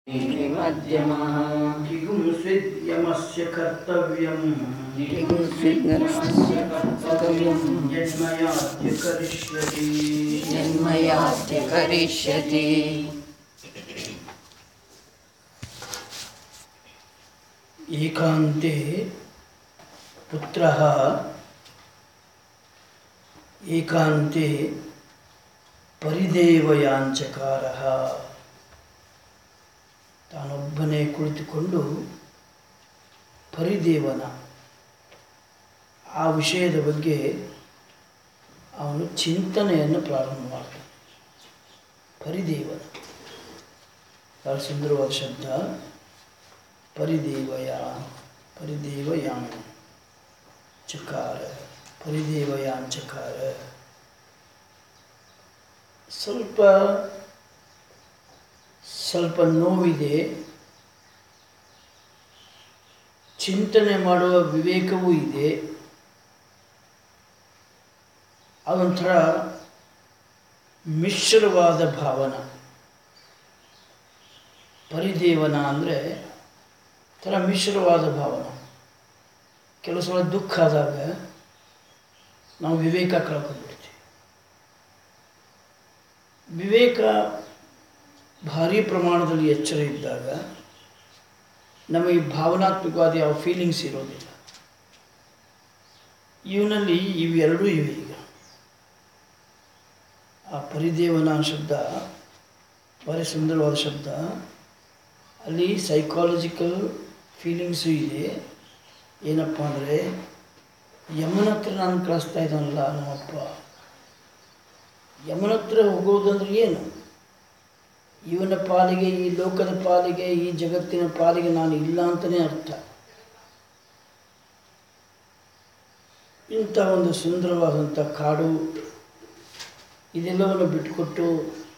मध्यमः किगुंस्विद्यमस्य कर्तव्यं कर्तव्यं यन्मयाद्य करिष्यति जन्मयाद्य करिष्यति एकान्ते पुत्रः एकान्ते ಪರಿದೇವಯಾಂಚಕಾರಃ ತಾನೊಬ್ಬನೇ ಕುಳಿತುಕೊಂಡು ಪರಿದೇವನ ಆ ವಿಷಯದ ಬಗ್ಗೆ ಅವನು ಚಿಂತನೆಯನ್ನು ಪ್ರಾರಂಭ ಮಾಡ್ತಾನೆ ಪರಿದೇವನ ಬಹಳ ಸುಂದರವಾದ ಶಬ್ದ ಪರಿದೇವಯ ಪರಿದೇವಯಾಂ ಚಕಾರ ಪರಿದೇವಯಾಂಚಕಾರ ಸ್ವಲ್ಪ ಸ್ವಲ್ಪ ನೋವಿದೆ ಚಿಂತನೆ ಮಾಡುವ ವಿವೇಕವೂ ಇದೆ ಅದೊಂಥರ ಮಿಶ್ರವಾದ ಭಾವನ ಪರಿದೇವನ ಅಂದರೆ ಥರ ಮಿಶ್ರವಾದ ಭಾವನ ಕೆಲವು ಸಲ ದುಃಖ ಆದಾಗ ನಾವು ವಿವೇಕ ಕಳ್ಕೊಂಡ್ಬಿಡ್ತೀವಿ ವಿವೇಕ ಭಾರಿ ಪ್ರಮಾಣದಲ್ಲಿ ಎಚ್ಚರ ಇದ್ದಾಗ ನಮಗೆ ಭಾವನಾತ್ಮಕವಾದ ಯಾವ ಫೀಲಿಂಗ್ಸ್ ಇರೋದಿಲ್ಲ ಇವನಲ್ಲಿ ಇವೆರಡೂ ಇವೆ ಈಗ ಆ ಪರಿದೇವನ ಶಬ್ದ ಭಾರಿ ಸುಂದರವಾದ ಶಬ್ದ ಅಲ್ಲಿ ಸೈಕಾಲಜಿಕಲ್ ಫೀಲಿಂಗ್ಸು ಇದೆ ಏನಪ್ಪ ಅಂದರೆ ಯಮನ ಹತ್ರ ನಾನು ಕಳಿಸ್ತಾ ಇದ್ದಾನಲ್ಲ ನಮ್ಮಪ್ಪ ಯಮನ ಹತ್ರ ಹೋಗೋದಂದ್ರೆ ಏನು ಇವನ ಪಾಲಿಗೆ ಈ ಲೋಕದ ಪಾಲಿಗೆ ಈ ಜಗತ್ತಿನ ಪಾಲಿಗೆ ನಾನು ಇಲ್ಲ ಅಂತಲೇ ಅರ್ಥ ಇಂಥ ಒಂದು ಸುಂದರವಾದಂಥ ಕಾಡು ಇದೆಲ್ಲವನ್ನು ಬಿಟ್ಟುಕೊಟ್ಟು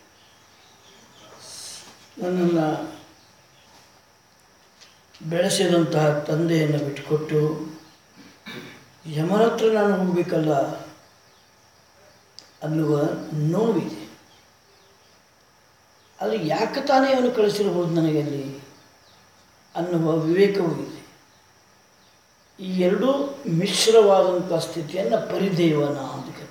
ನನ್ನನ್ನು ಬೆಳೆಸಿದಂತಹ ತಂದೆಯನ್ನು ಬಿಟ್ಟುಕೊಟ್ಟು ಯಮನ ಹತ್ರ ನಾನು ಹೋಗಬೇಕಲ್ಲ ಅನ್ನುವ ನೋವಿದೆ ಅಲ್ಲಿ ಯಾಕೆ ತಾನೇ ಅವನು ಕಳಿಸಿರ್ಬೋದು ನನಗೆ ಅಲ್ಲಿ ಅನ್ನುವ ವಿವೇಕವೂ ಇದೆ ಈ ಎರಡೂ ಮಿಶ್ರವಾದಂಥ ಸ್ಥಿತಿಯನ್ನು ಪರಿದೇವನ ಅಂತ ಕರೀತಾರೆ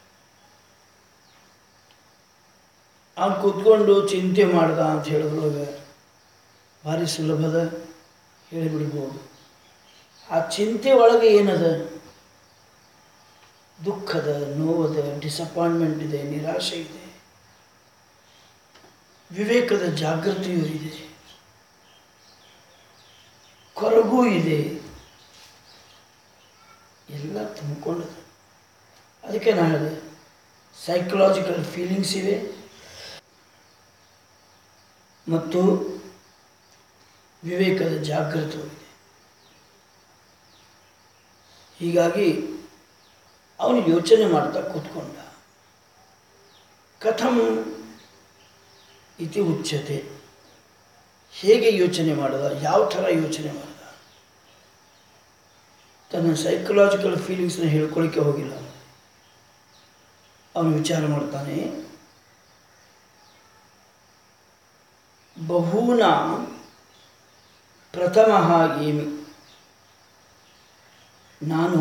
ಅವ್ನು ಕೂತ್ಕೊಂಡು ಚಿಂತೆ ಮಾಡ್ದ ಅಂತ ಹೇಳಿದ್ರೊಳಗೆ ಭಾರಿ ಸುಲಭದ ಹೇಳಿಬಿಡ್ಬೋದು ಆ ಚಿಂತೆ ಒಳಗೆ ಏನದ ದುಃಖದ ನೋವದ ಡಿಸಪಾಯಿಂಟ್ಮೆಂಟ್ ಇದೆ ನಿರಾಶೆ ಇದೆ ವಿವೇಕದ ಜಾಗೃತಿಯೂ ಇದೆ ಕೊರಗೂ ಇದೆ ಎಲ್ಲ ತುಂಬಿಕೊಂಡದ ಅದಕ್ಕೆ ನಾನು ಹೇಳಿದೆ ಸೈಕಲಾಜಿಕಲ್ ಫೀಲಿಂಗ್ಸ್ ಇವೆ ಮತ್ತು ವಿವೇಕದ ಜಾಗೃತವೂ ಇದೆ ಹೀಗಾಗಿ ಅವನು ಯೋಚನೆ ಮಾಡ್ತಾ ಕೂತ್ಕೊಂಡ ಕಥಂ ಇತಿ ಉಚ್ಯತೆ ಹೇಗೆ ಯೋಚನೆ ಮಾಡಿದ ಯಾವ ಥರ ಯೋಚನೆ ಮಾಡಿದ ತನ್ನ ಸೈಕಲಾಜಿಕಲ್ ಫೀಲಿಂಗ್ಸ್ನ ಹೇಳ್ಕೊಳ್ಳಿಕ್ಕೆ ಹೋಗಿಲ್ಲ ಅವನು ವಿಚಾರ ಮಾಡ್ತಾನೆ ಬಹೂನ ಪ್ರಥಮ ಏಮಿ ನಾನು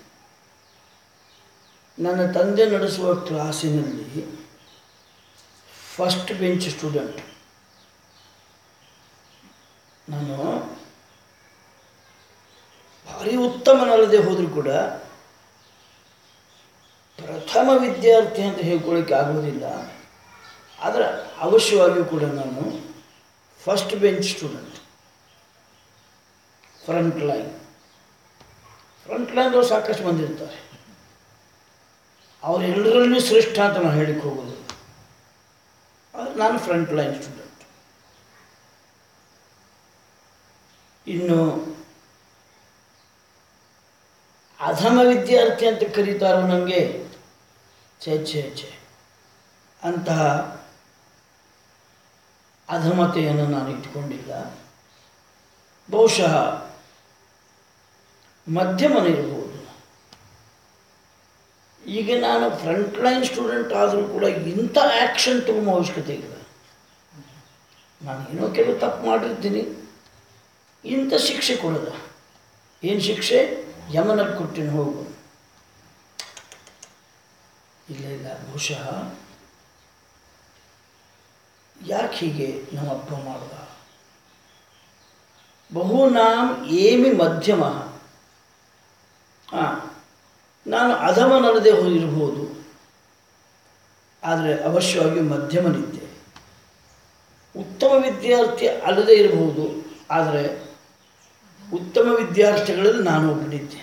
ನನ್ನ ತಂದೆ ನಡೆಸುವ ಕ್ಲಾಸಿನಲ್ಲಿ ಫಸ್ಟ್ ಬೆಂಚ್ ಸ್ಟೂಡೆಂಟ್ ನಾನು ಭಾರಿ ಉತ್ತಮನಲ್ಲದೆ ಹೋದರೂ ಕೂಡ ಪ್ರಥಮ ವಿದ್ಯಾರ್ಥಿ ಅಂತ ಹೇಳ್ಕೊಳ್ಳಿಕ್ಕೆ ಆಗೋದಿಲ್ಲ ಆದರೆ ಅವಶ್ಯವಾಗಿಯೂ ಕೂಡ ನಾನು first bench student front line front ಲೈನ್ಗಳು ಸಾಕಷ್ಟು ಬಂದಿರ್ತಾರೆ ಅವರೆಲ್ಲರಲ್ಲೂ ಶ್ರೇಷ್ಠ ಅಂತ ನಾನು ಹೇಳಿಕ್ಕೆ ಹೋಗೋದು ಆದರೆ ನಾನು ಫ್ರಂಟ್ ಲೈನ್ ಸ್ಟೂಡೆಂಟ್ ಇನ್ನು ಅಧಮ ವಿದ್ಯಾರ್ಥಿ ಅಂತ ಕರೀತಾರೋ ನನಗೆ ಛೇ ಛೇ ಛೇ ಅಂತಹ ಅಧಮತೆಯನ್ನು ನಾನು ಇಟ್ಕೊಂಡಿಲ್ಲ ಬಹುಶಃ ಮಧ್ಯಮನಿರ್ಬೋದು ಈಗ ನಾನು ಫ್ರಂಟ್ ಲೈನ್ ಸ್ಟೂಡೆಂಟ್ ಆದರೂ ಕೂಡ ಇಂಥ ಆ್ಯಕ್ಷನ್ ತಗೊಂಬ ಅವಶ್ಯಕತೆ ಇಲ್ಲ ನಾನು ಏನೋ ಕೆಲವು ತಪ್ಪು ಮಾಡಿರ್ತೀನಿ ಇಂಥ ಶಿಕ್ಷೆ ಕೊಡೋದ ಏನು ಶಿಕ್ಷೆ ಯಮನಲ್ಲಿ ಕೊಟ್ಟಿನ ಹೋಗು ಇಲ್ಲ ಇಲ್ಲ ಬಹುಶಃ ಯಾಕೆ ಹೀಗೆ ನಮ್ಮಪ್ಪ ಮಾಡ್ದ ಬಹುನಾಂ ಏಮಿ ಮಧ್ಯಮ ಹಾಂ ನಾನು ಅಧಮನಲ್ಲದೆ ಹೋಗಿರ್ಬೋದು ಆದರೆ ಅವಶ್ಯವಾಗಿ ಮಧ್ಯಮನಿದ್ದೆ ಉತ್ತಮ ವಿದ್ಯಾರ್ಥಿ ಅಲ್ಲದೆ ಇರಬಹುದು ಆದರೆ ಉತ್ತಮ ವಿದ್ಯಾರ್ಥಿಗಳಲ್ಲಿ ನಾನು ಒಬ್ಬನಿದ್ದೇನೆ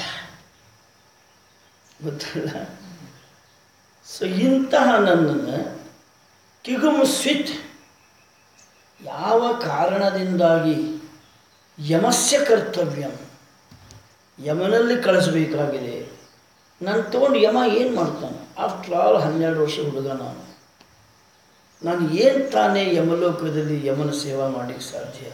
ಗೊತ್ತಲ್ಲ ಸೊ ಇಂತಹ ನನ್ನನ್ನು ಕಿಗುಮ್ ಸ್ವಿತ್ ಯಾವ ಕಾರಣದಿಂದಾಗಿ ಯಮಸ್ಯ ಕರ್ತವ್ಯ ಯಮನಲ್ಲಿ ಕಳಿಸಬೇಕಾಗಿದೆ ನಾನು ತೊಗೊಂಡು ಯಮ ಏನು ಮಾಡ್ತಾನೆ ಆಫ್ಟರ್ ಆಲ್ ಹನ್ನೆರಡು ವರ್ಷ ಹುಡುಗ ನಾನು ನಾನು ಏನು ತಾನೇ ಯಮಲೋಕದಲ್ಲಿ ಯಮನ ಸೇವಾ ಮಾಡಲಿಕ್ಕೆ ಸಾಧ್ಯ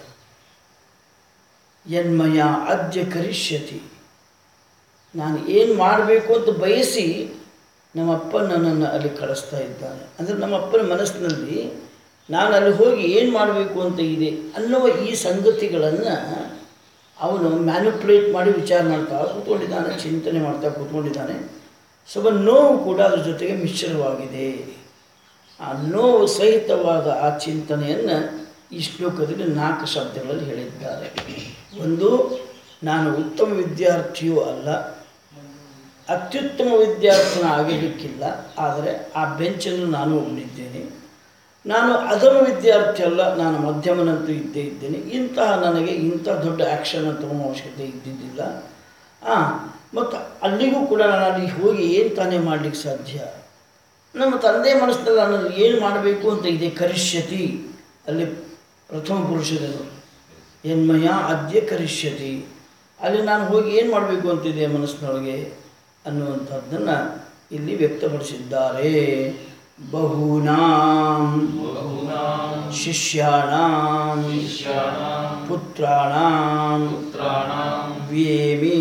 ಯನ್ಮಯ ಅದ್ಯ ಕರಿಷ್ಯತಿ ನಾನು ಏನು ಮಾಡಬೇಕು ಅಂತ ಬಯಸಿ ನಮ್ಮಪ್ಪ ನನ್ನನ್ನು ಅಲ್ಲಿ ಕಳಿಸ್ತಾ ಇದ್ದಾನೆ ಅಂದರೆ ನಮ್ಮಪ್ಪನ ಮನಸ್ಸಿನಲ್ಲಿ ನಾನು ಅಲ್ಲಿ ಹೋಗಿ ಏನು ಮಾಡಬೇಕು ಅಂತ ಇದೆ ಅನ್ನುವ ಈ ಸಂಗತಿಗಳನ್ನು ಅವನು ಮ್ಯಾನುಪ್ಯುಲೇಟ್ ಮಾಡಿ ವಿಚಾರ ಮಾಡ್ತಾ ಕೂತ್ಕೊಂಡಿದ್ದಾನೆ ಚಿಂತನೆ ಮಾಡ್ತಾ ಕೂತ್ಕೊಂಡಿದ್ದಾನೆ ಸ್ವಲ್ಪ ನೋವು ಕೂಡ ಅದ್ರ ಜೊತೆಗೆ ಮಿಶ್ರವಾಗಿದೆ ಆ ನೋವು ಸಹಿತವಾದ ಆ ಚಿಂತನೆಯನ್ನು ಈ ಶ್ಲೋಕದಲ್ಲಿ ನಾಲ್ಕು ಶಬ್ದಗಳಲ್ಲಿ ಹೇಳಿದ್ದಾರೆ ಒಂದು ನಾನು ಉತ್ತಮ ವಿದ್ಯಾರ್ಥಿಯೂ ಅಲ್ಲ ಅತ್ಯುತ್ತಮ ವಿದ್ಯಾರ್ಥಿನ ಆಗಲಿಕ್ಕಿಲ್ಲ ಆದರೆ ಆ ಬೆಂಚನ್ನು ನಾನು ಒಬ್ಬನಿದ್ದೇನೆ ನಾನು ಅಧಮ ವಿದ್ಯಾರ್ಥಿ ಅಲ್ಲ ನಾನು ಮಧ್ಯಮನಂತೂ ಇದ್ದೇ ಇದ್ದೇನೆ ಇಂತಹ ನನಗೆ ಇಂಥ ದೊಡ್ಡ ಆ್ಯಕ್ಷನ್ ತಗೊಳ್ಳೋ ಅವಶ್ಯಕತೆ ಇದ್ದಿದ್ದಿಲ್ಲ ಹಾಂ ಮತ್ತು ಅಲ್ಲಿಗೂ ಕೂಡ ನಾನು ಅಲ್ಲಿ ಹೋಗಿ ಏನು ತಾನೇ ಮಾಡಲಿಕ್ಕೆ ಸಾಧ್ಯ ನಮ್ಮ ತಂದೆ ಮನಸ್ಸಿನಲ್ಲಿ ನಾನು ಏನು ಮಾಡಬೇಕು ಅಂತ ಇದೆ ಕರಿಷ್ಯತಿ ಅಲ್ಲಿ ಪ್ರಥಮ ಪುರುಷರನ್ನು ಎನ್ಮಯ ಅದ್ಯ ಕರಿಷ್ಯತಿ ಅಲ್ಲಿ ನಾನು ಹೋಗಿ ಏನು ಮಾಡಬೇಕು ಅಂತಿದೆ ಮನಸ್ಸಿನೊಳಗೆ ಅನ್ನುವಂಥದ್ದನ್ನು ಇಲ್ಲಿ ವ್ಯಕ್ತಪಡಿಸಿದ್ದಾರೆ ಬಹೂನಾಂ ಶಿಷ್ಯಾಣಾಂ ಪುತ್ರಾಣಾಂ ವ್ಯೇಮಿ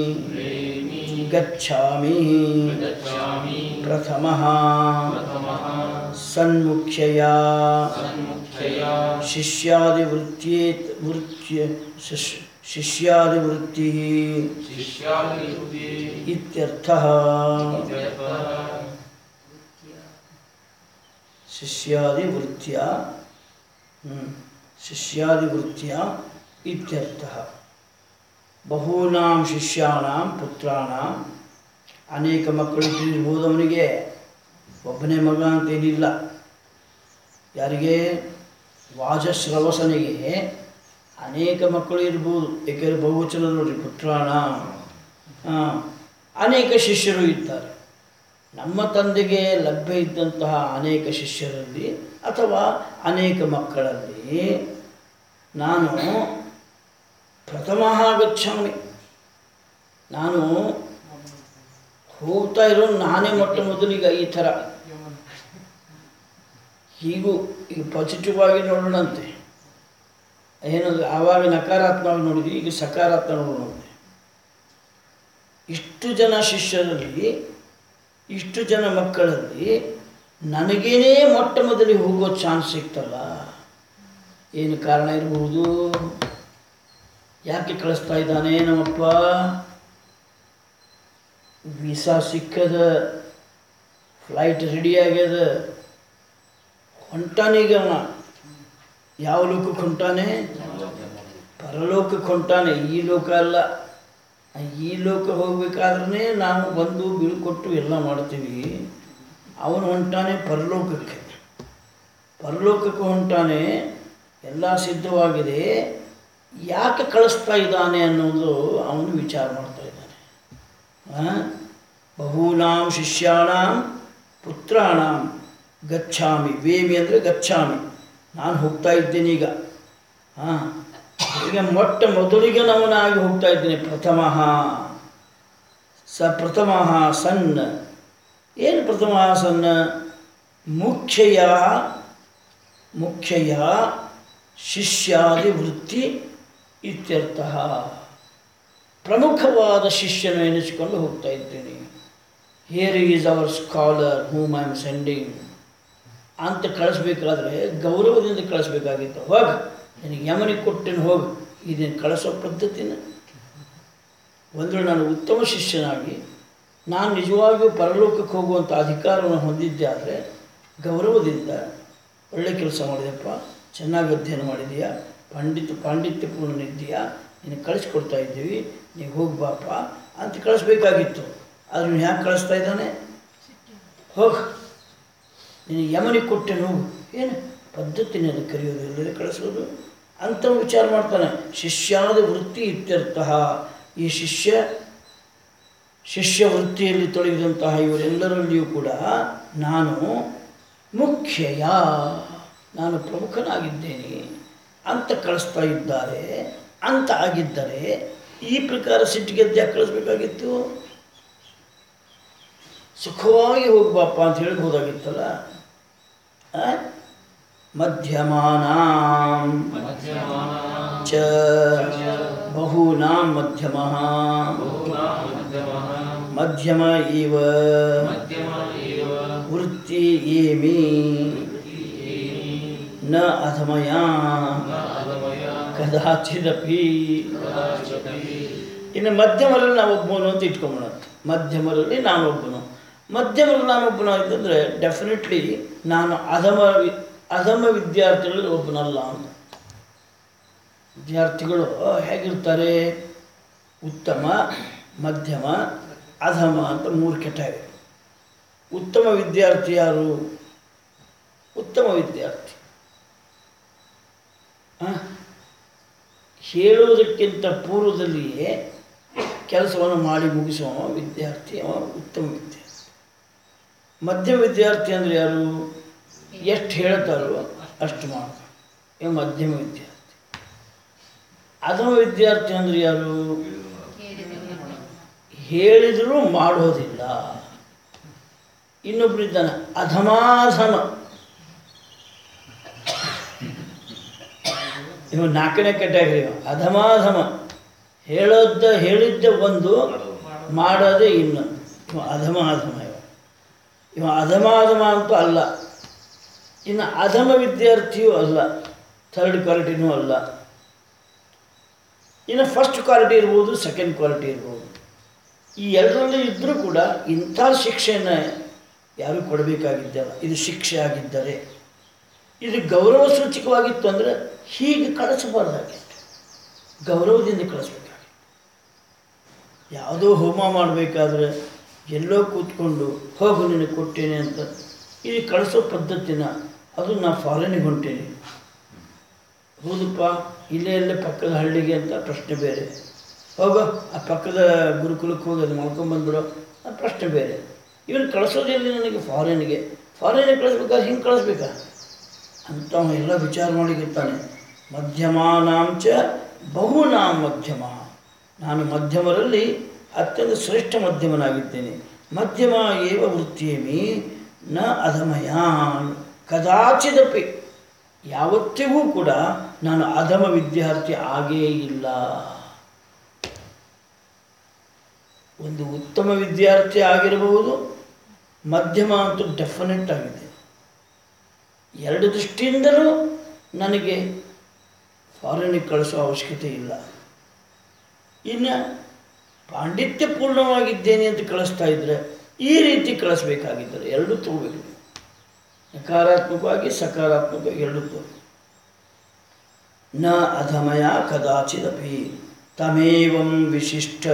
ಗಚ್ಛಾಮಿ ಪ್ರಥಮಃ ಸನ್ಮುಖ್ಯಯಾ ಶಿಷ್ಯಾದಿವೃತ್ಯೇತ್ ವೃತ್ಯ ಶಿಶ್- ಶಿಷ್ಯಾದಿವೃತ್ತಿ ಇತ್ಯರ್ಥಃ ಶಿಷ್ಯಾದಿವೃತ್ಯ ಹ್ಮ್. ಶಿಷ್ಯಾದಿವೃತ್ಯ ಇತ್ಯರ್ಥಃ ಬಹೂನಾಂ ಶಿಷ್ಯಾಣಾಂ ಪುತ್ರಾಣಾಂ ಅನೇಕ ಮಕ್ಕಳು ಇರ್ಬೋದು ಅವನಿಗೆ ಒಬ್ಬನೇ ಮಗ ಅಂತೇನಿಲ್ಲ ಯಾರಿಗೆ ವಾಜಶ್ರವಸನಿಗೆ ಅನೇಕ ಮಕ್ಕಳು ಇರ್ಬೋದು ಏಕೆಂದರೆ ಬಹುವಚನ ನೋಡ್ರಿ ಪುತ್ರಾಣ ಆ, ಅನೇಕ ಶಿಷ್ಯರು ಇದ್ದಾರೆ ನಮ್ಮ ತಂದೆಗೆ ಲಭ್ಯ ಇದ್ದಂತಹ ಅನೇಕ ಶಿಷ್ಯರಲ್ಲಿ ಅಥವಾ ಅನೇಕ ಮಕ್ಕಳಲ್ಲಿ ನಾನು ಪ್ರಥಮ ಗಚ್ಚಾಮಿ ನಾನು ಹೋಗ್ತಾ ಇರೋ ನಾನೇ ಮೊಟ್ಟ ಮೊದಲಿಗ ಈ ಥರ ಹೀಗೂ ಈಗ ಪಾಸಿಟಿವ್ ಆಗಿ ನೋಡೋಣಂತೆ ಏನಂದ್ರೆ ಆವಾಗ ನಕಾರಾತ್ಮಕ ನೋಡಿದ್ವಿ ಈಗ ಸಕಾರಾತ್ಮಕ ನೋಡೋಣ ಇಷ್ಟು ಜನ ಶಿಷ್ಯರಲ್ಲಿ ಇಷ್ಟು ಜನ ಮಕ್ಕಳಲ್ಲಿ ನನಗೇನೇ ಮೊಟ್ಟ ಮೊದಲಿಗೆ ಹೋಗೋ ಚಾನ್ಸ್ ಸಿಕ್ತಲ್ಲ ಏನು ಕಾರಣ ಇರಬಹುದು ಯಾಕೆ ಕಳಿಸ್ತಾ ಇದ್ದಾನೆ ನಮ್ಮಪ್ಪ ವೀಸಾ ಸಿಕ್ಕದ ಫ್ಲೈಟ್ ರೆಡಿ ಆಗ್ಯದ ಹೊಂಟಾನೀಗ ಅವ ಯಾವ ಲೋಕಕ್ಕೆ ಹೊಂಟಾನೆ ಪರಲೋಕಕ್ಕೆ ಹೊಂಟಾನೆ ಈ ಲೋಕ ಅಲ್ಲ ಈ ಲೋಕ ಹೋಗ್ಬೇಕಾದ್ರೆ ನಾವು ಬಂದು ಬೀಳ್ಕೊಟ್ಟು ಎಲ್ಲ ಮಾಡ್ತೀವಿ ಅವನು ಹೊಂಟಾನೆ ಪರಲೋಕಕ್ಕೆ ಪರಲೋಕಕ್ಕೆ ಹೊಂಟಾನೆ ಎಲ್ಲ ಸಿದ್ಧವಾಗಿದೆ ಯಾಕೆ ಕಳಿಸ್ತಾ ಇದ್ದಾನೆ ಅನ್ನೋದು ಅವನು ವಿಚಾರ ಮಾಡ್ತಾ ಇದ್ದಾನೆ ಆ? ಬಹೂನಾಂ ಶಿಷ್ಯಾಣಾಂ ಪುತ್ರಾಣಾಂ ಗಚ್ಛಾಮಿ ವೇಮಿ ಅಂದರೆ ಗಚ್ಛಾಮಿ ನಾನು ಹೋಗ್ತಾ ಇದ್ದೇನೆ ಈಗ ಹಾಂ ಈಗ ಮೊಟ್ಟ ಮೊದಲಿಗೆ ನವನಾಗಿ ಹೋಗ್ತಾ ಇದ್ದೇನೆ ಪ್ರಥಮ ಸ ಪ್ರಥಮ ಸನ್ ಏನು ಪ್ರಥಮ ಸನ್ ಮುಖ್ಯಯ ಮುಖ್ಯಯ ಶಿಷ್ಯಾದಿ ವೃತ್ತಿ ಇತ್ಯರ್ಥ ಪ್ರಮುಖವಾದ ಶಿಷ್ಯನು ಎನಿಸಿಕೊಂಡು ಹೋಗ್ತಾ ಇದ್ದೇನೆ here is our scholar whom I am sending ಅಂತ ಕಳಿಸ್ಬೇಕಾದ್ರೆ ಗೌರವದಿಂದ ಕಳಿಸ್ಬೇಕಾಗಿತ್ತು ಹೋಗ ನಿನಗೆ ಯಮನಿಗೆ ಕೊಟ್ಟೇನು ಹೋಗು ಇದನ್ನು ಕಳಿಸೋ ಪದ್ಧತಿನ ಒಂದು ವೇಳೆ ನಾನು ಉತ್ತಮ ಶಿಷ್ಯನಾಗಿ ನಾನು ನಿಜವಾಗಿಯೂ ಪರಲೋಕಕ್ಕೆ ಹೋಗುವಂಥ ಅಧಿಕಾರವನ್ನು ಹೊಂದಿದ್ದೆ ಆದರೆ ಗೌರವದಿಂದ ಒಳ್ಳೆ ಕೆಲಸ ಮಾಡಿದೆಪ್ಪ ಚೆನ್ನಾಗಿ ಅಧ್ಯಯನ ಮಾಡಿದೀಯಾ ಪಂಡಿತ ಪಾಂಡಿತ್ಯಪೂರ್ಣನಿದ್ದೀಯಾ ನಿನಗೆ ಕಳಿಸ್ಕೊಡ್ತಾ ಇದ್ದೀವಿ ನೀವು ಹೋಗಿ ಬಾಪ ಅಂತ ಕಳಿಸ್ಬೇಕಾಗಿತ್ತು ಆದರೆ ನೀವು ಯಾಕೆ ಕಳಿಸ್ತಾ ಇದ್ದಾನೆ ಹೋಗ ನೀನು ಯಮನಿಗೆ ಕೊಟ್ಟೆ ಹೋಗು ಏನು ಪದ್ಧತಿನ ಅದು ಕರೆಯೋದು ಎಲ್ಲರೂ ಕಳಿಸೋದು ಅಂತ ವಿಚಾರ ಮಾಡ್ತಾನೆ ಶಿಷ್ಯಾದ ವೃತ್ತಿ ಇತ್ಯರ್ಥ ಈ ಶಿಷ್ಯ ಶಿಷ್ಯ ವೃತ್ತಿಯಲ್ಲಿ ತೊಡಗಿದಂತಹ ಇವರೆಲ್ಲರಲ್ಲಿಯೂ ಕೂಡ ನಾನು ಮುಖ್ಯಯ ನಾನು ಪ್ರಮುಖನಾಗಿದ್ದೇನೆ ಅಂತ ಕಳಿಸ್ತಾ ಇದ್ದಾರೆ ಅಂತ ಆಗಿದ್ದರೆ ಈ ಪ್ರಕಾರ ಸಿಟ್ಟಿಗೆದ್ದು ಯಾಕೆ ಕಳಿಸ್ಬೇಕಾಗಿತ್ತು ಸುಖವಾಗಿ ಹೋಗ್ಬಾಪ ಅಂತ ಹೇಳ್ಬೋದಾಗಿತ್ತಲ್ಲ ಆ? ಮಧ್ಯಮಾನಾಂ ಚ ಬಹೂನಾಂ ಮಧ್ಯಮಃ ಮಧ್ಯಮ ಇವ ವೃತ್ತಿ ಏಮಿ ನ ಅಧಮಯ ಕದಾಚಿದಪಿ ಇನ್ನು ಮಧ್ಯಮರಲ್ಲಿ ನಾವೊಬ್ಬನು ಅಂತ ಇಟ್ಕೊಂಬೋಣ ಮಧ್ಯಮರಲ್ಲಿ ನಾನೊಬ್ಬನು ಮಧ್ಯಮರಲ್ಲಿ ನಾನೊಬ್ಬನು ಅಂತಂದರೆ ಡೆಫಿನೆಟ್ಲಿ ನಾನು ಅಧಮ ವಿ- ಅಧಮ ವಿದ್ಯಾರ್ಥಿಗಳಲ್ಲಿ ಒಬ್ಬನಲ್ಲ ಅಂತ ವಿದ್ಯಾರ್ಥಿಗಳು ಹೇಗಿರ್ತಾರೆ ಉತ್ತಮ ಮಧ್ಯಮ ಅಧಮ ಅಂತ ಮೂರು ಕೆಟಾಗಿದೆ ಉತ್ತಮ ವಿದ್ಯಾರ್ಥಿ ಯಾರು ಉತ್ತಮ ವಿದ್ಯಾರ್ಥಿ ಆ? ಹೇಳುವುದಕ್ಕಿಂತ ಪೂರ್ವದಲ್ಲಿಯೇ ಕೆಲಸವನ್ನು ಮಾಡಿ ಮುಗಿಸುವ ವಿದ್ಯಾರ್ಥಿ ಅವ ಉತ್ತಮ ವಿದ್ಯಾರ್ಥಿ ಮಧ್ಯಮ ವಿದ್ಯಾರ್ಥಿ ಅಂದರೆ ಯಾರು ಎಷ್ಟು ಹೇಳ್ತಾರೋ ಅಷ್ಟು ಮಾಡ್ತಾರೆ ಇವ ಮಧ್ಯಮ ವಿದ್ಯಾರ್ಥಿ ಅಧಮ ವಿದ್ಯಾರ್ಥಿ ಅಂದರೆ ಯಾರು ಹೇಳಿದರೂ ಮಾಡೋದಿಲ್ಲ ಇನ್ನೊಬ್ಬರಿದ್ದಾನೆ ಅಧಮಾಧಮ ಇವ ನಾಲ್ಕನೇ ಕೆಟ್ಟಾಗ್ರಿ ಇವ ಅಧಮಾಧಮ ಹೇಳೋದ ಹೇಳಿದ್ದ ಒಂದು ಮಾಡೋದೇ ಇನ್ನೊಂದು ಇವ ಅಧಮಾಧಮ ಇವ ಇವ ಅಧಮಾಧಮ ಅಂತೂ ಅಲ್ಲ ಇನ್ನು ಅಧಮ ವಿದ್ಯಾರ್ಥಿಯೂ ಅಲ್ಲ ಥರ್ಡ್ ಕ್ವಾಲಿಟಿನೂ ಅಲ್ಲ ಇನ್ನು ಫಸ್ಟ್ ಕ್ವಾಲಿಟಿ ಇರ್ಬೋದು ಸೆಕೆಂಡ್ ಕ್ವಾಲಿಟಿ ಇರ್ಬೋದು ಈ ಎರಡರಲ್ಲಿ ಇದ್ದರೂ ಕೂಡ ಇಂಥ ಶಿಕ್ಷೆಯನ್ನು ಯಾರೂ ಕೊಡಬೇಕಾಗಿದ್ದಲ್ಲ ಇದು ಶಿಕ್ಷೆ ಆಗಿದ್ದರೆ ಇದು ಗೌರವ ಸೂಚಕವಾಗಿತ್ತು ಅಂದರೆ ಹೀಗೆ ಕಳಿಸಬಾರ್ದಾಗಿತ್ತು ಗೌರವದಿಂದ ಕಳಿಸ್ಬೇಕಾಗಿತ್ತು ಯಾವುದೋ ಹೋಮ ಮಾಡಬೇಕಾದ್ರೆ ಎಲ್ಲೋ ಕೂತ್ಕೊಂಡು ಹೋಗು ನಿನಗೆ ಕೊಟ್ಟೇನೆ ಅಂತ ಇದು ಕಳಿಸೋ ಪದ್ಧತಿನ ಅದು ನಾ ಫಾರಿನಿಗೆ ಹೊಂಟೇನೆ ಹೌದಪ್ಪ ಇಲ್ಲೇ ಇಲ್ಲೇ ಪಕ್ಕದ ಹಳ್ಳಿಗೆ ಅಂತ ಪ್ರಶ್ನೆ ಬೇರೆ ಹೋಗೋ ಆ ಪಕ್ಕದ ಗುರುಕುಲಕ್ಕೆ ಹೋಗಿ ಅದು ಮಾಡ್ಕೊಂಬಂದ್ಬಿಡೋ ಆ ಪ್ರಶ್ನೆ ಬೇರೆ ಇವನು ಕಳಿಸೋದಿಲ್ಲ ನನಗೆ ಫಾರಿನ್ಗೆ ಫಾರಿನಿಗೆ ಕಳಿಸ್ಬೇಕಾದ್ರೆ ಹಿಂಗೆ ಕಳಿಸ್ಬೇಕಾ ಅಂತ ಅವ ಎಲ್ಲ ವಿಚಾರ ಮಾಡಿಗಿರ್ತಾನೆ ಮಧ್ಯಮಾನಾಂಚ ಬಹುನಾಂ ಮಧ್ಯಮ ನಾನು ಮಧ್ಯಮರಲ್ಲಿ ಅತ್ಯಂತ ಶ್ರೇಷ್ಠ ಮಧ್ಯಮನಾಗಿದ್ದೇನೆ ಮಧ್ಯಮ ಏವ ವೃತ್ತಿಯೇಮಿ ನ ಅಧಮಯಾನ್ ಕದಾಚಿದಪಿ ಯಾವತ್ತಿಗೂ ಕೂಡ ನಾನು ಅಧಮ ವಿದ್ಯಾರ್ಥಿ ಆಗೇ ಇಲ್ಲ ಒಂದು ಉತ್ತಮ ವಿದ್ಯಾರ್ಥಿ ಆಗಿರಬಹುದು ಮಧ್ಯಮ ಅಂತೂ ಡೆಫಿನೆಟ್ ಆಗಿದೆ ಎರಡು ದೃಷ್ಟಿಯಿಂದಲೂ ನನಗೆ ಫಾರಿನಿಗೆ ಕಳಿಸೋ ಅವಶ್ಯಕತೆ ಇಲ್ಲ ಇನ್ನು ಪಾಂಡಿತ್ಯಪೂರ್ಣವಾಗಿದ್ದೇನೆ ಅಂತ ಕಳಿಸ್ತಾ ಇದ್ದರೆ ಈ ರೀತಿ ಕಳಿಸ್ಬೇಕಾಗಿದ್ದರೆ ಎರಡೂ ತಗೋಬೇಕು ನಕಾರಾತ್ಮಕವಾಗಿ ಸಕಾರಾತ್ಮಕವಾಗಿ ಎರಡೂ ತಗೋಬೇಕು ನ ಅಧಮಯ ಕದಾಚಿದಪಿ ತಮೇವಂ ವಿಶಿಷ್ಟ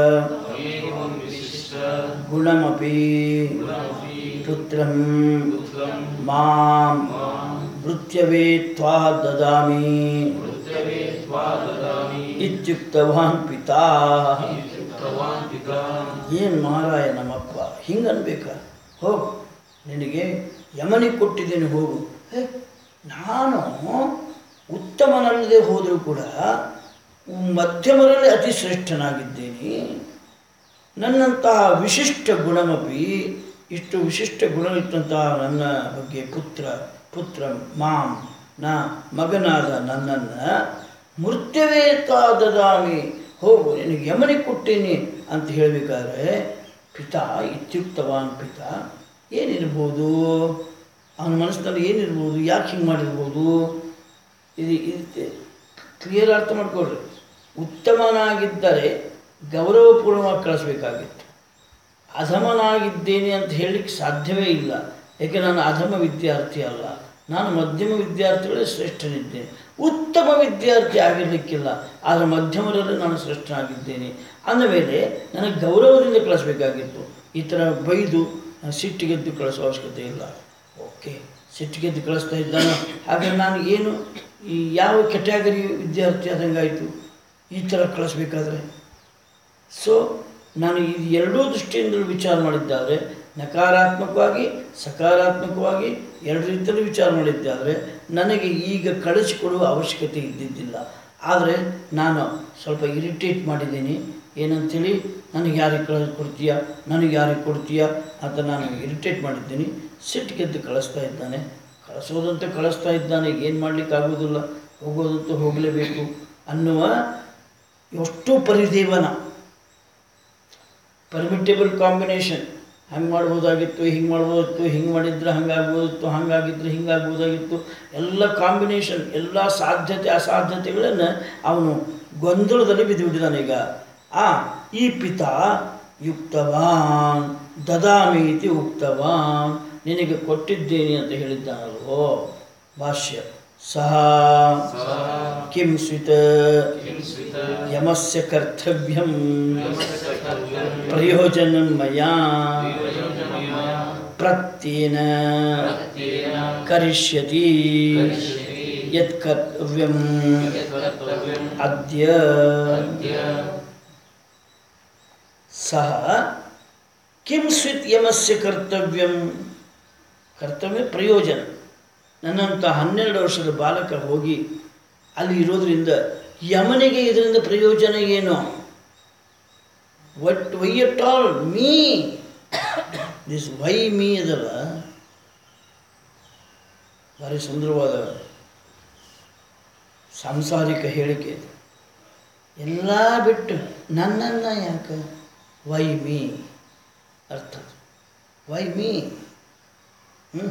ಗುಣಮಪಿ ಪುತ್ರಂ ಮಾಂ ಮೃತ್ಯವೇ ತ್ವಾ ದದಾಮಿ ಇತ್ಯುಕ್ತವಾನ್ ಪಿತಾ ಏನು ಮಾರಾಯ ನಮ್ಮಪ್ಪ ಹಿಂಗೆ ಅನ್ಬೇಕ ಹೋಗು ನಿನಗೆ ಯಮನಿಗೆ ಕೊಟ್ಟಿದ್ದೇನೆ ಹೋಗು ಹೇ ನಾನು ಉತ್ತಮನಲ್ಲದೆ ಹೋದರೂ ಕೂಡ ಮಧ್ಯಮರಲ್ಲಿ ಅತಿ ಶ್ರೇಷ್ಠನಾಗಿದ್ದೇನೆ ನನ್ನಂತಹ ವಿಶಿಷ್ಟ ಗುಣಮಪಿ ಇಷ್ಟು ವಿಶಿಷ್ಟ ಗುಣವಿತ್ತಂತಹ ನನ್ನ ಬಗ್ಗೆ ಪುತ್ರ ಪುತ್ರ ಮಾಂ ನ ಮಗನಾದ ನನ್ನನ್ನು ಮೃತ್ಯವೇ ತಾ ದದಾಮಿ ಹೋಗು ನಿನಗೆ ಯಮನಿಗೆ ಕೊಟ್ಟೀನಿ ಅಂತ ಹೇಳಬೇಕಾದ್ರೆ ಪಿತಾ ಇತ್ಯುಕ್ತವಾನ್ ಪಿತಾ ಏನಿರ್ಬೋದು ಅವನ ಮನಸ್ಸಿನಲ್ಲಿ ಏನಿರ್ಬೋದು ಯಾಕೆ ಹಿಂಗೆ ಮಾಡಿರ್ಬೋದು ಇದು ಇದು ಕ್ಲಿಯರ್ ಅರ್ಥ ಮಾಡ್ಕೊಳ್ರಿ ಉತ್ತಮನಾಗಿದ್ದರೆ ಗೌರವಪೂರ್ಣವಾಗಿ ಕಳಿಸ್ಬೇಕಾಗಿತ್ತು ಅಧಮನಾಗಿದ್ದೇನೆ ಅಂತ ಹೇಳಲಿಕ್ಕೆ ಸಾಧ್ಯವೇ ಇಲ್ಲ ಏಕೆ ನಾನು ಅಧಮ ವಿದ್ಯಾರ್ಥಿ ಅಲ್ಲ ನಾನು ಮಧ್ಯಮ ವಿದ್ಯಾರ್ಥಿಗಳೇ ಶ್ರೇಷ್ಠನಿದ್ದೇನೆ ಉತ್ತಮ ವಿದ್ಯಾರ್ಥಿ ಆಗಿರಲಿಕ್ಕಿಲ್ಲ ಆದರೆ ಮಧ್ಯಮರಲ್ಲಿ ನಾನು ಶ್ರೇಷ್ಠನಾಗಿದ್ದೇನೆ ಅಂದ ಮೇಲೆ ನನಗೆ ಗೌರವದಿಂದ ಕಳಿಸ್ಬೇಕಾಗಿತ್ತು ಈ ಥರ ಬೈದು ನಾನು ಸಿಟ್ಟಿಗೆದ್ದು ಕಳಿಸೋ ಅವಶ್ಯಕತೆ ಇಲ್ಲ ಓಕೆ ಸಿಟ್ಟಿಗೆದ್ದು ಕಳಿಸ್ತಾ ಇದ್ದಾನೆ ಹಾಗೆ ನಾನು ಏನು ಈ ಯಾವ ಕೆಟಗರಿ ವಿದ್ಯಾರ್ಥಿ ಆದಂಗಾಯಿತು ಈ ಥರ ಕಳಿಸ್ಬೇಕಾದ್ರೆ ಸೊ ನಾನು ಇದು ಎರಡೂ ದೃಷ್ಟಿಯಿಂದಲೂ ವಿಚಾರ ಮಾಡಿದ್ದಾದರೆ ನಕಾರಾತ್ಮಕವಾಗಿ ಸಕಾರಾತ್ಮಕವಾಗಿ ಎರಡು ರೀತಿಯಲ್ಲಿ ವಿಚಾರ ಮಾಡಿದ್ದಾದರೆ ನನಗೆ ಈಗ ಕಳಿಸಿಕೊಡುವ ಅವಶ್ಯಕತೆ ಇದ್ದಿದ್ದಿಲ್ಲ ಆದರೆ ನಾನು ಸ್ವಲ್ಪ ಇರಿಟೇಟ್ ಮಾಡಿದ್ದೀನಿ ಏನಂತೇಳಿ ನನಗೆ ಯಾರಿಗೆ ಕಳಿಸ್ ಕೊಡ್ತೀಯಾ ನನಗೆ ಯಾರಿಗೆ ಕೊಡ್ತೀಯಾ ಅಂತ ನಾನು ಇರಿಟೇಟ್ ಮಾಡಿದ್ದೀನಿ ಸಿಟ್ಟಿಗೆದ್ದು ಕಳಿಸ್ತಾ ಇದ್ದಾನೆ ಕಳಿಸೋದಂತೆ ಕಳಿಸ್ತಾ ಇದ್ದಾನೆ ಏನು ಮಾಡಲಿಕ್ಕೆ ಆಗೋದಿಲ್ಲ ಹೋಗೋದಂತೂ ಹೋಗಲೇಬೇಕು ಅನ್ನುವ ಎಷ್ಟು ಪರಿದೇವನ ಪರ್ಮಿಟೇಬಲ್ ಕಾಂಬಿನೇಷನ್ ಹಂಗೆ ಮಾಡ್ಬೋದಾಗಿತ್ತು ಹಿಂಗೆ ಮಾಡ್ಬೋದಿತ್ತು ಹಿಂಗೆ ಮಾಡಿದ್ರೆ ಹಂಗಾಗ್ಬೋದಿತ್ತು ಹಂಗಾಗಿದ್ರೆ ಹಿಂಗಾಗ್ಬೋದಾಗಿತ್ತು ಎಲ್ಲ ಕಾಂಬಿನೇಷನ್ ಎಲ್ಲ ಸಾಧ್ಯತೆ ಅಸಾಧ್ಯತೆಗಳನ್ನು ಅವನು ಗೊಂದಲದಲ್ಲಿ ಬಿದ್ದುಬಿಟ್ಟಿದ್ದಾನೆ ಈಗ ಆ ಈ ಪಿತ ಯುಕ್ತವಾನ್ ದದಾಮೀತಿ ಉಕ್ತವಾನ್ ನಿನಗೆ ಕೊಟ್ಟಿದ್ದೇನೆ ಅಂತ ಹೇಳಿದ್ದಾನಲ್ವೋ ಭಾಷ್ಯ ಸಹ ಕಿಂ ಸ್ವಿತ್ ಯಮಸ್ಯ ಕರ್ತವ್ಯಂ ಪ್ರಯೋಜನ ಮಯಾ ಪ್ರತ್ಯೇನ ಕರಿಷ್ಯತಿ ಯತ್ ಕರ್ತವ್ಯಂ ಅದ್ಯ ಸಹ ಕಿಂ ಸ್ವಿತ್ ಯಮಸ್ಯ ಕರ್ತವ್ಯಂ ಕರ್ತವ್ಯ ಪ್ರಯೋಜನ ನನ್ನಂಥ ಹನ್ನೆರಡು ವರ್ಷದ ಬಾಲಕ ಹೋಗಿ ಅಲ್ಲಿ ಇರೋದ್ರಿಂದ ಯಮನಿಗೆ ಇದರಿಂದ ಪ್ರಯೋಜನ ಏನು what why at all me this why me ಅದಲ್ಲ ಭಾರಿ ಸುಂದರವಾದ ಸಾಂಸಾರಿಕ ಹೇಳಿಕೆ ಇದು. ಎಲ್ಲ ಬಿಟ್ಟು ನನ್ನನ್ನು ಯಾಕೆ ವೈ ಮೀ ಅರ್ಥ ವೈ ಮೀ ಹ್ಞೂ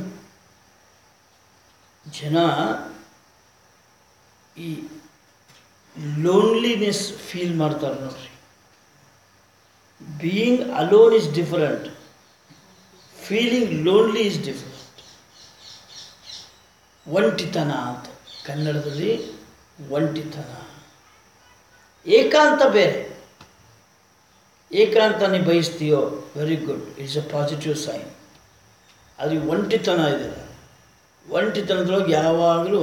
ಜನ ಈ ಲೋನ್ಲಿನೆಸ್ ಫೀಲ್ ಮಾಡ್ತಾರೆ ನೋಡ್ರಿ being alone is different feeling lonely is different ಒಂಟಿತನ ಅಂತ ಕನ್ನಡದಲ್ಲಿ ಒಂಟಿತನ ಏಕಾಂತ ಬೇರೆ ಏಕಾಂತ ನೀ ಬಯಸ್ತೀಯೋ very good it's a positive sign ಅದು ಈ ಒಂಟಿತನ ಇದೆ ಒಂಟಿತನದೊಳಗೆ ಯಾವಾಗಲೂ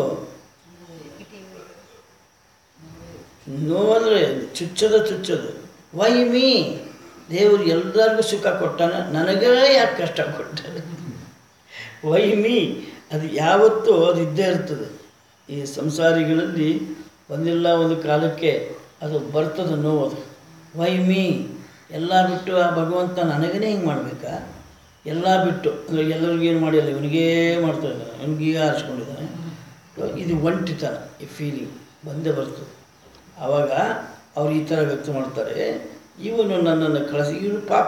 ನೋವಂದರೆ ಚುಚ್ಚದ ಚುಚ್ಚದು ವೈ ಮೀ ದೇವರು ಎಲ್ಲರಿಗೂ ಸುಖ ಕೊಟ್ಟಾನ ನನಗೇ ಯಾಕೆ ಕಷ್ಟ ಕೊಟ್ಟಾನೆ ವೈ ಮೀ ಅದು ಯಾವತ್ತೂ ಅದು ಇದ್ದೇ ಇರ್ತದೆ ಈ ಸಂಸಾರಿಗಳಲ್ಲಿ ಒಂದಿಲ್ಲ ಒಂದು ಕಾಲಕ್ಕೆ ಅದು ಬರ್ತದೆ ನೋವು ವೈ ಮೀ ಎಲ್ಲ ಬಿಟ್ಟು ಆ ಭಗವಂತ ನನಗೇ ಹಿಂಗೆ ಮಾಡಬೇಕಾ ಎಲ್ಲ ಬಿಟ್ಟು ಅಂದರೆ ಎಲ್ಲರಿಗೂ ಏನು ಮಾಡಿಲ್ಲ ಇವನಿಗೇ ಮಾಡ್ತಾ ಇದ್ದಾನೆ ಇವನಿಗೀಗ ಆರಿಸ್ಕೊಂಡಿದ್ದಾನೆ ಇದು ಒಂಟಿತನ ಈ ಫೀಲಿಂಗ್ ಬಂದೇ ಬರ್ತದೆ ಆವಾಗ ಅವ್ರು ಈ ಥರ ವ್ಯಕ್ತ ಮಾಡ್ತಾರೆ ಇವನು ನನ್ನನ್ನು ಕಳಿಸಿ ಇವನು ಪಾಪ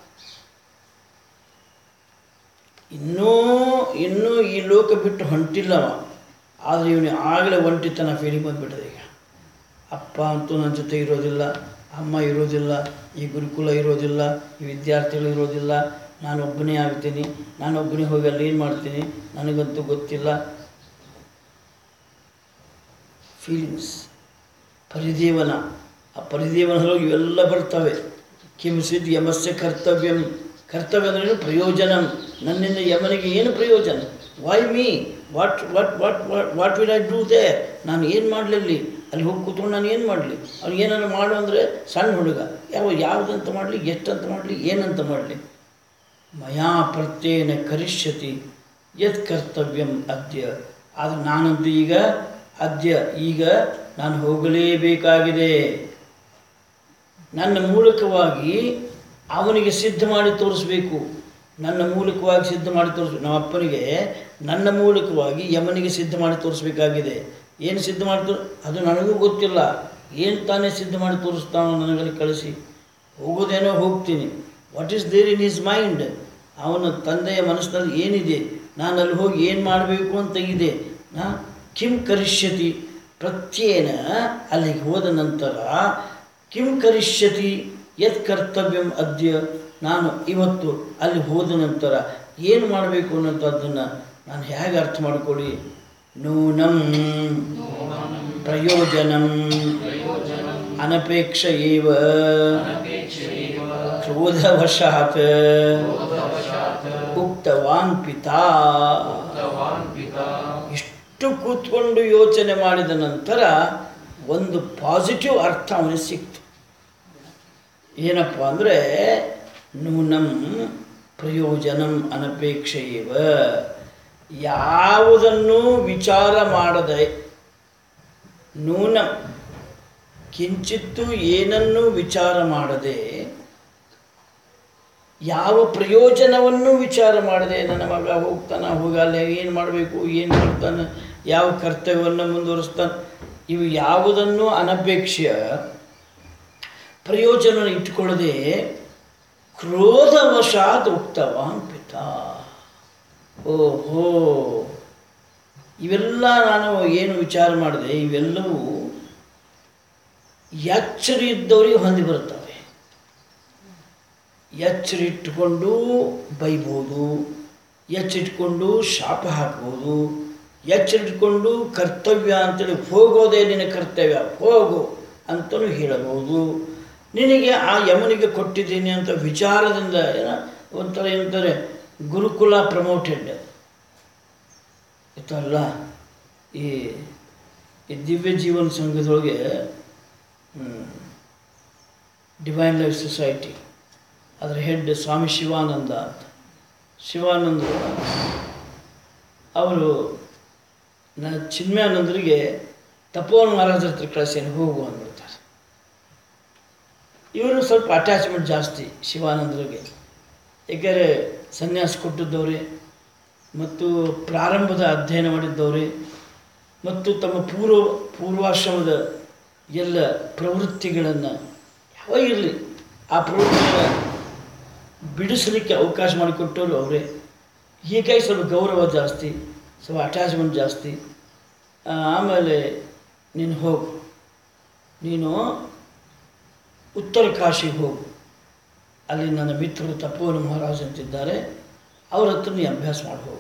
ಇನ್ನೂ ಇನ್ನೂ ಈ ಲೋಕ ಬಿಟ್ಟು ಹೊಂಟಿಲ್ಲವ ಆದರೆ ಇವನು ಆಗಲೇ ಒಂಟಿತನ ಫೀಲಿಂಗ್ ಬಂದುಬಿಟ್ಟದೆ ಈಗ ಅಪ್ಪ ಅಂತೂ ನನ್ನ ಜೊತೆ ಇರೋದಿಲ್ಲ ಅಮ್ಮ ಇರೋದಿಲ್ಲ ಈ ಗುರುಕುಲ ಇರೋದಿಲ್ಲ ಈ ವಿದ್ಯಾರ್ಥಿಗಳು ಇರೋದಿಲ್ಲ ನಾನು ಒಬ್ಬನೇ ಆಗ್ತೀನಿ ನಾನು ಒಬ್ಬನೇ ಹೋಗಿ ಅಲ್ಲಿ ಏನು ಮಾಡ್ತೀನಿ ನನಗಂತೂ ಗೊತ್ತಿಲ್ಲ ಫೀಲಿಂಗ್ಸ್ ಪರಿದೇವನ ಆ ಪರಿದೇವನದೊಳಗೆ ಇವೆಲ್ಲ ಬರ್ತವೆ ಕಿಂಸಿದ್ ಯಮಸ್ಯ ಕರ್ತವ್ಯಂ ಕರ್ತವ್ಯ ಅಂದ್ರೆ ಏನು? ಪ್ರಯೋಜನ ನನ್ನಿಂದ ಯಮನಿಗೆ ಏನು ಪ್ರಯೋಜನ why me what what what what what will I do they ನಾನು ಏನು ಮಾಡಲಿ ಅಲ್ಲಿ ಹೋಗಿ ಕೂತ್ಕೊಂಡು ನಾನು ಏನು ಮಾಡಲಿ ಅವ್ನು ಏನಾರು ಮಾಡು ಅಂದರೆ ಸಣ್ಣ ಹುಡುಗ ಯಾವ ಯಾವುದಂತ ಮಾಡಲಿ ಎಷ್ಟಂತ ಮಾಡಲಿ ಏನಂತ ಮಾಡಲಿ ಮಯಾ ಪ್ರತ್ಯೇನ ಕರಿಷ್ಯತಿ ಯತ್ ಕರ್ತವ್ಯಂ ಅದ್ಯ ಆದರೆ ನಾನಂತೂ ಈಗ ಅದ್ಯ ಈಗ ನಾನು ಹೋಗಲೇಬೇಕಾಗಿದೆ ನನ್ನ ಮೂಲಕವಾಗಿ ಅವನಿಗೆ ಸಿದ್ಧ ಮಾಡಿ ತೋರಿಸ್ಬೇಕು ನನ್ನ ಮೂಲಕವಾಗಿ ಸಿದ್ಧ ಮಾಡಿ ತೋರಿಸ್ಬೇಕು ನಮ್ಮ ಅಪ್ಪನಿಗೆ ನನ್ನ ಮೂಲಕವಾಗಿ ಯಮನಿಗೆ ಸಿದ್ಧ ಮಾಡಿ ತೋರಿಸ್ಬೇಕಾಗಿದೆ ಏನು ಸಿದ್ಧ ಮಾಡಿ ತೋರ್ ಅದು ನನಗೂ ಗೊತ್ತಿಲ್ಲ ಏನು ತಾನೇ ಸಿದ್ಧ ಮಾಡಿ ತೋರಿಸ್ತಾನೋ ನನಗಲ್ಲಿ ಕಳಿಸಿ ಹೋಗೋದೇನೋ ಹೋಗ್ತೀನಿ what is there in his mind ಅವನ ತಂದೆಯ ಮನಸ್ಸಿನಲ್ಲಿ ಏನಿದೆ ನಾನು ಅಲ್ಲಿ ಹೋಗಿ ಏನು ಮಾಡಬೇಕು ಅಂತ ಇದೆ ನಾ ಕಿಂ ಕರಿಷ್ಯತಿ ಪ್ರತ್ಯೇನ ಅಲ್ಲಿಗೆ ಹೋದ ನಂತರ ಕಿಂ ಕರಿಷ್ಯತಿ ಯತ್ ಕರ್ತವ್ಯಂ ಅದ್ಯ ನಾನು ಇವತ್ತು ಅಲ್ಲಿ ಹೋದ ನಂತರ ಏನು ಮಾಡಬೇಕು ಅನ್ನೋಂಥದ್ದನ್ನು ನಾನು ಹೇಗೆ ಅರ್ಥ ಮಾಡ್ಕೊಳ್ಳಿ ನೂನಂ ಪ್ರಯೋಜನಂ ಅನಪೇಕ್ಷ ಏವ ಕ್ರೋಧವಶಾತ್ ಉಕ್ತವಾನ್ ಪಿತಾ ಇಷ್ಟು ಕೂತ್ಕೊಂಡು ಯೋಚನೆ ಮಾಡಿದ ನಂತರ ಒಂದು ಪಾಸಿಟಿವ್ ಅರ್ಥ ಅವನಿಗೆ ಸಿಕ್ತು ಏನಪ್ಪ ಅಂದರೆ ನೂನಂ ಪ್ರಯೋಜನಂ ಅನಪೇಕ್ಷ ಇವ ಯಾವುದನ್ನು ವಿಚಾರ ಮಾಡದೆ ನೂನಂ ಕಿಂಚಿತ್ತು ಏನನ್ನೂ ವಿಚಾರ ಮಾಡದೆ ಯಾವ ಪ್ರಯೋಜನವನ್ನು ವಿಚಾರ ಮಾಡದೆ ನನ್ನ ಮಗ ಹೋಗ್ತಾನ ಹೋಗಲ್ಲ ಏನು ಮಾಡಬೇಕು ಏನು ಮಾಡ್ತಾನೆ ಯಾವ ಕರ್ತವ್ಯವನ್ನು ಮುಂದುವರಿಸ್ತಾನೆ ಇವು ಯಾವುದನ್ನು ಅನಪೇಕ್ಷೆಯ ಪ್ರಯೋಜನ ಇಟ್ಟುಕೊಳ್ಳದೆ ಕ್ರೋಧವಶಾತ್ ಉಕ್ತವಾನ್ ಪಿತಾ ಓಹೋ ಇವೆಲ್ಲ ನಾನು ಏನು ವಿಚಾರ ಮಾಡಿದೆ ಇವೆಲ್ಲವೂ ಎಚ್ಚರ ಇದ್ದವರಿಗೆ ಹೊಂದಿ ಬರುತ್ತವೆ ಎಚ್ಚರಿಟ್ಟುಕೊಂಡು ಬೈಬೋದು ಎಚ್ಚರಿಟ್ಕೊಂಡು ಶಾಪ ಹಾಕ್ಬೋದು ಎಚ್ಚರಿಟ್ಕೊಂಡು ಕರ್ತವ್ಯ ಅಂತೇಳಿ ಹೋಗೋದೇ ನಿನ್ನ ಕರ್ತವ್ಯ ಹೋಗು ಅಂತಲೂ ಹೇಳಬಹುದು ನಿನಗೆ ಆ ಯಮನಿಗೆ ಕೊಟ್ಟಿದ್ದೀನಿ ಅಂತ ವಿಚಾರದಿಂದ ಏನ ಒಂಥರ ಏನಂತಾರೆ ಗುರುಕುಲ ಪ್ರಮೋಟೆಡ್ ಇತ್ತಲ್ಲ ಈ ಈ ದಿವ್ಯ ಜೀವನ ಸಂಘದೊಳಗೆ ಡಿವೈನ್ ಲೈಫ್ ಸೊಸೈಟಿ ಅದರ ಹೆಡ್ ಸ್ವಾಮಿ ಶಿವಾನಂದ ಅಂತ ಶಿವಾನಂದರು ಅವರು ನ ಚಿನ್ಮಯಾನಂದರಿಗೆ ತಪೋವನ್ ಮಹಾರಾಜರ ಹತ್ರ ಕಳಿಸೇನೆ ಹೋಗು ಅಂದ್ಬಿಡ್ತಾರೆ ಇವರು ಸ್ವಲ್ಪ ಅಟ್ಯಾಚ್ಮೆಂಟ್ ಜಾಸ್ತಿ ಶಿವಾನಂದರಿಗೆ ಏಕೆಂದರೆ ಸನ್ಯಾಸ ಕೊಟ್ಟಿದ್ದವ್ರೆ ಮತ್ತು ಪ್ರಾರಂಭದ ಅಧ್ಯಯನ ಮಾಡಿದ್ದವ್ರೆ ಮತ್ತು ತಮ್ಮ ಪೂರ್ವ ಪೂರ್ವಾಶ್ರಮದ ಎಲ್ಲ ಪ್ರವೃತ್ತಿಗಳನ್ನು ಯಾವ ಇರಲಿ ಆ ಪ್ರವೃತ್ತಿಗಳನ್ನು ಬಿಡಿಸಲಿಕ್ಕೆ ಅವಕಾಶ ಮಾಡಿಕೊಟ್ಟವರು ಅವರೇ ಹೀಗಾಗಿ ಸ್ವಲ್ಪ ಗೌರವ ಜಾಸ್ತಿ ಸ್ವಲ್ಪ ಅಟ್ಯಾಚ್ಮೆಂಟ್ ಜಾಸ್ತಿ ಆ, ಆಮೇಲೆ ನೀನು ಹೋಗು ನೀನು ಉತ್ತರ ಕಾಶಿಗೆ ಹೋಗು ಅಲ್ಲಿ ನನ್ನ ಮಿತ್ರರು ತಪೋವನ ಮಹಾರಾಜ್ ಅಂತಿದ್ದಾರೆ ಅವ್ರ ಹತ್ರ ನೀ ಅಭ್ಯಾಸ ಮಾಡಿ ಹೋಗು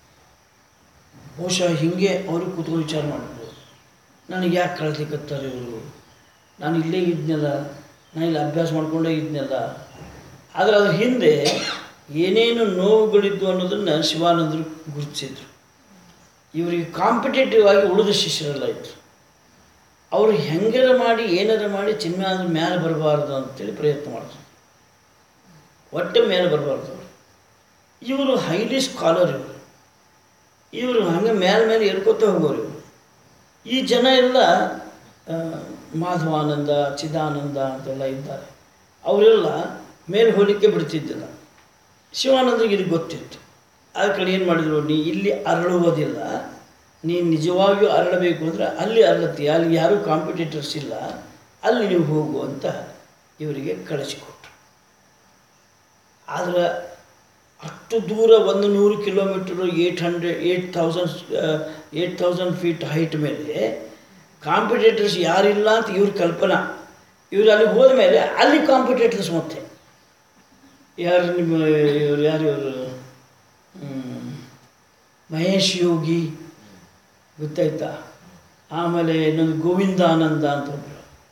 ಬಹುಶಃ ಹೀಗೆ ಅವರು ಕೂತ್ಕೊಂಡು ವಿಚಾರ ಮಾಡ್ಬೋದು ನನಗೆ ಯಾಕೆ ಕಳ್ಲಿಕ್ಕತ್ತಾರೆ ಇವರು ನಾನು ಇಲ್ಲೇ ಇದ್ನಲ್ಲ ನಾನು ಇಲ್ಲಿ ಅಭ್ಯಾಸ ಮಾಡ್ಕೊಂಡೇ ಇದ್ನಲ್ಲ ಆದರೆ ಅದ್ರ ಹಿಂದೆ ಏನೇನು ನೋವುಗಳಿದ್ದು ಅನ್ನೋದನ್ನು ಶಿವಾನಂದರು ಗುರುತಿಸಿದ್ರು ಇವರಿಗೆ ಕಾಂಪಿಟೇಟಿವ್ ಆಗಿ ಉಳಿದ ಶಿಷ್ಯರೆಲ್ಲ ಇದ್ರು ಅವರು ಹೆಂಗಾರ ಮಾಡಿ ಏನಾರ ಮಾಡಿ ಚಿನ್ಮ್ಯಾನಂದ್ರ ಮೇಲೆ ಬರಬಾರ್ದು ಅಂತೇಳಿ ಪ್ರಯತ್ನ ಮಾಡಿದ್ರು ಒಟ್ಟೆ ಮೇಲೆ ಬರಬಾರ್ದು ಅವರು ಇವರು ಹೈಲಿ ಸ್ಕಾಲರ್ ಇವರು ಇವರು ಹಂಗೆ ಮೇಲೆ ಮೇಲೆ ಏರ್ಕೋತ ಹೋಗೋರು ಇವರು ಈ ಜನ ಎಲ್ಲ ಆ, ಮಾಧವಾನಂದ ಚಿದಾನಂದ ಅಂತೆಲ್ಲ ಇದ್ದಾರೆ ಅವರೆಲ್ಲ ಮೇಲೆ ಹೋಲಿಕೆ ಬಿಡ್ತಿದ್ದಿಲ್ಲ ಶಿವಾನಂದರಿಗೆ ಇದು ಗೊತ್ತಿತ್ತು ಆ ಕಡೆ ಏನು ಮಾಡಿದ್ರು ನೀ ಇಲ್ಲಿ ಅರಳುವುದಿಲ್ಲ ನೀನು ನಿಜವಾಗಿಯೂ ಅರಳಬೇಕು ಅಂದರೆ ಅಲ್ಲಿ ಅರಳತಿ ಅಲ್ಲಿ ಯಾರೂ ಕಾಂಪಿಟೇಟರ್ಸ್ ಇಲ್ಲ ಅಲ್ಲಿ ನೀವು ಹೋಗು ಅಂತ ಇವರಿಗೆ ಕಳಿಸಿಕೊಟ್ರು ಆದರೆ ಅಷ್ಟು ದೂರ ಒಂದು ನೂರು kilometre eight hundred eight thousand eight thousand feet height ಮೇಲೆ ಕಾಂಪಿಟೇಟರ್ಸ್ ಯಾರಿಲ್ಲ ಅಂತ ಇವ್ರ ಕಲ್ಪನಾ ಇವರು ಅಲ್ಲಿ ಹೋದ ಮೇಲೆ ಅಲ್ಲಿ ಕಾಂಪಿಟೇಟರ್ಸ್ ಮತ್ತೆ ಯಾರು ನಿಮ್ಮ ಇವ್ರು ಯಾರು ಇವರು ಮಹೇಶ್ ಯೋಗಿ ಗೊತ್ತಾಯ್ತಾ ಆಮೇಲೆ ಇನ್ನೊಂದು ಗೋವಿಂದಾನಂದ ಅಂತ ಒಬ್ಬರು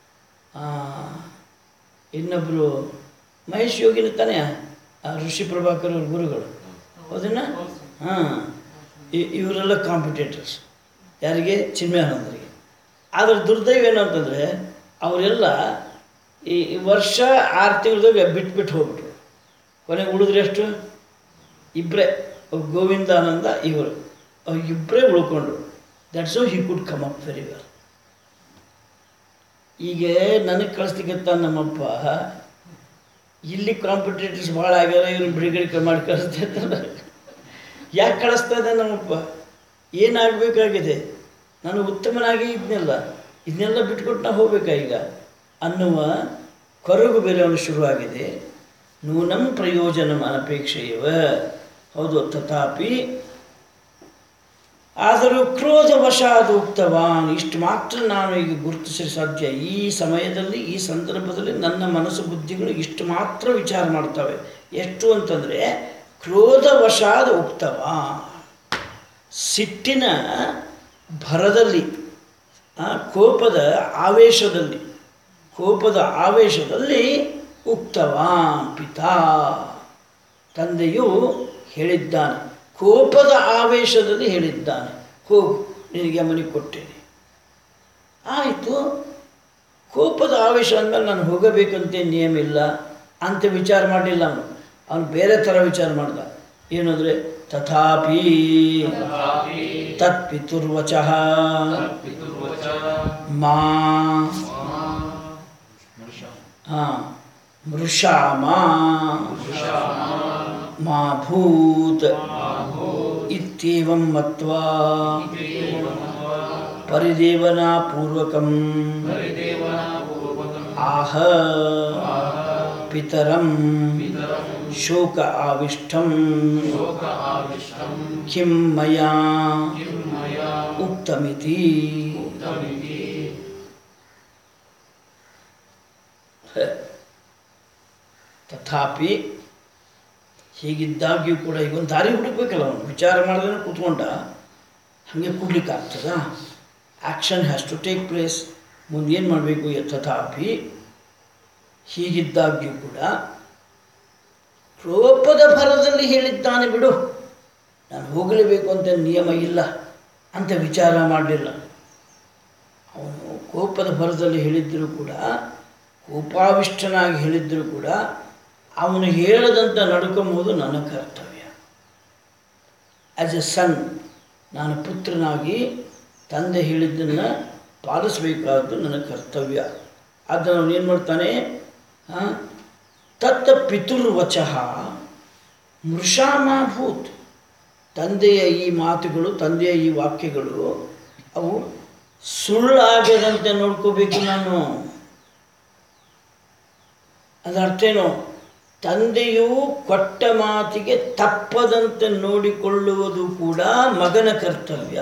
ಇನ್ನೊಬ್ಬರು ಮಹೇಶ್ ಯೋಗಿನ ತಾನೇ ಆ ಋಷಿ ಪ್ರಭಾಕರ್ ಅವ್ರ ಗುರುಗಳು ಹೌದನ್ನ ಹಾಂ ಇವರೆಲ್ಲ ಕಾಂಪಿಟೇಟರ್ಸ್ ಯಾರಿಗೆ ಚಿನ್ಮಯಾನಂದರಿಗೆ ಆದರೆ ದುರ್ದೈವ ಏನು ಅಂತಂದರೆ ಅವರೆಲ್ಲ ಈ ಈ ವರ್ಷ ಆರು ತಿಂಗಳದಾಗ ಬಿಟ್ಬಿಟ್ಟು ಹೋಗ್ಬಿಟ್ರು ಕೊನೆಗೆ ಉಳಿದ್ರೆ ಎಷ್ಟು ಇಬ್ಬರೇ ಗೋವಿಂದಾನಂದ ಇವರು ಅವ್ರು ಇಬ್ಬರೇ ಉಳ್ಕೊಂಡ್ರು that's he could come up very well ಈಗ ನನಗೆ ಕಳಿಸ್ಲಿಕ್ಕತ್ತ ನಮ್ಮಪ್ಪ ಇಲ್ಲಿ ಕಾಂಪಿಟೇಟರ್ಸ್ ಭಾಳ ಆಗ್ಯಾರ ಇವ್ರನ್ನ ಬಿಡುಗಡೆ ಮಾಡಿ ಕಳಿಸ್ತಾ ಇರ್ತಾರೆ ಯಾಕೆ ಕಳಿಸ್ತಾ ಇದ್ದ ನಮ್ಮಪ್ಪ ಏನಾಗಬೇಕಾಗಿದೆ ನಾನು ಉತ್ತಮನಾಗಿ ಇದ್ನೆಲ್ಲ ಇದನ್ನೆಲ್ಲ ಬಿಟ್ಕೊಟ್ಟು ನಾ ಹೋಗ್ಬೇಕಾ ಈಗ ಅನ್ನುವ ಕೊರಗು ಬೇರೆ ಅವನು ಶುರುವಾಗಿದೆ ನೂನಂ ಪ್ರಯೋಜನ ಅನಪೇಕ್ಷೆಯವ ಹೌದು ತಥಾಪಿ ಆದರೂ ಕ್ರೋಧವಶಾದ ಉಕ್ತವಾನ್ ಇಷ್ಟು ಮಾತ್ರ ನಾನು ಈಗ ಗುರುತಿಸಲು ಸಾಧ್ಯ ಈ ಸಮಯದಲ್ಲಿ ಈ ಸಂದರ್ಭದಲ್ಲಿ ನನ್ನ ಮನಸ್ಸು ಬುದ್ಧಿಗಳು ಇಷ್ಟು ಮಾತ್ರ ವಿಚಾರ ಮಾಡ್ತವೆ ಎಷ್ಟು ಅಂತಂದರೆ ಕ್ರೋಧವಶಾದ ಉಕ್ತವಾನ್ ಸಿಟ್ಟಿನ ಭರದಲ್ಲಿ ಆ, ಕೋಪದ ಆವೇಶದಲ್ಲಿ ಕೋಪದ ಆವೇಶದಲ್ಲಿ ಉಕ್ತವಾನ್ ಪಿತಾ ತಂದೆಯು ಹೇಳಿದ್ದಾನೆ ಕೋಪದ ಆವೇಶದಲ್ಲಿ ಹೇಳಿದ್ದಾನೆ ಹೋಗು ನಿನಗೆ ಮನೆ ಕೊಟ್ಟೇನೆ ಆಯಿತು ಕೋಪದ ಆವೇಶ ಅಂದಮೇಲೆ ನಾನು ಹೋಗಬೇಕಂತ ನಿಯಮ ಇಲ್ಲ ಅಂತ ವಿಚಾರ ಮಾಡಲಿಲ್ಲ ಅವನು ಅವನು ಬೇರೆ ಥರ ವಿಚಾರ ಮಾಡ್ದ ಏನಂದರೆ ತಥಾಪಿ ತತ್ಪಿತುರ್ವಚಃ ಮಾ ಹಾಂ ಮೃಷಾಮ ಮಾ ಭೂತ್ ಇತ್ಯೇವಂ ಮತ್ವಾ ಪರಿದೇವನಾಪೂರ್ವಕಂ ಆಹ ಪಿತರಂ ಶೋಕ ಆವಿಷ್ಟಂ ಕಿಂ ಮಯಾ ಉಕ್ತಮಿತಿ ಹ. ತಥಾಪಿ ಹೀಗಿದ್ದಾಗ್ಯೂ ಕೂಡ ಈಗ ಒಂದು ದಾರಿ ಹುಡುಕ್ಬೇಕಲ್ಲ ಅವನು ವಿಚಾರ ಮಾಡಿದ್ರೆ ಕೂತ್ಕೊಂಡ ಹಾಗೆ ಕೂಡ್ಲಿಕ್ಕೆ ಆಗ್ತದ action has to take place ಮುಂದೆ ಏನು ಮಾಡಬೇಕು ತಥಾಪಿ ಹೀಗಿದ್ದಾಗ್ಯೂ ಕೂಡ ಕೋಪದ ಭರದಲ್ಲಿ ಹೇಳಿದ್ದಾನೆ ಬಿಡು ನಾನು ಹೋಗಲೇಬೇಕು ಅಂತ ನಿಯಮ ಇಲ್ಲ ಅಂತ ವಿಚಾರ ಮಾಡಲಿಲ್ಲ ಅವನು ಕೋಪದ ಭರದಲ್ಲಿ ಹೇಳಿದ್ದರೂ ಕೂಡ ಕೋಪಾವಿಷ್ಟನಾಗಿ ಹೇಳಿದ್ದರೂ ಕೂಡ ಅವನು ಹೇಳದಂತ ನಡ್ಕೊಂಬೋದು ನನ್ನ ಕರ್ತವ್ಯ ಆ್ಯಸ್ ಎ ಸನ್ ನಾನು ಪುತ್ರನಾಗಿ ತಂದೆ ಹೇಳಿದ್ದನ್ನು ಪಾಲಿಸಬೇಕಾದ್ದು ನನ್ನ ಕರ್ತವ್ಯ ಅದನ್ನು ಅವನು ಏನು ಮಾಡ್ತಾನೆ ಆ, ತತ್ತ ಪಿತುರ್ವಚಃ ಮೃಷಾಮಾಭೂತ್ ತಂದೆಯ ಈ ಮಾತುಗಳು ತಂದೆಯ ಈ ವಾಕ್ಯಗಳು ಅವು ಸುಳ್ಳಾಗದಂತೆ ನೋಡ್ಕೋಬೇಕು ನಾನು ಅದರ ಅರ್ಥ ಏನು ತಂದೆಯು ಕೊಟ್ಟ ಮಾತಿಗೆ ತಪ್ಪದಂತೆ ನೋಡಿಕೊಳ್ಳುವುದು ಕೂಡ ಮಗನ ಕರ್ತವ್ಯ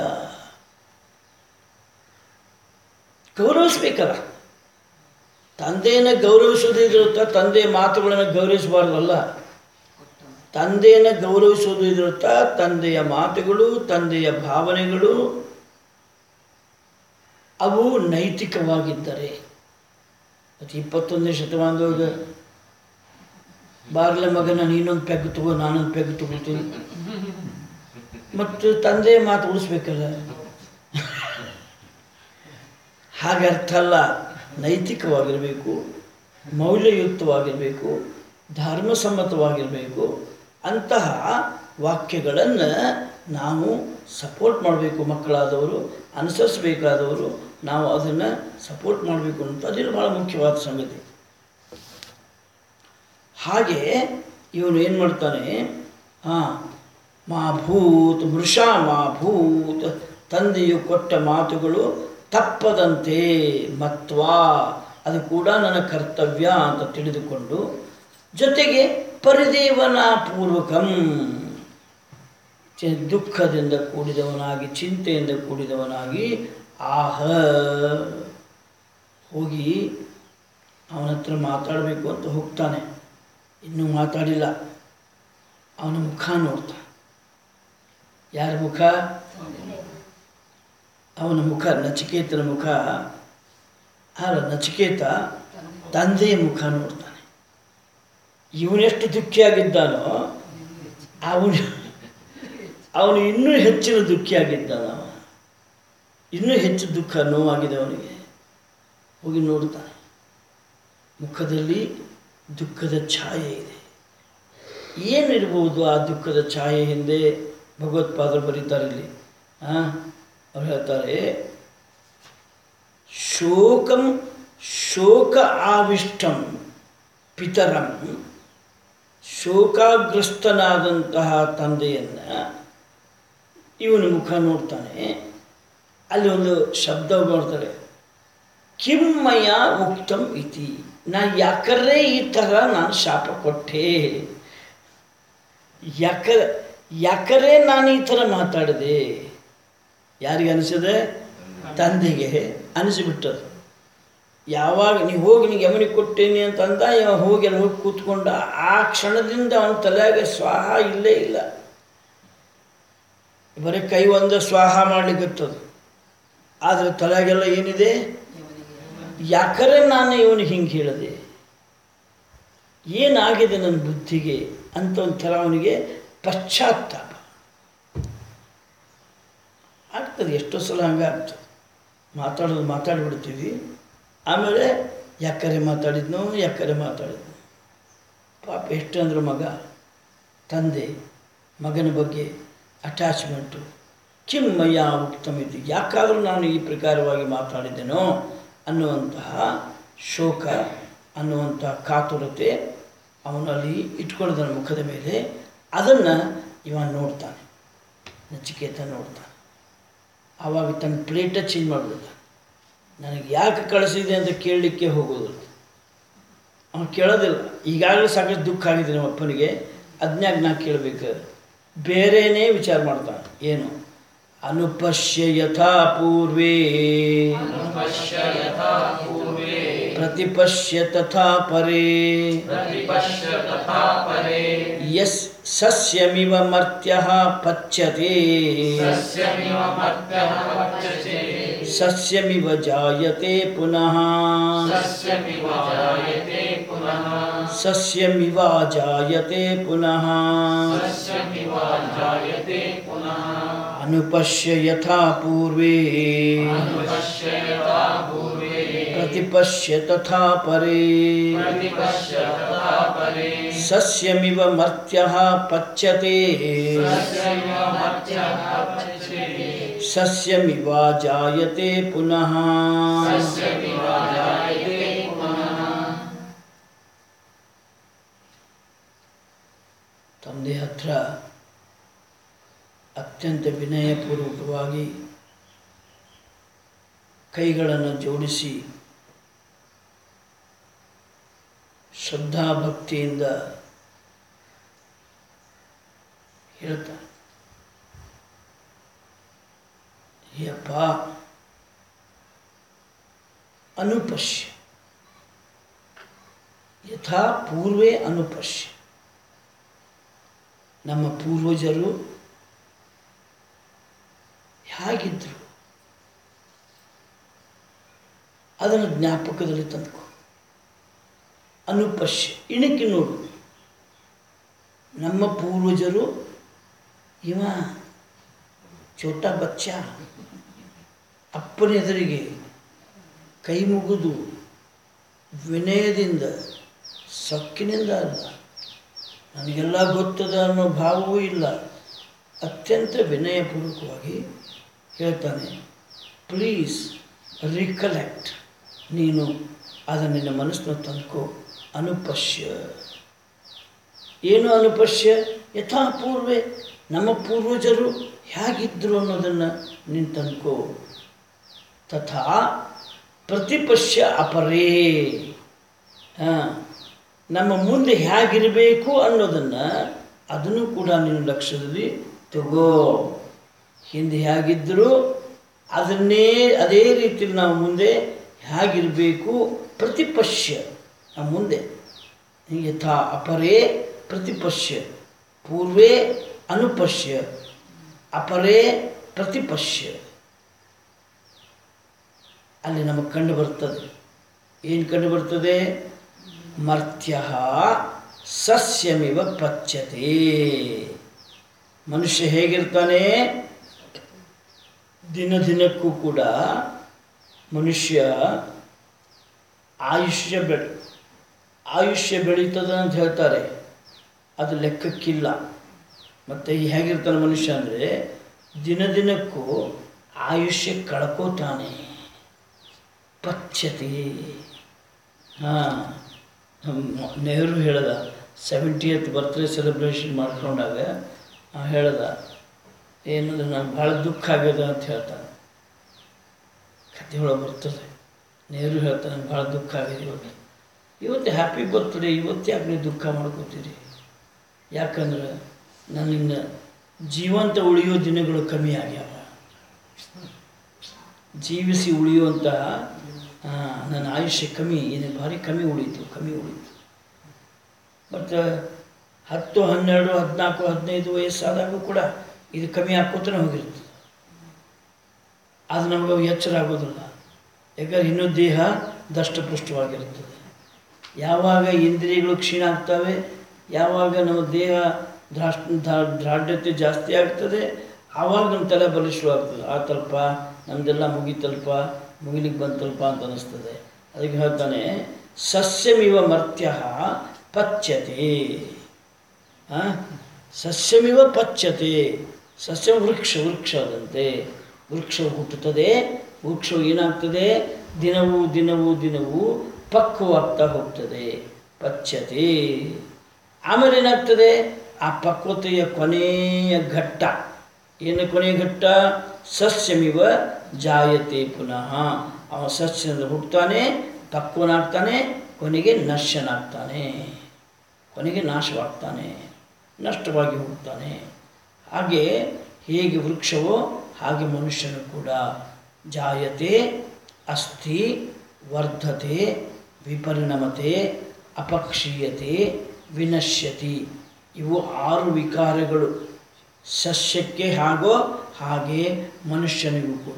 ಗೌರವಿಸ್ಬೇಕಲ್ಲ ತಂದೆಯನ್ನು ಗೌರವಿಸೋದಿರುತ್ತ ತಂದೆಯ ಮಾತುಗಳನ್ನು ಗೌರವಿಸಬಾರ್ದಲ್ಲ ತಂದೆಯನ್ನು ಗೌರವಿಸೋದು ಇದಿರುತ್ತ ತಂದೆಯ ಮಾತುಗಳು ತಂದೆಯ ಭಾವನೆಗಳು ಅವು ನೈತಿಕವಾಗಿದ್ದರೆ ಮತ್ತು ಇಪ್ಪತ್ತೊಂದನೇ ಶತಮಾನದೊಳಗೆ ಬಾರ್ಲೆ ಮಗನ ನೀನೊಂದು ಪೆಗ್ ತಗೋ ನಾನೊಂದು ಪೆಗ್ ತಗೋತೀನಿ ಮತ್ತು ತಂದೆಯ ಮಾತು ಉಳಿಸ್ಬೇಕಲ್ಲ ಹಾಗೆ ಅರ್ಥ ಅಲ್ಲ ನೈತಿಕವಾಗಿರಬೇಕು ಮೌಲ್ಯಯುಕ್ತವಾಗಿರಬೇಕು ಧರ್ಮಸಮ್ಮತವಾಗಿರಬೇಕು ಅಂತಹ ವಾಕ್ಯಗಳನ್ನು ನಾವು ಸಪೋರ್ಟ್ ಮಾಡಬೇಕು ಮಕ್ಕಳಾದವರು ಅನುಸರಿಸಬೇಕಾದವರು ನಾವು ಅದನ್ನು ಸಪೋರ್ಟ್ ಮಾಡಬೇಕು ಅಂತ ಅದಿಲ್ಲ ಭಾಳ ಮುಖ್ಯವಾದ ಸಂಗತಿ ಹಾಗೆ ಇವನು ಏನು ಮಾಡ್ತಾನೆ ಹಾಂ ಮಾ ಭೂತ್ ಮೃಷಾ ಮಾ ಭೂತ್ ತಂದೆಯು ಕೊಟ್ಟ ಮಾತುಗಳು ತಪ್ಪದಂತೆ ಮತ್ವಾ ಅದು ಕೂಡ ನನ್ನ ಕರ್ತವ್ಯ ಅಂತ ತಿಳಿದುಕೊಂಡು ಜೊತೆಗೆ ಪರಿದೇವನ ಪೂರ್ವಕಂ ಚಿ- ದುಃಖದಿಂದ ಕೂಡಿದವನಾಗಿ ಚಿಂತೆಯಿಂದ ಕೂಡಿದವನಾಗಿ ಆಹ ಹೋಗಿ ಅವನ ಹತ್ರ ಮಾತಾಡಬೇಕು ಅಂತ ಹೋಗ್ತಾನೆ ಇನ್ನೂ ಮಾತಾಡಿಲ್ಲ ಅವನ ಮುಖ ನೋಡ್ತಾನೆ ಯಾರ ಮುಖ ಅವನ ಮುಖ ನಚಿಕೇತನ ಮುಖ ಅಲ್ಲ ನಚಿಕೇತ ತಂದೆಯ ಮುಖ ನೋಡ್ತಾನೆ ಇವನೆಷ್ಟು ದುಃಖಿಯಾಗಿದ್ದಾನೋ ಅವನು ಅವನು ಇನ್ನೂ ಹೆಚ್ಚಿನ ದುಃಖಿಯಾಗಿದ್ದಾನ ಅವ. ಇನ್ನೂ ಹೆಚ್ಚು ದುಃಖ ನೋವಾಗಿದೆ ಅವನಿಗೆ ಹೋಗಿ ನೋಡ್ತಾನೆ ಮುಖದಲ್ಲಿ ದುಃಖದ ಛಾಯೆ ಇದೆ ಏನಿರ್ಬೋದು ಆ ದುಃಖದ ಛಾಯೆ ಹಿಂದೆ ಭಗವತ್ಪಾದರು ಬರೀತಾರೆ ಇಲ್ಲಿ ಹಾಂ ಅವ್ರು ಹೇಳ್ತಾರೆ ಶೋಕಂ ಶೋಕ ಆವಿಷ್ಟಂ ಪಿತರಂ ಶೋಕಾಗ್ರಸ್ತನಾದಂತಹ ತಂದೆಯನ್ನು ಇವನು ಮುಖ ನೋಡ್ತಾನೆ ಅಲ್ಲಿ ಒಂದು ಶಬ್ದ ನೋಡ್ತಾರೆ ಕಿಮ್ಮಯ ಉಕ್ತಂ ಇತಿ ನಾ ಯಾಕರೇ ಈ ಥರ ನಾನು ಶಾಪ ಕೊಟ್ಟೆ ಯಾಕ ಯಾಕರೇ ನಾನು ಈ ಥರ ಮಾತಾಡಿದೆ ಯಾರಿಗೆ ಅನಿಸಿದೆ ತಂದೆಗೆ ಅನಿಸಿಬಿಟ್ಟದು ಯಾವಾಗ ನೀವು ಹೋಗಿ ನೀವು ಯಮನಿಗೆ ಕೊಟ್ಟೇನಿ ಅಂತಂದ ಇವ ಹೋಗಿ ಅಲ್ಲಿ ಹೋಗಿ ಕೂತ್ಕೊಂಡ ಆ ಕ್ಷಣದಿಂದ ಅವನ ತಲೆಯಾಗ ಸ್ವಾಹ ಇಲ್ಲೇ ಇಲ್ಲ ಬರೀ ಕೈ ಒಂದು ಸ್ವಾಹ ಮಾಡ್ಲಿಕ್ಕತ್ತದು ಆದರೆ ತಲೆಯಾಗೆಲ್ಲ ಏನಿದೆ ಯಾಕರೆ ನಾನು ಇವನಿಗೆ ಹಿಂಗೆ ಹೇಳಿದೆ ಏನಾಗಿದೆ ನನ್ನ ಬುದ್ಧಿಗೆ ಅಂತ ಒಂಥರ ಅವನಿಗೆ ಪಶ್ಚಾತ್ತಾಪ ಆಗ್ತದೆ ಎಷ್ಟೋ ಸಲ ಹಂಗೆ ಆಗ್ತದೆ ಮಾತಾಡೋದು ಮಾತಾಡ್ಬಿಡ್ತೀವಿ ಆಮೇಲೆ ಯಾಕರೆ ಮಾತಾಡಿದ್ನೋ ಯಾಕರೆ ಮಾತಾಡಿದ್ನು ಪಾಪ ಎಷ್ಟು ಅಂದ್ರೆ ಮಗ ತಂದೆ ಮಗನ ಬಗ್ಗೆ ಅಟ್ಯಾಚ್ಮೆಂಟು ಕಿಮ್ಮಯ್ಯ ಉತ್ತಮಿದ್ದು ಯಾಕಾದರೂ ನಾನು ಈ ಪ್ರಕಾರವಾಗಿ ಮಾತಾಡಿದ್ದೇನೋ ಅನ್ನುವಂತಹ ಶೋಕ ಅನ್ನುವಂತಹ ಕಾತುರತೆ ಅವನಲ್ಲಿ ಇಟ್ಕೊಳ್ಳೋದನ ಮುಖದ ಮೇಲೆ ಅದನ್ನು ಇವ ನೋಡ್ತಾನೆ ನಚಿಕೇತ ನೋಡ್ತಾನೆ ಆವಾಗ ತನ್ನ ಪ್ಲೇಟ ಚೇಂಜ್ ಮಾಡಿಬಿಡ್ತಾನೆ ನನಗೆ ಯಾಕೆ ಕಳಿಸಿದೆ ಅಂತ ಕೇಳಲಿಕ್ಕೆ ಹೋಗೋದಿಲ್ಲ ಅವನು ಕೇಳೋದಿಲ್ಲ ಈಗಾಗಲೇ ಸಾಕಷ್ಟು ದುಃಖ ಆಗಿದೆ ನಮ್ಮ ಅಪ್ಪನಿಗೆ ಅದನ್ಯಾಗ ನಾ ಕೇಳಬೇಕು ಬೇರೆನೇ ವಿಚಾರ ಮಾಡ್ತಾನೆ ಏನು ಅನುಪಶ್ಯ ಯಥಾ ಪೂರ್ವೇ ಪ್ರತಿಪಶ್ಯ ತಥಾ ಪರೇ ಯಸ್ ಸಸ್ಯಮಿವ ಮರ್ತ್ಯ ಪಚ್ಯತೆ ಸಸ್ಯಮಿವ ಜಾಯತೆ ಪುನಃ ಸಸ್ಯಮಿವ ಜಾಯತೆ ಪುನಃ ಅನುಪಶ್ಯ ಯಥಾ ಪೂರ್ವೇ प्रतिपश्य तथा परे सस्यमिव मर्त्यः पच्यते सस्यमिवा जायते पुनः ತಂದೆ ಹತ್ರ ಅತ್ಯಂತ ವಿನಯಪೂರ್ವಕವಾಗಿ ಕೈಗಳನ್ನು ಜೋಡಿಸಿ ಶ್ರದ್ಧಾಭಕ್ತಿಯಿಂದ ಹೇಳ್ತಾರೆ ಯಪ್ಪ ಅನುಪಶ್ಯ ಯಥಾ ಪೂರ್ವೇ ಅನುಪಶ್ಯ ನಮ್ಮ ಪೂರ್ವಜರು ಹೇಗಿದ್ದರು ಅದನ್ನು ಜ್ಞಾಪಕದಲ್ಲಿ ತಂದುಕೋ ಅನುಪಶ್ಯ ಇಣಕಿ ನೋಡು ನಮ್ಮ ಪೂರ್ವಜರು ಇವ ಚೋಟ ಬಚ್ಚ ಅಪ್ಪನ ಎದುರಿಗೆ ಕೈ ಮುಗಿದು ವಿನಯದಿಂದ ಸೊಕ್ಕಿನಿಂದ ಅಲ್ಲ ನನಗೆಲ್ಲ ಗೊತ್ತದ ಅನ್ನೋ ಭಾವವೂ ಇಲ್ಲ ಅತ್ಯಂತ ವಿನಯಪೂರ್ವಕವಾಗಿ ಹೇಳ್ತಾನೆ ಪ್ಲೀಸ್ ರಿಕಲೆಕ್ಟ್ ನೀನು ಅದನ್ನು ನಿನ್ನ ಮನಸ್ಸನ್ನು ತಂದ್ಕೋ ಅನುಪಶ್ಯ ಏನು ಅನುಪಶ್ಯ ಯಥಾ ಪೂರ್ವೆ ನಮ್ಮ ಪೂರ್ವಜರು ಹೇಗಿದ್ದರು ಅನ್ನೋದನ್ನು ನೀನು ತಂದ್ಕೋ ತಥಾ ಪ್ರತಿಪಶ್ಯ ಅಪರೇ ಹಾಂ ನಮ್ಮ ಮುಂದೆ ಹೇಗಿರಬೇಕು ಅನ್ನೋದನ್ನು ಅದನ್ನು ಕೂಡ ನೀನು ಲಕ್ಷ್ಯದಲ್ಲಿ ತಗೋ ಹಿಂದೆ ಹೇಗಿದ್ದರೂ ಅದನ್ನೇ ಅದೇ ರೀತಿಯಲ್ಲಿ ನಾವು ಮುಂದೆ ಹೇಗಿರಬೇಕು ಪ್ರತಿಪಶ್ಯ ನಾವು ಮುಂದೆ ಯಥಾ ಅಪರೇ ಪ್ರತಿಪಶ್ಯ ಪೂರ್ವೇ ಅನುಪಶ್ಯ ಅಪರೇ ಪ್ರತಿಪಶ್ಯ ಅಲ್ಲಿ ನಮಗೆ ಕಂಡು ಬರ್ತದೆ ಏನು ಕಂಡು ಬರ್ತದೆ ಮರ್ತ್ಯ ಸಸ್ಯಮಿವ ಪಚ್ಯತೆ ಮನುಷ್ಯ ಹೇಗಿರ್ತಾನೆ ದಿನ ದಿನಕ್ಕೂ ಕೂಡ ಮನುಷ್ಯ ಆಯುಷ್ಯ ಬೆಳೆ ಆಯುಷ್ಯ ಬೆಳೀತದ ಅಂತ ಹೇಳ್ತಾರೆ ಅದು ಲೆಕ್ಕಕ್ಕಿಲ್ಲ ಮತ್ತು ಹೇಗಿರ್ತಾನೆ ಮನುಷ್ಯ ಅಂದರೆ ದಿನ ದಿನಕ್ಕೂ ಆಯುಷ್ಯ ಕಳ್ಕೋತಾನೆ ಪಚ್ಯತೆ ಹಾಂ ನೆಹರು ಹೇಳ್ದ ಸೆವೆಂಟಿಯತ್ ಬರ್ತ್ಡೇ ಸೆಲೆಬ್ರೇಷನ್ ಮಾಡ್ಕೊಂಡಾಗ ಅವ ಹೇಳ್ದ ಏನಂದ್ರೆ ನಾನು ಭಾಳ ದುಃಖ ಆಗ್ಯದ ಅಂತ ಹೇಳ್ತಾನೆ ಕತೆ ಒಳಗೆ ಬರ್ತದೆ ನೆಹರು ಹೇಳ್ತಾನೆ ಭಾಳ ದುಃಖ ಆಗಿದೆ ಇವತ್ತು ಇವತ್ತು ಹ್ಯಾಪಿ ಬರ್ತ್ಡೇ ಇವತ್ತು ಯಾಕೆ ನೀವು ದುಃಖ ಮಾಡ್ಕೋತೀರಿ ಯಾಕಂದ್ರೆ ನನ್ನಿಂದ ಜೀವಂತ ಉಳಿಯೋ ದಿನಗಳು ಕಮ್ಮಿ ಆಗ್ಯಾವ ಜೀವಿಸಿ ಉಳಿಯುವಂತಹ ಆ, ನನ್ನ ಆಯುಷ್ಯ ಕಮ್ಮಿ ಇದು ಭಾರಿ ಕಮ್ಮಿ ಉಳೀತು ಕಮ್ಮಿ ಉಳೀತು ಮತ್ತು ಹತ್ತು ಹನ್ನೆರಡು ಹದಿನಾಲ್ಕು ಹದಿನೈದು ವಯಸ್ಸಾದಾಗೂ ಕೂಡ ಇದು ಕಮ್ಮಿ ಹಾಕೋತಾನೆ ಹೋಗಿರ್ತದೆ ಅದು ನಮಗೆ ಎಚ್ಚರ ಆಗೋದಿಲ್ಲ ಯಾಕಂದ್ರೆ ಇನ್ನೂ ದೇಹ ದಷ್ಟಪುಷ್ಟವಾಗಿರುತ್ತದೆ ಯಾವಾಗ ಇಂದ್ರಿಯಗಳು ಕ್ಷೀಣ ಆಗ್ತವೆ ಯಾವಾಗ ನಮ್ಮ ದೇಹ ದ್ರಾಷ್ಟ ದ್ರಾ- ದಾರ್ಢ್ಯತೆ ಜಾಸ್ತಿ ಆಗ್ತದೆ ಆವಾಗ ನಮ್ಮ ತಲೆ ಬಲಿಷ್ಠವಾಗ್ತದೆ ಆ ತಲ್ಪ ನಮ್ಮದೆಲ್ಲ ಮುಗಿತಲ್ಪ ಮುಗಿಲಿಕ್ಕೆ ಬಂತಲ್ಪ ಅಂತ ಅನ್ನಿಸ್ತದೆ ಅದಕ್ಕೆ ಹೇಳ್ತಾನೆ ಸಸ್ಯಮಿವ ಮರ್ತ್ಯ ಪಚ್ಯತೆ ಆ? ಸಸ್ಯಮಿವ ಪಚ್ಯತೆ ಸಸ್ಯ ವೃಕ್ಷ ವೃಕ್ಷದಂತೆ ವೃಕ್ಷವು ಹುಟ್ಟುತ್ತದೆ ವೃಕ್ಷವು ಏನಾಗ್ತದೆ ದಿನವೂ ದಿನವೂ ದಿನವೂ ಪಕ್ವವಾಗ್ತಾ ಹೋಗ್ತದೆ ಪಚ್ಯತೆ ಆಮೇಲೆ ಏನಾಗ್ತದೆ ಆ ಪಕ್ವತೆಯ ಕೊನೆಯ ಘಟ್ಟ ಏನು ಕೊನೆಯ ಘಟ್ಟ ಸಸ್ಯಮಿವ ಜಾಯತೆ ಪುನಃ ಅವ ಸಸ್ಯದಿಂದ ಹುಟ್ಟುತ್ತಾನೆ ಪಕ್ವನಾಗ್ತಾನೆ ಕೊನೆಗೆ ನಶ್ಯನಾಗ್ತಾನೆ ಕೊನೆಗೆ ನಾಶವಾಗ್ತಾನೆ ನಷ್ಟವಾಗಿ ಹೋಗ್ತಾನೆ ಹಾಗೆ ಹೇಗೆ ವೃಕ್ಷವೋ ಹಾಗೆ ಮನುಷ್ಯನು ಕೂಡ ಜಾಯತೆ ಅಸ್ಥಿ ವರ್ಧತೆ ವಿಪರಿಣಮತೆ ಅಪಕ್ಷೀಯತೆ ವಿನಶ್ಯತಿ ಇವು ಆರು ವಿಕಾರಗಳು ಸಸ್ಯಕ್ಕೆ ಹಾಗೋ ಹಾಗೆ ಮನುಷ್ಯನಿಗೂ ಕೂಡ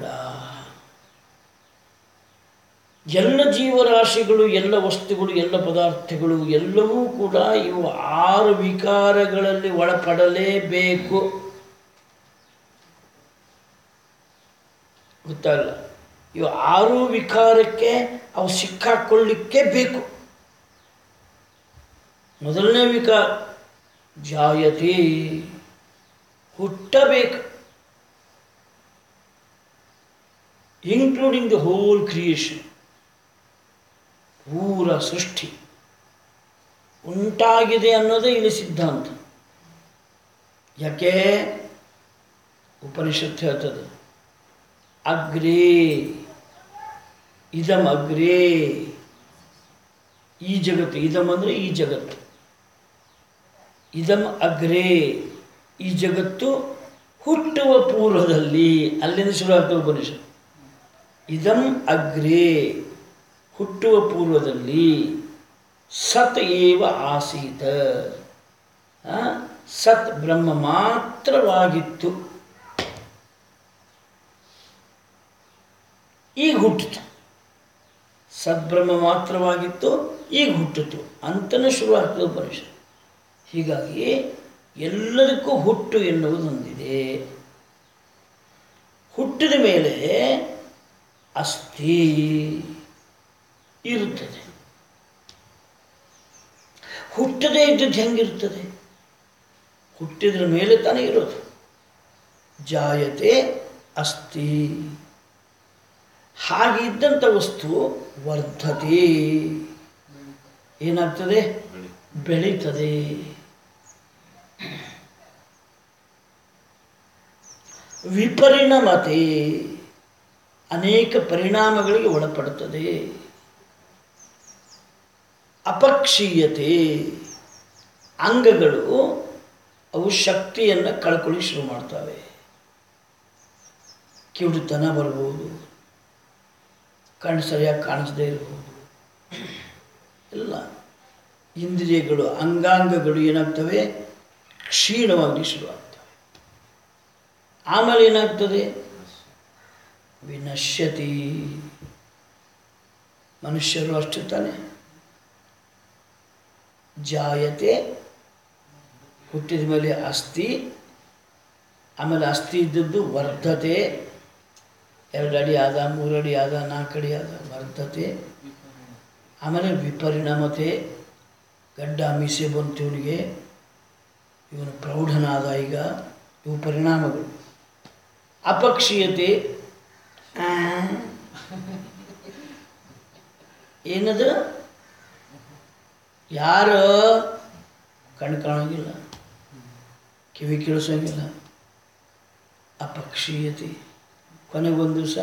ಎಲ್ಲ ಜೀವರಾಶಿಗಳು ಎಲ್ಲ ವಸ್ತುಗಳು ಎಲ್ಲ ಪದಾರ್ಥಗಳು ಎಲ್ಲವೂ ಕೂಡ ಇವು ಆರು ವಿಕಾರಗಳಲ್ಲಿ ಒಳಪಡಲೇಬೇಕು ಗೊತ್ತಲ್ಲ ಇವು ಆರು ವಿಕಾರಕ್ಕೆ ಅವು ಸಿಕ್ಕಾಕೊಳ್ಳಿಕ್ಕೆ ಬೇಕು ಮೊದಲನೇ ವಿಕಾರ ಜಾಯತೆ ಹುಟ್ಟಬೇಕು ಇನ್ಕ್ಲೂಡಿಂಗ್ ದ ಹೋಲ್ ಕ್ರಿಯೇಷನ್ ಪೂರ ಸೃಷ್ಟಿ ಉಂಟಾಗಿದೆ ಅನ್ನೋದೇ ಇಲ್ಲಿ ಸಿದ್ಧಾಂತ ಯಾಕೆ ಉಪನಿಷತ್ತು ಹೇಳ್ತದೆ ಅಗ್ರೇ ಇದಂ ಅಗ್ರೇ ಈ ಜಗತ್ತು ಇದಂ ಅಂದರೆ ಈ ಜಗತ್ತು ಇದಂ ಅಗ್ರೇ ಈ ಜಗತ್ತು ಹುಟ್ಟುವ ಪೂರ್ವದಲ್ಲಿ ಅಲ್ಲಿಂದ ಶುರು ಆಗ್ತದೆ ಉಪನಿಷತ್ತು ಇದಂ ಅಗ್ರೇ ಹುಟ್ಟುವ ಪೂರ್ವದಲ್ಲಿ ಸತ್ ಏವ ಆಸೀತ ಆ, ಸತ್ ಬ್ರಹ್ಮ ಮಾತ್ರವಾಗಿತ್ತು ಈಗ ಹುಟ್ಟಿತು ಸದ್ಬ್ರಹ್ಮ ಮಾತ್ರವಾಗಿತ್ತು ಈಗ ಹುಟ್ಟಿತು ಅಂತಲೇ ಶುರು ಆಗ್ತದೆ ಉಪನಿಷತ್ ಹೀಗಾಗಿ ಎಲ್ಲದಕ್ಕೂ ಹುಟ್ಟು ಎನ್ನುವುದೊಂದಿದೆ ಹುಟ್ಟಿದ ಮೇಲೆ ಅಸ್ಥಿ ಇರುತ್ತದೆ ಹುಟ್ಟದೇ ಇದ್ದದ್ದು ಹೆಂಗಿರ್ತದೆ ಹುಟ್ಟಿದ್ರ ಮೇಲೆ ತಾನೇ ಇರೋದು ಜಾಯತೆ ಅಸ್ಥಿ ಹಾಗಿದ್ದಂಥ ವಸ್ತು ವರ್ಧತೆ ಏನಾಗ್ತದೆ ಬೆಳೀತದೆ ವಿಪರಿಣಮತೆ ಅನೇಕ ಪರಿಣಾಮಗಳಿಗೆ ಒಳಪಡುತ್ತದೆ ಅಪಕ್ಷೀಯತೆ ಅಂಗಗಳು ಅವು ಶಕ್ತಿಯನ್ನು ಕಳ್ಕೊಳ್ಳಿ ಶುರು ಮಾಡ್ತವೆ ಕಿವುಡುತನ ಬರ್ಬೋದು ಕಣ್ಣು ಸರಿಯಾಗಿ ಕಾಣಿಸದೇ ಇರ್ಬೋದು ಎಲ್ಲ ಇಂದ್ರಿಯಗಳು ಅಂಗಾಂಗಗಳು ಏನಾಗ್ತವೆ ಕ್ಷೀಣವಾಗಿ ಶುರುವಾಗ್ತವೆ ಆಮೇಲೆ ಏನಾಗ್ತದೆ ವಿನಶ್ಯತಿ ಮನುಷ್ಯರು ಅಷ್ಟೇ ತಾನೆ ಜಾಯತೆ ಹುಟ್ಟಿದ ಮೇಲೆ ಅಸ್ಥಿ ಆಮೇಲೆ ಅಸ್ಥಿ ಇದ್ದದ್ದು ವರ್ಧತೆ ಎರಡು ಅಡಿ ಆದ ಮೂರು ಅಡಿ ಆದ ನಾಲ್ಕು ಅಡಿ ಆದ ವರ್ಧತೆ ಆಮೇಲೆ ವಿಪರಿಣಾಮತೆ ಗಡ್ಡ ಮೀಸೆ ಬಂತು ಇವನಿಗೆ ಇವನು ಪ್ರೌಢನಾದ ಈಗ ಇವು ಪರಿಣಾಮಗಳು ಅಪಕ್ಷೀಯತೆ ಆ, ಏನದು ಯಾರು ಕಣ್ಣು ಕಾಣೋಂಗಿಲ್ಲ ಕಿವಿ ಕೇಳಿಸೋಂಗಿಲ್ಲ ಅಪಕ್ಷೀಯತೆ ಕೊನೆಗೊಂದು ದಿವಸ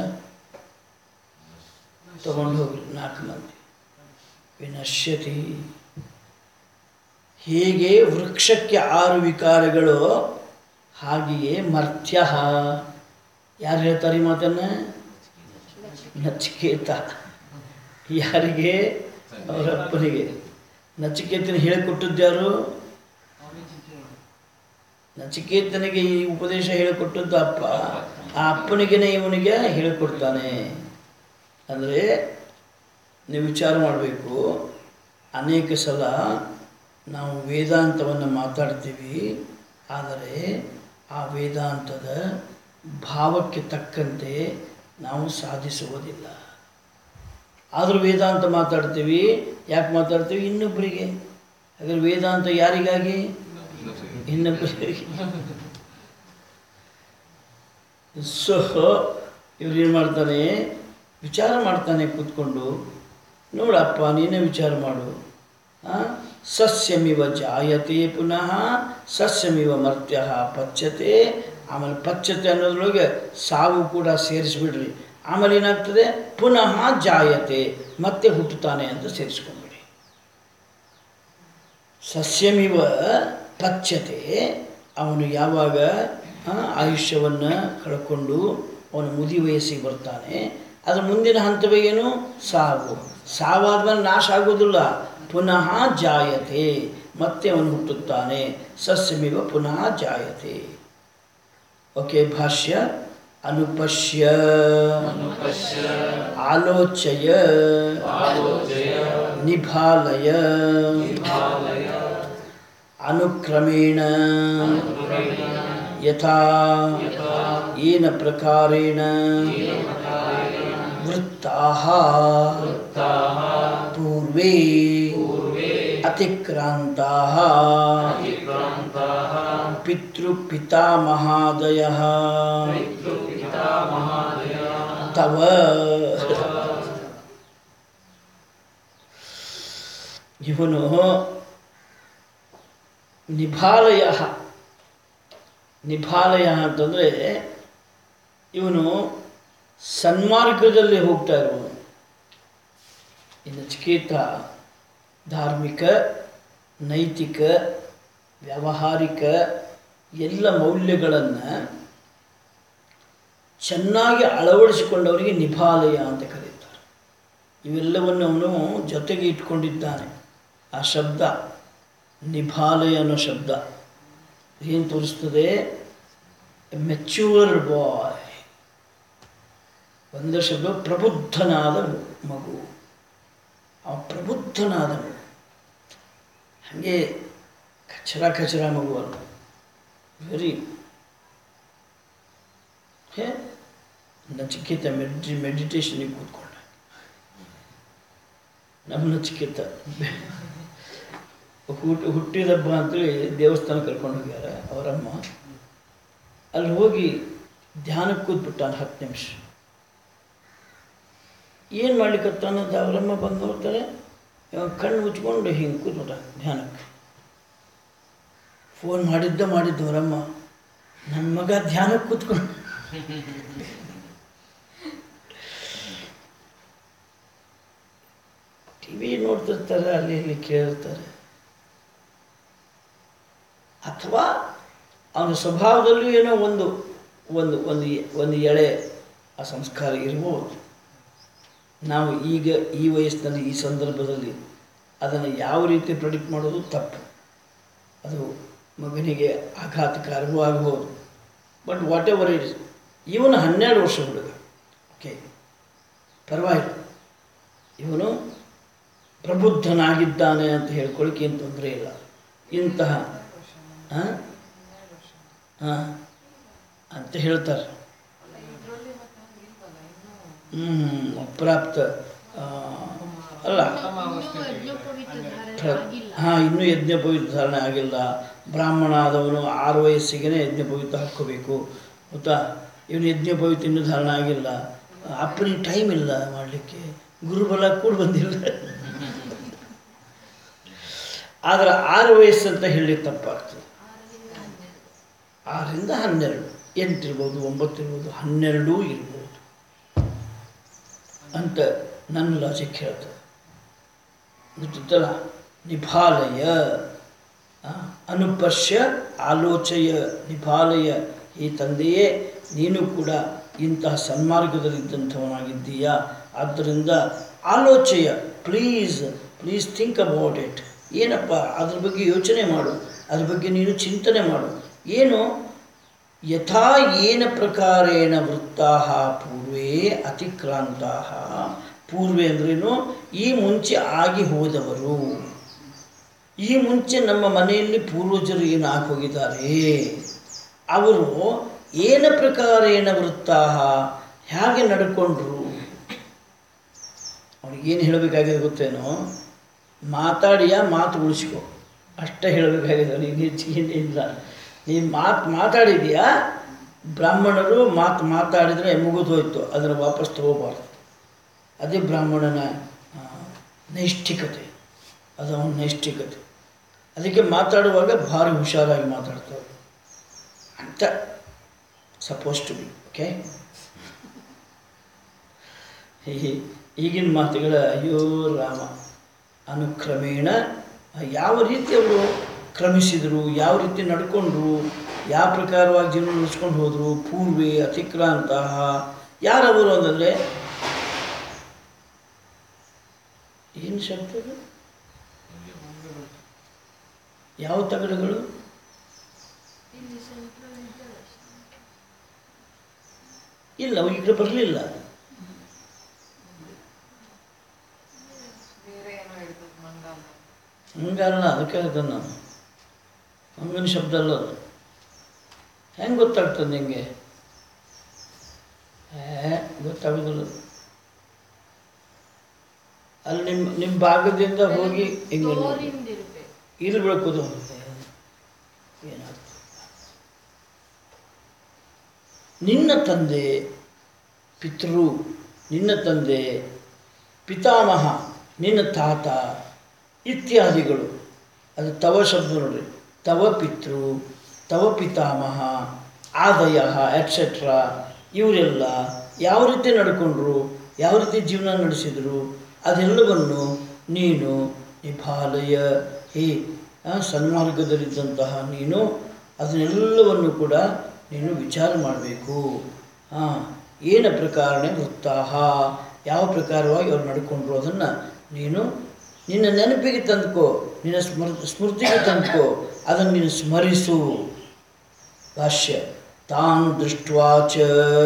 ತಗೊಂಡು ಹೋಗ್ರಿ ನಾಲ್ಕು ಮಂದಿ ವಿನಶ್ಯತಿ ಹೇಗೆ ವೃಕ್ಷಕ್ಕೆ ಆರು ವಿಕಾರಗಳು ಹಾಗೆಯೇ ಮರ್ತ್ಯ ಯಾರು ಹೇಳ್ತಾರೆ ಈ ಮಾತನ್ನು ನಚಿಕೇತ ಯಾರಿಗೆ ಅವರ ಅಪ್ಪನಿಗೆ ನಚಿಕೇತನ ಹೇಳಿಕೊಟ್ಟದ್ದು ಯಾರು ನಚಿಕೇತನಿಗೆ ಈ ಉಪದೇಶ ಹೇಳಿಕೊಟ್ಟದ್ದು ಅಪ್ಪ ಆ ಅಪ್ಪನಿಗೆನೇ ಇವನಿಗೆ ಹೇಳಿಕೊಡ್ತಾನೆ ಅಂದರೆ ನೀವು ವಿಚಾರ ಮಾಡಬೇಕು ಅನೇಕ ಸಲ ನಾವು ವೇದಾಂತವನ್ನು ಮಾತಾಡ್ತೀವಿ ಆದರೆ ಆ ವೇದಾಂತದ ಭಾವಕ್ಕೆ ತಕ್ಕಂತೆ ನಾವು ಸಾಧಿಸುವುದಿಲ್ಲ ಆದರೂ ವೇದಾಂತ ಮಾತಾಡ್ತೀವಿ ಯಾಕೆ ಮಾತಾಡ್ತೀವಿ ಇನ್ನೊಬ್ಬರಿಗೆ ಹಾಗಾದ್ರೆ ವೇದಾಂತ ಯಾರಿಗಾಗಿ ಇನ್ನೊಬ್ಬರಿಗೆ ಸೊ ಇವ್ರು ಏನು ಮಾಡ್ತಾನೆ ವಿಚಾರ ಮಾಡ್ತಾನೆ ಕೂತ್ಕೊಂಡು ನೋಡಪ್ಪ ನೀನೇ ವಿಚಾರ ಮಾಡು ಆ? ಸಸ್ಯಮಿವ ಜಾಯತೆ ಪುನಃ ಸಸ್ಯಮಿವ ಮರ್ತ್ಯ ಪಚ್ಯತೆ ಆಮೇಲೆ ಪಚ್ಯತೆ ಅನ್ನೋದ್ರೊಳಗೆ ಸಾವು ಕೂಡ ಸೇರಿಸ್ಬಿಡ್ರಿ ಆಮೇಲೆ ಏನಾಗ್ತದೆ ಪುನಃ ಜಾಯತೆ ಮತ್ತೆ ಹುಟ್ಟುತ್ತಾನೆ ಅಂತ ಸೇರಿಸ್ಕೊಂಡ್ಬಿಡಿ ಸಸ್ಯಮಿವ ಪಚ್ಯತೆ ಅವನು ಯಾವಾಗ ಆ, ಆಯುಷ್ಯವನ್ನು ಕಳ್ಕೊಂಡು ಅವನು ಮುದಿ ವಯಸ್ಸಿಗೆ ಬರ್ತಾನೆ ಅದರ ಮುಂದಿನ ಹಂತವೇ ಏನು ಸಾವು ಸಾವಾದ್ಮೇಲೆ ನಾಶ ಆಗೋದಿಲ್ಲ ಪುನಃ ಜಾಯತೆ ಮತ್ತೆ ಅವನು ಹುಟ್ಟುತ್ತಾನೆ ಸಸ್ಯಮಿವ ಪುನಃ ಜಾಯತೆ ಓಕೆ ಭಾಷ್ಯ ಅನುಪಶ್ಯ ಆಲೋಚಯ ನಿಭಾಲಯ ಅನುಕ್ರಮೇಣ ಯಥಾ ಏನ ಪ್ರಕಾರೇಣ ವೃತ್ತಾಃ ಪೂರ್ವೇ ಅತಿಕ್ರಾಂತಾಃ ಪಿತೃಪಿತಾಮಹಾದಯಃ ತವ ಇವನು ನಿಭಾಲಯ ನಿಭಾಲಯ ಅಂತಂದರೆ ಇವನು ಸನ್ಮಾರ್ಗದಲ್ಲಿ ಹೋಗ್ತಾ ಇರುವನು ಈ ನಚಿಕೇತ ಧಾರ್ಮಿಕ ನೈತಿಕ ವ್ಯಾವಹಾರಿಕ ಎಲ್ಲ ಮೌಲ್ಯಗಳನ್ನು ಚೆನ್ನಾಗಿ ಅಳವಡಿಸಿಕೊಂಡವರಿಗೆ ನಿಭಾಲಯ ಅಂತ ಕರೀತಾರೆ ಇವೆಲ್ಲವನ್ನು ಅವನು ಜೊತೆಗೆ ಇಟ್ಕೊಂಡಿದ್ದಾನೆ ಆ ಶಬ್ದ ನಿಭಾಲಯ ಅನ್ನೋ ಶಬ್ದ ಏನು ತೋರಿಸ್ತದೆ ಮೆಚ್ಯೂರ್ ಬಾಯ್ ಒಂದು ಶಬ್ದ ಪ್ರಬುದ್ಧನಾದ ಮಗು ಆ ಪ್ರಬುದ್ಧನಾದ ಮಗು ಹಾಗೆ ಕಚರ ಕಚರ ಮಗು ಅಲ್ಲ ವೆರಿ ಹೇ ನಚಿಕೇತ ಮೆಡಿ ಮೆಡಿಟೇಷನಿಗೆ ಕೂತ್ಕೊಂಡ ನಮ್ಮ ನಚಿಕೇತ ಹುಟ್ಟು ಹುಟ್ಟಿದಬ್ಬ ಅಂತೇಳಿ ದೇವಸ್ಥಾನ ಕರ್ಕೊಂಡು ಹೋಗ್ಯಾರ ಅವರಮ್ಮ ಅಲ್ಲಿ ಹೋಗಿ ಧ್ಯಾನಕ್ಕೆ ಕೂತ್ಬಿಟ್ಟಾನ ಹತ್ತು ನಿಮಿಷ ಏನು ಮಾಡ್ಲಿಕ್ಕತ್ತಾನಂತ ಅವರಮ್ಮ ಬಂದು ನೋಡ್ತಾರೆ ಇವ ಕಣ್ಣು ಮುಚ್ಕೊಂಡು ಹಿಂಗೆ ಕೂತ್ಬಿಟ್ಟ ಧ್ಯಾನಕ್ಕೆ ಫೋನ್ ಮಾಡಿದ್ದ ಮಾಡಿದ್ದು ಅವರಮ್ಮ ನನ್ನ ಮಗ ಧ್ಯಾನಕ್ಕೆ ಕೂತ್ಕೊಂಡು ಟಿ ವಿ ನೋಡ್ತಿರ್ತಾರೆ ಅಲ್ಲಿ ಇಲ್ಲಿ ಕೇಳಿರ್ತಾರೆ ಅಥವಾ ಅವನ ಸ್ವಭಾವದಲ್ಲೂ ಏನೋ ಒಂದು ಒಂದು ಒಂದು ಒಂದು ಎಳೆ ಆ ಸಂಸ್ಕಾರ ಇರ್ಬೋದು ನಾವು ಈಗ ಈ ವಯಸ್ಸಿನಲ್ಲಿ ಈ ಸಂದರ್ಭದಲ್ಲಿ ಅದನ್ನು ಯಾವ ರೀತಿ ಪ್ರೆಡಿಕ್ಟ್ ಮಾಡೋದು ತಪ್ಪು ಅದು ಮಗನಿಗೆ ಆಘಾತಕಾರವೂ ಆಗ್ಬೋದು ಬಟ್ ವಾಟ್ ಎವರ್ ಇಟ್ ಇವನು ಹನ್ನೆರಡು ವರ್ಷ ಹುಡುಗ ಓಕೆ ಪರವಾಗಿಲ್ಲ ಇವನು ಪ್ರಬುದ್ಧನಾಗಿದ್ದಾನೆ ಅಂತ ಹೇಳ್ಕೊಳ್ಳಿಕ್ಕೆ ಏನು ತೊಂದರೆ ಇಲ್ಲ ಇಂತಹ ಹಾಂ ಹಾಂ ಅಂತ ಹೇಳ್ತಾರೆ ಹ್ಞೂ ಅಪ್ರಾಪ್ತ ಆ, ಅಲ್ಲ ಹಾಂ ಇನ್ನೂ ಯಜ್ಞೋಪವೀತ ಧಾರಣೆ ಆಗಿಲ್ಲ ಬ್ರಾಹ್ಮಣ ಆದವನು ಆರು ವಯಸ್ಸಿಗೆ ಯಜ್ಞೋಪವೀತ ಹಾಕ್ಕೋಬೇಕು ಗೊತ್ತಾ ಇವನು ಯಜ್ಞೋಪವೀತ ಇನ್ನೂ ಧಾರಣೆ ಆಗಿಲ್ಲ ಅಪ್ಪನಿಗೆ ಟೈಮ್ ಇಲ್ಲ ಮಾಡಲಿಕ್ಕೆ ಗುರುಬಲ ಕೂಡ ಬಂದಿಲ್ಲ ಆದರೆ ಆರು ವಯಸ್ಸು ಅಂತ ಹೇಳಿ ತಪ್ಪಾಗ್ತದೆ ಆರರಿಂದ ಹನ್ನೆರಡು ಎಂಟಿರ್ಬೋದು ಒಂಬತ್ತಿರ್ಬೋದು ಹನ್ನೆರಡೂ ಇರ್ಬೋದು ಅಂತ ನನ್ನ ಲಾಜಿಕ್ ಹೇಳ್ತದೆ ಗೊತ್ತಲ್ಲ ನಿಭಾಲಯ ಆ, ಅನುಪಶ್ಯ ಆಲೋಚಯ ನಿಭಾಲಯ ಈ ತಂದೆಯೇ ನೀನು ಕೂಡ ಇಂತಹ ಸನ್ಮಾರ್ಗದಲ್ಲಿದ್ದಂಥವನಾಗಿದ್ದೀಯಾ ಆದ್ದರಿಂದ ಆಲೋಚೆಯ please please think about it ಏನಪ್ಪ ಅದ್ರ ಬಗ್ಗೆ ಯೋಚನೆ ಮಾಡು ಅದ್ರ ಬಗ್ಗೆ ನೀನು ಚಿಂತನೆ ಮಾಡು ಏನು ಯಥಾ ಏನ ಪ್ರಕಾರೇಣ ವೃತ್ತಾ ಪೂರ್ವೇ ಅತಿಕ್ರಾಂತಾ ಪೂರ್ವೆ ಅಂದ್ರೇನು ಈ ಮುಂಚೆ ಆಗಿ ಹೋದವರು ಈ ಮುಂಚೆ ನಮ್ಮ ಮನೆಯಲ್ಲಿ ಪೂರ್ವಜರು ಏನು ಆಗಿ ಹೋಗಿದ್ದಾರೆ ಅವರು ಏನ ಪ್ರಕಾರೇಣ ವೃತ್ತಾ ಹೇಗೆ ನಡ್ಕೊಂಡ್ರು ಅವ್ನಿಗೇನು ಹೇಳಬೇಕಾಗಿದೆ ಗೊತ್ತೇನೋ ಮಾತಾಡಿಯ ಮಾತು ಉಳಿಸ್ಕೊ ಅಷ್ಟೇ ಹೇಳಬೇಕಾಗಿದೆ ನೀನು ಹೆಚ್ಚಿಗೆ ಇಲ್ಲ ನೀನು ಮಾತು ಮಾತಾಡಿದೀಯಾ ಬ್ರಾಹ್ಮಣರು ಮಾತು ಮಾತಾಡಿದರೆ ಮುಗಿದು ಹೋಯ್ತು ಅದನ್ನು ವಾಪಸ್ ತಗೋಬಾರ್ದು ಅದೇ ಬ್ರಾಹ್ಮಣನ ಆ, ನೈಷ್ಠಿಕತೆ ಅದು ಅವನ ನೈಷ್ಠಿಕತೆ ಅದಕ್ಕೆ ಮಾತಾಡುವಾಗ ಭಾರಿ ಹುಷಾರಾಗಿ ಮಾತಾಡ್ತಾರೆ ಅಂತ ಸಪೋಸ್ ಟು ಬಿ ಓಕೆ ಈಗಿನ ಮಾತುಗಳ ಅಯ್ಯೋ ರಾಮ ಅನುಕ್ರಮೇಣ ಯಾವ ರೀತಿ ಅವರು ಕ್ರಮಿಸಿದರು ಯಾವ ರೀತಿ ನಡ್ಕೊಂಡ್ರು ಯಾವ ಪ್ರಕಾರವಾಗಿ ಜೀವನ ನಡೆಸ್ಕೊಂಡು ಹೋದರು ಪೂರ್ವೆ ಅತಿಕ್ರಾಂತಹ ಯಾರವರು ಅಂತಂದರೆ ಏನು ಶಬ್ದ ಅದು? ಯಾವ ತಗಡುಗಳು ಇಲ್ಲ ಅವು ಈಗ ಬರಲಿಲ್ಲ ಹಂಗಲ್ಲ ಅದಕ್ಕೆ ಹೇಳ್ತೇನೆ ನಾನು ಹಂಗನ ಶಬ್ದ ಅಲ್ಲ ಅದು ಹೆಂಗೆ ಗೊತ್ತಾಗ್ತದೆ ನಿಂಗೆ ಏ ಗೊತ್ತಾಗೋದಿಲ್ಲ ಅದು. ಅಲ್ಲಿ ನಿಮ್ಮ ನಿಮ್ಮ ಭಾಗದಿಂದ ಹೋಗಿ ಹಿಂಗೆ ನೋಡಿ. ಇಲ್ಲಿ ಬೆಳ್ಕೋದು ಏನಾಗ್ತದೆ ನಿನ್ನ ತಂದೆ ಪಿತೃ ನಿನ್ನ ತಂದೆ ಪಿತಾಮಹ ನಿನ್ನ ತಾತ ಇತ್ಯಾದಿಗಳು ಅದು ತವ ಶಬ್ದ ನೋಡ್ರಿ ತವ ಪಿತೃ ತವ ಪಿತಾಮಹ ಆದಯ ಎಟ್ಸೆಟ್ರಾ ಇವರೆಲ್ಲ ಯಾವ ರೀತಿ ನಡ್ಕೊಂಡ್ರು ಯಾವ ರೀತಿ ಜೀವನ ನಡೆಸಿದರು ಅದೆಲ್ಲವನ್ನು ನೀನು ನಿಭಾಲಯ ಹೇ ಆ, ಸನ್ಮಾರ್ಗದಲ್ಲಿದ್ದಂತಹ ನೀನು ಅದನ್ನೆಲ್ಲವನ್ನು ಕೂಡ ನೀನು ವಿಚಾರ ಮಾಡಬೇಕು ಹಾಂ ಏನ ಪ್ರಕಾರನೇ ವೃತ್ತಾಹ ಯಾವ ಪ್ರಕಾರವಾಗಿ ಅವ್ರು ನಡ್ಕೊಂಡ್ರು ಅದನ್ನು ನೀನು ನಿನ್ನ ನೆನಪಿಗೆ ತಂದ್ಕೋ ನಿನ್ನ ಸ್ಮೃ ಸ್ಮೃತಿಗೆ ತಂದ್ಕೋ ಅದನ್ನು ನೀನು ಸ್ಮರಿಸು ಭಾಷ್ಯ ತಾನ್ ದೃಷ್ಟ್ವಾ ಚ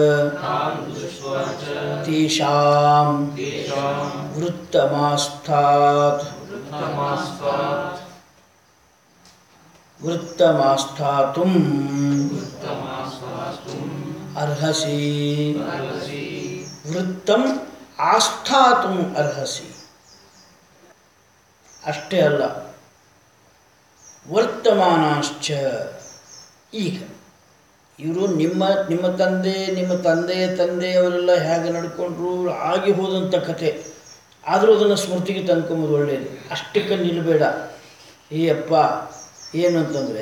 ತೇಷಾಂ ವೃತ್ತಮಾಸ್ಥಾತ್ ವೃತ್ತಮಾಸ್ಥಾತುಂ ಅರ್ಹಸಿ ವೃತ್ತಂ ಆಸ್ಥಾತುಂ ಅರ್ಹಸಿ ಅಷ್ಟೇ ಅಲ್ಲ ವರ್ತಮಾನಾಶ್ಚ ಈಗ ಇವರು ನಿಮ್ಮ ನಿಮ್ಮ ತಂದೆ ನಿಮ್ಮ ತಂದೆಯ ತಂದೆಯವರೆಲ್ಲ ಹೇಗೆ ನಡ್ಕೊಂಡ್ರು ಆಗಿ ಹೋದಂಥ ಕತೆ ಆದರೂ ಅದನ್ನು ಸ್ಮೃತಿಗೆ ತಂದ್ಕೊಂಬೋದು ಒಳ್ಳೆಯದು ಅಷ್ಟಕ್ಕೆ ನಿಲ್ಲಬೇಡ ಏ ಅಪ್ಪ ಏನು ಅಂತಂದರೆ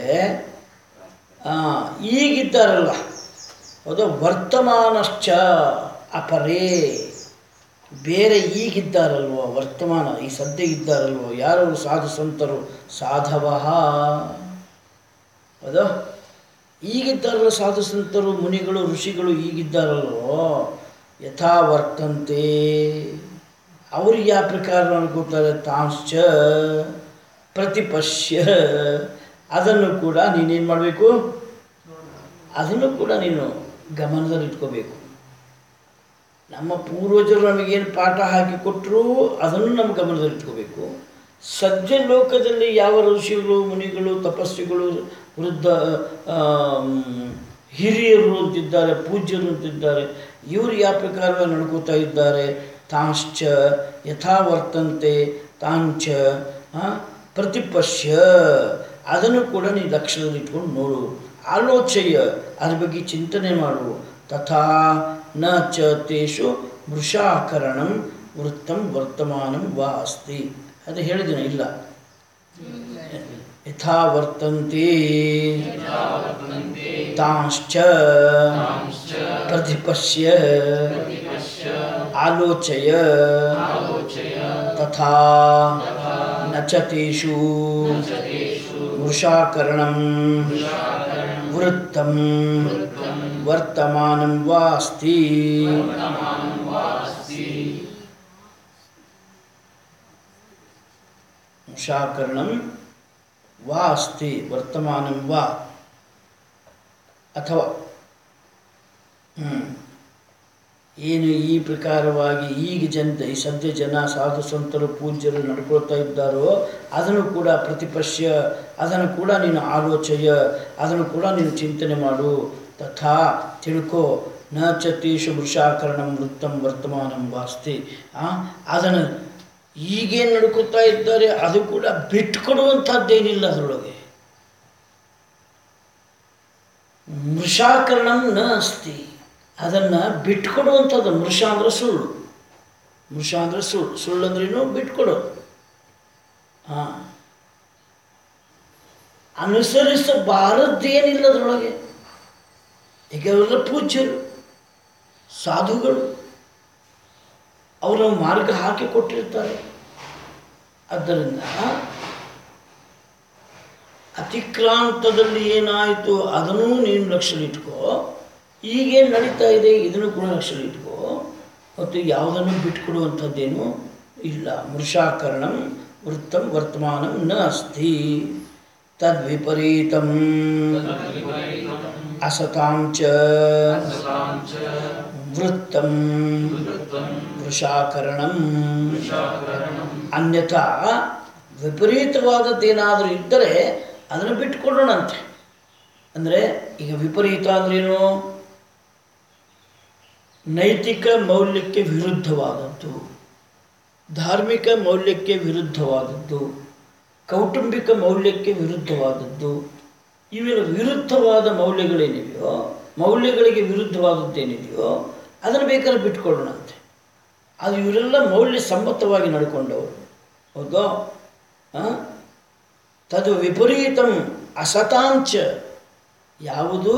ಈಗಿದ್ದಾರಲ್ಲ ಅದು ವರ್ತಮಾನಶ್ಚ ಅಪರೇ ಬೇರೆ ಈಗಿದ್ದಾರಲ್ವ ವರ್ತಮಾನ ಈ ಸದ್ಯ ಇದ್ದಾರಲ್ವ ಯಾರು ಸಾಧು ಸಂತರು ಸಾಧವ ಅದು ಈಗಿದ್ದಾರಲ್ಲ ಸಾಧು ಸಂತರು ಮುನಿಗಳು ಋಷಿಗಳು ಈಗಿದ್ದಾರಲ್ವೋ ಯಥಾ ವರ್ತಂತೆ ಅವ್ರಿಗೆ ಯಾವ ಪ್ರಕಾರ ಅನ್ಕೋತಾರೆ ತಾಂಶ್ಚ ಪ್ರತಿಪಶ್ಯ ಅದನ್ನು ಕೂಡ ನೀನೇನು ಮಾಡಬೇಕು ಅದನ್ನು ಕೂಡ ನೀನು ಗಮನದಲ್ಲಿಟ್ಕೋಬೇಕು ನಮ್ಮ ಪೂರ್ವಜರು ನಮಗೇನು ಪಾಠ ಹಾಕಿ ಕೊಟ್ಟರು ಅದನ್ನು ನಮ್ಮ ಗಮನದಲ್ಲಿಟ್ಕೋಬೇಕು ಸಜ್ಜ ಲೋಕದಲ್ಲಿ ಯಾವ ಋಷಿಗಳು ಮುನಿಗಳು ತಪಸ್ವಿಗಳು ವೃದ್ಧ ಆಮ್, ಹಿರಿಯರು ಅಂತಿದ್ದಾರೆ ಪೂಜ್ಯರು ಅಂತಿದ್ದಾರೆ ಇವರು ಯಾವ ಪ್ರಕಾರವಾಗಿ ನಡ್ಕೋತಾ ಇದ್ದಾರೆ ತಾಂಶ್ಚ ಯಥಾ ವರ್ತಂತೆ ತಾಂಚ ಆ, ಪ್ರತಿಪಶ್ಯ ಅದನ್ನು ಕೂಡ ನೀನು ಲಕ್ಷ್ಯದಲ್ಲಿ ಇಟ್ಕೊಂಡು ನೋಡು ಆಲೋಚಯ ಅದ್ರ ಬಗ್ಗೆ ಚಿಂತನೆ ಮಾಡು ತಥಾ ನ ಚ ತೇಷು ಮೃಷಾಕರಣಂ ವೃತ್ತಂ ವರ್ತಮಾನಂ ವಾ ಅಸ್ತಿ ಅದು ಹೇಳಿದಿನ ಇಲ್ಲ ಯಥಾ ವರ್ತಂತೆ ತಾಂಶ್ಚ ಪ್ರತಿಪಶ್ಯ ಆಲೋಚಯ ತಥಾ ನ ಚ ತೇಷು ಮೃಷಾಕರಣಂ ವೃತ್ತಂ ವರ್ತಮಾನಂ ವಾ ಅಸ್ತಿ ಶಾಕರಣಂ ವಾ ಅಸ್ತಿ ವರ್ತಮಾನಂ ವಾ ಅಥವಾ ಹ್ಮ್. ಏನು ಈ ಪ್ರಕಾರವಾಗಿ ಈಗ ಜನ ಈ ಸದ್ಯ ಜನ ಸಾಧು ಸಂತರು ಪೂಜ್ಯರು ನಡ್ಕೊಳ್ತಾ ಇದ್ದಾರೋ ಅದನ್ನು ಕೂಡ ಪ್ರತಿಪಶ್ಯ ಅದನ್ನು ಕೂಡ ನೀನು ಆಲೋಚಯ ಅದನ್ನು ಕೂಡ ನೀನು ಚಿಂತನೆ ಮಾಡು ತಥಾ ತಿಳ್ಕೋ ನ ಚತೀಶು ವೃಷಾಕರಣಂ ವೃತ್ತಂ ವರ್ತಮಾನಂ ವಾಸ್ತಿ ಆ, ಅದನ್ನು ಈಗೇನು ನಡ್ಕೊತಾ ಇದ್ದಾರೆ ಅದು ಕೂಡ ಬಿಟ್ಕೊಡುವಂಥದ್ದೇನಿಲ್ಲ ಅದರೊಳಗೆ ಮೃಷಾಕರಣಂ ನ ಅಸ್ತಿ ಅದನ್ನು ಬಿಟ್ಕೊಡುವಂಥದ್ದು ಮೃಷ ಅಂದ್ರೆ ಸುಳ್ಳು ಮೃಷ ಅಂದ್ರೆ ಸುಳ್ಳು ಸುಳ್ಳು ಅಂದ್ರೇನು ಬಿಟ್ಕೊಡೋದು ಹಾಂ ಅನುಸರಿಸಬಾರದ್ದೇನಿಲ್ಲ ಅದರೊಳಗೆ ಈಗ ಅವರೆಲ್ಲ ಪೂಜ್ಯರು ಸಾಧುಗಳು ಅವರ ಮಾರ್ಗ ಹಾಕಿ ಕೊಟ್ಟಿರ್ತಾರೆ ಆದ್ದರಿಂದ ಅತಿಕ್ರಾಂತದಲ್ಲಿ ಏನಾಯಿತು ಅದನ್ನೂ ನೀನು ಲಕ್ಷ್ಯಲಿಟ್ಕೋ ಈಗೇನು ನಡೀತಾ ಇದೆ ಇದನ್ನು ಕೂಡ ಲಕ್ಷ್ಯಲಿಟ್ಕೋ ಮತ್ತು ಯಾವುದನ್ನು ಬಿಟ್ಕೊಡುವಂಥದ್ದೇನು ಇಲ್ಲ ಮೃಷಾಕರಣಂ ವೃತ್ತಂ ವರ್ತಮಾನಂ ನ ಅಸ್ತಿ ತದ್ವಿಪರೀತಂ ಅಸತಾಂ ಚ ವೃತ್ತಂ ವೃಷಾಕರಣಂ ಅನ್ಯಥಾ ವಿಪರೀತವಾದದ್ದೇನಾದರೂ ಇದ್ದರೆ ಅದನ್ನು ಬಿಟ್ಟುಕೊಡೋಣಂತೆ ಅಂದರೆ ಈಗ ವಿಪರೀತ ಅಂದ್ರೇನು ನೈತಿಕ ಮೌಲ್ಯಕ್ಕೆ ವಿರುದ್ಧವಾದದ್ದು ಧಾರ್ಮಿಕ ಮೌಲ್ಯಕ್ಕೆ ವಿರುದ್ಧವಾದದ್ದು ಕೌಟುಂಬಿಕ ಮೌಲ್ಯಕ್ಕೆ ವಿರುದ್ಧವಾದದ್ದು ಇವೆಲ್ಲ ವಿರುದ್ಧವಾದ ಮೌಲ್ಯಗಳೇನಿವೆಯೋ ಮೌಲ್ಯಗಳಿಗೆ ವಿರುದ್ಧವಾದದ್ದೇನಿದೆಯೋ ಅದನ್ನು ಬೇಕಾದ್ರೆ ಬಿಟ್ಕೊಳ್ಳೋಣಂತೆ ಅದು ಇವರೆಲ್ಲ ಮೌಲ್ಯ ಸಮ್ಮತವಾಗಿ ನಡ್ಕೊಂಡವರು ಹೌದಾ ಆ? ತದು ವಿಪರೀತಂ ಅಸತಾಂಚ ಯಾವುದು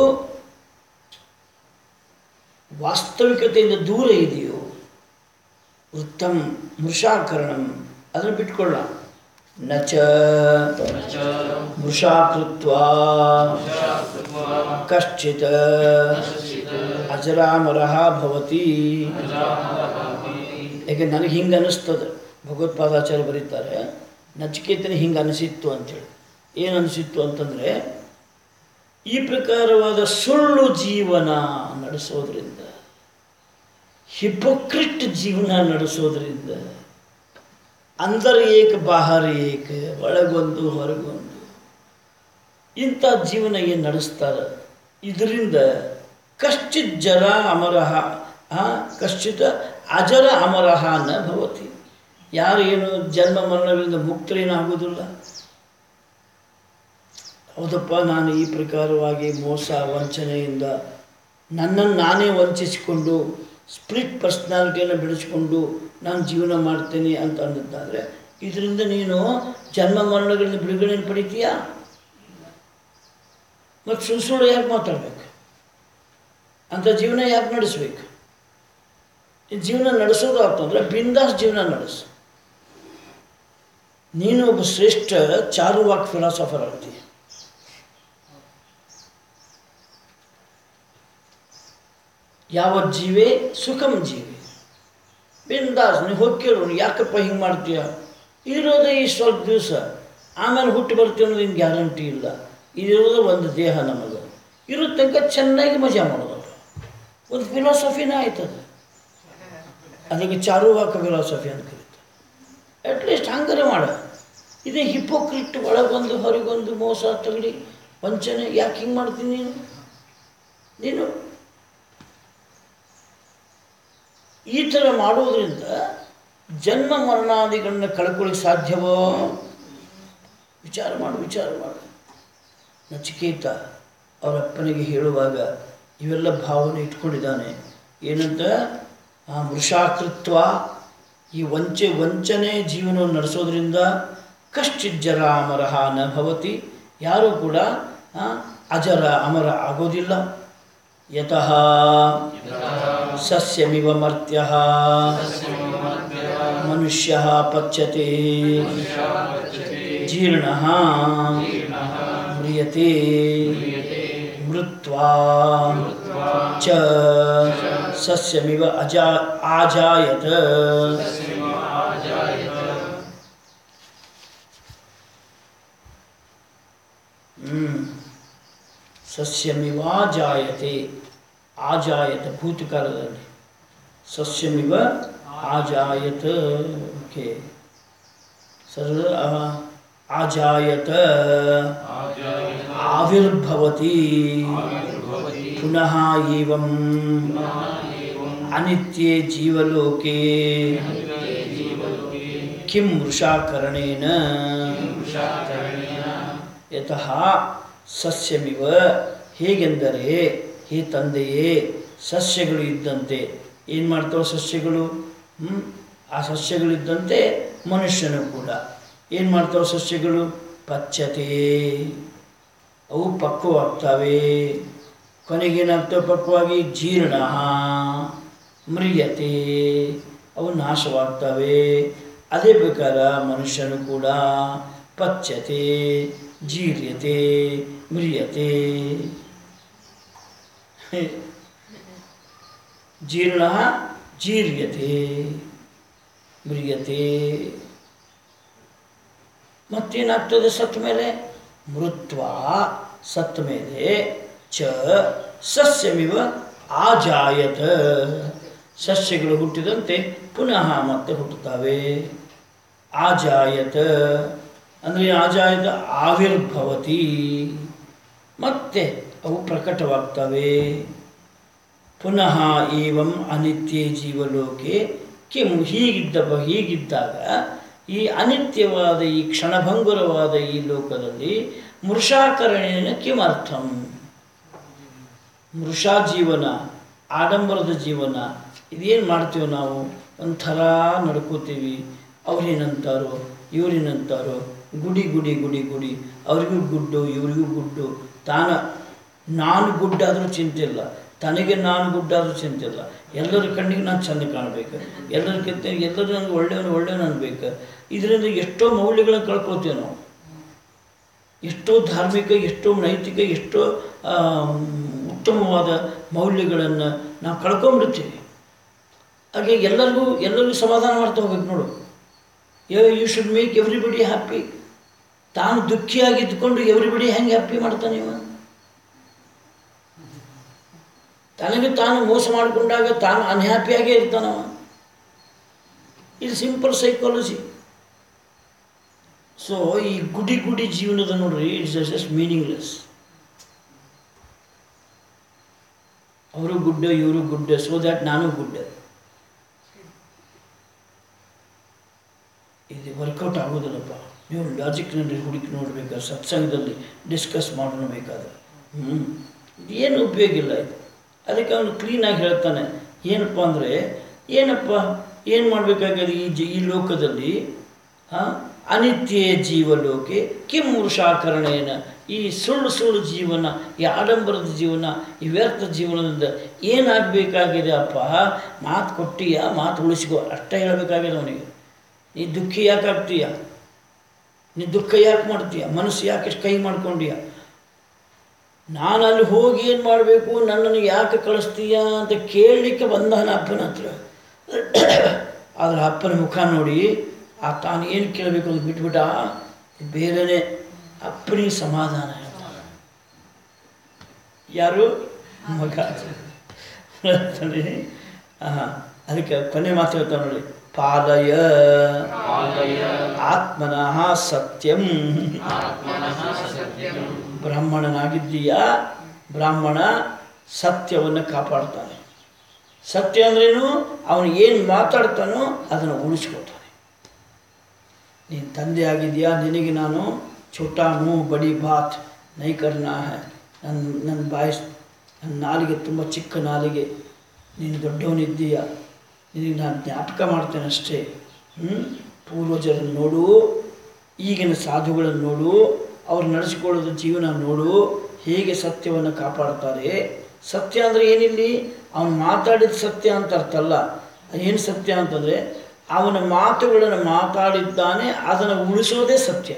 ವಾಸ್ತವಿಕತೆಯಿಂದ ದೂರ ಇದೆಯೋ ಉತ್ತಮ ಮೃಷಾಕರಣಂ ಅದನ್ನು ಬಿಟ್ಕೊಳ್ಳ ನ ಚ ಮೃಷಾಕೃತ್ವ ಕಶ್ಚಿತ್ ಅಜರಾಮರಃ ಭವತಿ ಯಾಕೆ ನನಗೆ ಹಿಂಗೆ ಅನಿಸ್ತದೆ ಭಗವತ್ಪಾದಾಚಾರ್ಯ ಬರೀತಾರೆ ನಚಿಕೇತನ ಹಿಂಗೆ ಅನಿಸಿತ್ತು ಅಂಥೇಳಿ ಏನು ಅನಿಸಿತ್ತು ಅಂತಂದರೆ ಈ ಪ್ರಕಾರವಾದ ಸುಳ್ಳು ಜೀವನ ನಡೆಸೋದ್ರಿಂದ ಹಿಪೋಕ್ರಿಟ್ ಜೀವನ ನಡೆಸೋದ್ರಿಂದ ಅಂದರ್ ಏಕ ಬಾಹರ್ ಏಕ ಒಳಗೊಂದು ಹೊರಗೊಂದು ಇಂಥ ಜೀವನ ಏನು ನಡೆಸ್ತಾರೆ ಇದರಿಂದ ಕಶ್ಚಿತ್ ಜರ ಅಮರಹ ಆ, ಕಶ್ಚಿತ್ ಅಜರ ಅಮರಹ ನ ಭವತಿ ಯಾರು ಏನು ಜನ್ಮ ಮರಣಗಳಿಂದ ಮುಕ್ತರೇನಾಗುವುದಿಲ್ಲ ಹೌದಪ್ಪ ನಾನು ಈ ಪ್ರಕಾರವಾಗಿ ಮೋಸ ವಂಚನೆಯಿಂದ ನನ್ನನ್ನು ನಾನೇ ವಂಚಿಸಿಕೊಂಡು ಸ್ಪ್ಲಿಟ್ ಪರ್ಸ್ನಾಲಿಟಿಯನ್ನು ಬೆಳೆಸ್ಕೊಂಡು ನಾನು ಜೀವನ ಮಾಡ್ತೇನೆ ಅಂತ ಅಂದಿದ್ದಾದರೆ ಇದರಿಂದ ನೀನು ಜನ್ಮ ಮರಣಗಳಿಂದ ಬಿಡುಗಡೆಯನ್ನು ಪಡಿತೀಯಾ ಮತ್ತು ಸುಳ್ಳು ಸುಳ್ಳು ಯಾಕೆ ಮಾತಾಡ್ಬೇಕು ಅಂಥ ಜೀವನ ಯಾಕೆ ನಡೆಸ್ಬೇಕು ಈ ಜೀವನ ನಡೆಸೋದು ಅಂತಂದರೆ ಬಿಂದಾಸ್ ಜೀವನ ನಡೆಸು ನೀನು ಒಬ್ಬ ಶ್ರೇಷ್ಠ ಚಾರುವಾಕ್ ಫಿಲಾಸಫರ್ ಆಗ್ತೀಯ ಯಾವ ಜೀವೇ ಸುಖಂ ಜೀವಿ ಬಿಂದಾಸ್ ನೀವು ಹೋಗ್ಕೇಳು ಯಾಕಪ್ಪ ಹಿಂಗೆ ಮಾಡ್ತೀಯ ಇರೋದೇ ಈ ಸ್ವಲ್ಪ ದಿವಸ ಆಮೇಲೆ ಹುಟ್ಟು ಬರ್ತೀವಿ ಅನ್ನೋದು ನಿಮ್ಗೆ ಗ್ಯಾರಂಟಿ ಇಲ್ಲ ಇರೋದು ಒಂದು ದೇಹ ನಮಗೆ ಇರೋ ತನಕ ಚೆನ್ನಾಗಿ ಮಜಾ ಮಾಡೋದಪ್ಪ ಒಂದು ಫಿಲಾಸಫಿನೇ ಆಯ್ತದ ಅದಕ್ಕೆ ಚಾರುವಾಕ ಫಿಲಾಸಫಿ ಅಂತ ಕರೀತಾರೆ ಅಟ್ಲೀಸ್ಟ್ ಹಂಗಾರೆ ಮಾಡ ಇದೇ ಹಿಪೋಕ್ರಿಟ್ ಒಳಗೊಂದು ಹೊರಗೊಂದು ಮೋಸ ತಗಡಿ ವಂಚನೆ ಯಾಕೆ ಹಿಂಗೆ ಮಾಡ್ತೀನಿ ನೀನು ನೀನು ಈ ಥರ ಮಾಡೋದ್ರಿಂದ ಜನ್ಮ ಮರಣಾದಿಗಳನ್ನ ಕಳ್ಕೊಳ್ಳಿಕ್ಕೆ ಸಾಧ್ಯವೋ ವಿಚಾರ ಮಾಡು ವಿಚಾರ ಮಾಡು ನಚಿಕೇತ ಅವರ ಅಪ್ಪನಿಗೆ ಹೇಳುವಾಗ ಇವೆಲ್ಲ ಭಾವನೆ ಇಟ್ಕೊಂಡಿದ್ದಾನೆ ಏನಂತ ಆ ಮೃಷಾಕೃತ್ವ ಈ ವಂಚೆ ವಂಚನೆ ಜೀವನವನ್ನು ನಡೆಸೋದ್ರಿಂದ ಕಶ್ಚಿಜ್ಜರ ಅಮರಹ ನ ಭವತಿ ಯಾರೂ ಕೂಡ ಆ, ಅಜರ ಅಮರ ಆಗೋದಿಲ್ಲ ಯತಃ ಸಸ್ಯಮಿವ ಮರ್ತ್ಯ ಮನುಷ್ಯ ಪಚ್ಯತೆ ಜೀರ್ಣ ಮ್ರಿಯತೆ ಮೃತ್ವಾ ಚ ಸಸ್ಯಮಿವ ಅಜಾ ಆಜಾಯತ ಹ್ಮ್. ಸಸ್ಯಮಿವ ಜಾಯತೆ ಆಜಾಯತ ಭೂತಕಾಲದಲ್ಲಿ ಸಸ್ಯಮಿವ ಆಜಾಯತ ಓಕೆ ಸರ್ ಆಜಾಯತ ಆವಿರ್ಭವತಿ ಪುನಃ ಏವಂ ಅನಿತ್ಯೆ ಜೀವಲೋಕೆ ಕಿಂ ವೃಷಾಕರಣೇನ ಯತಃ ಸಸ್ಯಮಿವ ಹೇಗೆಂದರೆ ಹೇ ತಂದೆಯೇ ಸಸ್ಯಗಳು ಇದ್ದಂತೆ ಏನು ಮಾಡ್ತಾವೆ ಸಸ್ಯಗಳು ಹ್ಮ್? ಆ ಸಸ್ಯಗಳಿದ್ದಂತೆ ಮನುಷ್ಯನು ಕೂಡ ಏನು ಮಾಡ್ತಾವೆ ಸಸ್ಯಗಳು ಪಚ್ಚತೆ ಅವು ಪಕ್ವವಾಗ್ತವೆ ಕೊನೆಗೇನಾಗ್ತವೆ ಪಕ್ವವಾಗಿ ಜೀರ್ಣ ಮ್ರಿಯತೆ ಅವು ನಾಶವಾಗ್ತವೆ ಅದೇ ಪ್ರಕಾರ ಮನುಷ್ಯನು ಕೂಡ ಪಚ್ಯತೆ ಜೀರ್ಯತೆ ಮ್ರಿಯತೆ ಜೀರ್ಣ ಜೀರ್ಯತೆ ಮ್ರಿಯತೆ ಮತ್ತೇನಾಗ್ತದೆ ಸತ್ತ ಮೇಲೆ ಮೃತ್ವ ಸತ್ತ ಮೇಲೆ ಚ ಸಸ್ಯಮಿವ ಆಜಾಯತ ಸಸ್ಯಗಳು ಹುಟ್ಟಿದಂತೆ ಪುನಃ ಮತ್ತೆ ಹುಟ್ಟುತ್ತವೆ ಆಜಾಯತ ಅಂದರೆ ಆಜಾಯತ ಆವಿರ್ಭವತಿ ಮತ್ತೆ ಅವು ಪ್ರಕಟವಾಗ್ತವೆ ಪುನಃ ಏವಂ ಅನಿತ್ಯ ಜೀವಲೋಕೆ ಕಿಂ ಹೀಗಿದ್ದ ಹೀಗಿದ್ದಾಗ ಈ ಅನಿತ್ಯವಾದ ಈ ಕ್ಷಣಭಂಗುರವಾದ ಈ ಲೋಕದಲ್ಲಿ ಮೃಷಾಕರಣೇನ ಕಿಮರ್ಥಂ ಮೃಷಾ ಜೀವನ ಆಡಂಬರದ ಜೀವನ ಇದೇನು ಮಾಡ್ತೀವಿ ನಾವು ಒಂಥರ ನಡ್ಕೋತೀವಿ ಅವ್ರೇನಂತಾರೋ ಇವ್ರೇನಂತಾರೋ ಗುಡಿ ಗುಡಿ ಗುಡಿ ಗುಡಿ ಅವರಿಗೂ ಗುಡ್ಡು ಇವರಿಗೂ ಗುಡ್ಡು ತಾನ ನಾನು ಗುಡ್ಡಾದರೂ ಚಿಂತೆ ಇಲ್ಲ ತನಗೆ ನಾನು ಗುಡ್ಡಾದರೂ ಚಿಂತೆ ಇಲ್ಲ ಎಲ್ಲರ ಕಣ್ಣಿಗೆ ನಾನು ಚಂದ ಕಾಣಬೇಕು ಎಲ್ಲರಿಗಿಂತ ಎಲ್ಲರೂ ನನಗೆ ಒಳ್ಳೆಯವನು ಒಳ್ಳೆಯವನು ಅನ್ಬೇಕು ಇದರಿಂದ ಎಷ್ಟೋ ಮೌಲ್ಯಗಳನ್ನು ಕಳ್ಕೊಳ್ತೀವಿ ನಾವು ಎಷ್ಟೋ ಧಾರ್ಮಿಕ ಎಷ್ಟೋ ನೈತಿಕ ಎಷ್ಟೋ ಆ, ಉತ್ತಮವಾದ ಮೌಲ್ಯಗಳನ್ನು ನಾವು ಕಳ್ಕೊಂಡ್ಬಿಡ್ತೀವಿ ಹಾಗೆ ಎಲ್ಲರಿಗೂ ಎಲ್ಲರಿಗೂ ಸಮಾಧಾನ ಮಾಡ್ತಾ ಹೋಗ್ಬೇಕು ನೋಡು you should make everybody happy ತಾನು ದುಃಖಿಯಾಗಿದ್ದುಕೊಂಡು ಎವ್ರಿಬಡಿ ಹೆಂಗೆ ಹ್ಯಾಪಿ ಮಾಡ್ತಾನೆ ಇವ ತನಗೆ ತಾನು ಮೋಸ ಮಾಡಿಕೊಂಡಾಗ ತಾನು ಅನ್ಹ್ಯಾಪಿಯಾಗೇ ಇರ್ತಾನವ ಇದು ಸಿಂಪಲ್ ಸೈಕಾಲಜಿ ಸೊ ಈ ಗುಡಿ ಗುಡಿ ಜೀವನದ ನೋಡ್ರಿ ಇಟ್ಸ್ ಜಸ್ಟ್ ಮೀನಿಂಗ್ಲೆಸ್ ಅವರು ಗುಡ್ಡ ಇವರು ಗುಡ್ಡ ಸೊ ದ್ಯಾಟ್ ನಾನು ಗುಡ್ಡ ಇದು ವರ್ಕೌಟ್ ಆಗೋದಿಲ್ಲಪ್ಪ ನೀವು ಲಾಜಿಕ್ನಲ್ಲಿ ಹುಡುಕಿ ನೋಡಬೇಕಾದ್ರೆ ಸತ್ಸಂಗದಲ್ಲಿ ಡಿಸ್ಕಸ್ ಮಾಡೋಣ ಬೇಕಾದ್ರೆ ಹ್ಞೂ ಏನು ಉಪಯೋಗ ಇಲ್ಲ ಇದು ಅದಕ್ಕೆ ಅವನು ಕ್ಲೀನಾಗಿ ಹೇಳ್ತಾನೆ ಏನಪ್ಪ ಅಂದರೆ ಏನಪ್ಪ ಏನು ಮಾಡಬೇಕಾಗಿದೆ ಈ ಜಿ ಈ ಲೋಕದಲ್ಲಿ ಹಾಂ ಅನಿತ್ಯ ಜೀವಲೋಕೆ ಕಿಂ ವೃಷಾಕರಣೇನ ಈ ಸುಳ್ಳು ಸುಳ್ಳು ಜೀವನ ಈ ಆಡಂಬರದ ಜೀವನ ಈ ವ್ಯರ್ಥ ಜೀವನದಿಂದ ಏನಾಗಬೇಕಾಗಿದೆ ಅಪ್ಪ ಮಾತು ಕೊಟ್ಟೀಯ ಮಾತು ಉಳಿಸ್ಕೋ ಅಷ್ಟೇ ಹೇಳಬೇಕಾಗಿದೆ ಅವನಿಗೆ ನೀ ದುಃಖಿ ಯಾಕೆ ಆಗ್ತೀಯ ನೀ ದುಃಖ ಯಾಕೆ ಮಾಡ್ತೀಯ ಮನಸ್ಸು ಯಾಕೆ ಇಷ್ಟು ಕೈ ಮಾಡ್ಕೊಂಡೀಯ ನಾನು ಅಲ್ಲಿ ಹೋಗಿ ಏನು ಮಾಡಬೇಕು ನನ್ನನ್ನು ಯಾಕೆ ಕಳಿಸ್ತೀಯ ಅಂತ ಕೇಳಲಿಕ್ಕೆ ಬಂದಾನ ಅಪ್ಪನ ಹತ್ರ ಆದರೆ ಅಪ್ಪನ ಮುಖ ನೋಡಿ ಆ ತಾನು ಏನು ಕೇಳಬೇಕು ಅಂತ ಬಿಟ್ಬಿಟ್ಟ ಬೇರೆನೇ ಅಪ್ಪನಿಗೆ ಸಮಾಧಾನ ಹೇಳ್ತಾನೆ ಯಾರು ಮಗ ಹೇಳ್ತಾನೆ ಹಾಂ ಅದಕ್ಕೆ ಕೊನೆ ಮಾತು ಹೇಳ್ತಾನೆ ನೋಡಿ ಪಾಲಯ ಆತ್ಮನಃ ಸತ್ಯಂ ಬ್ರಾಹ್ಮಣನಾಗಿದ್ದೀಯಾ ಬ್ರಾಹ್ಮಣ ಸತ್ಯವನ್ನು ಕಾಪಾಡ್ತಾನೆ ಸತ್ಯ ಅಂದ್ರೇನು ಅವನು ಏನು ಮಾತಾಡ್ತಾನೋ ಅದನ್ನು ಉಳಿಸ್ಕೊತಾನೆ ನೀನು ತಂದೆ ಆಗಿದೆಯಾ ನಿನಗೆ ನಾನು ಛೋಟಾ ಮೂ ಬಡಿ ಬಾತ್ ನೈ ಕರ್ನಾ ಹೈ ನನ್ನ ನನ್ನ ಬಾಯಿ ನನ್ನ ನಾಲಿಗೆ ತುಂಬ ಚಿಕ್ಕ ನಾಲಿಗೆ ನೀನು ದೊಡ್ಡವನಿದ್ದೀಯ ನಿನಗೆ ನಾನು ಜ್ಞಾಪಕ ಮಾಡ್ತೇನೆ ಅಷ್ಟೇ ಹ್ಞೂ ಪೂರ್ವಜರನ್ನು ನೋಡು ಈಗಿನ ಸಾಧುಗಳನ್ನು ನೋಡು ಅವ್ರು ನಡೆಸಿಕೊಳ್ಳೋದು ಜೀವನ ನೋಡು ಹೇಗೆ ಸತ್ಯವನ್ನು ಕಾಪಾಡ್ತಾರೆ ಸತ್ಯ ಅಂದರೆ ಏನಿಲ್ಲಿ ಅವನು ಮಾತಾಡಿದ ಸತ್ಯ ಅಂತ ಅರ್ಥ ಅಲ್ಲ ಏನು ಸತ್ಯ ಅಂತಂದರೆ ಅವನ ಮಾತುಗಳನ್ನು ಮಾತಾಡಿದ್ದಾನೆ ಅದನ್ನು ಉಳಿಸೋದೇ ಸತ್ಯ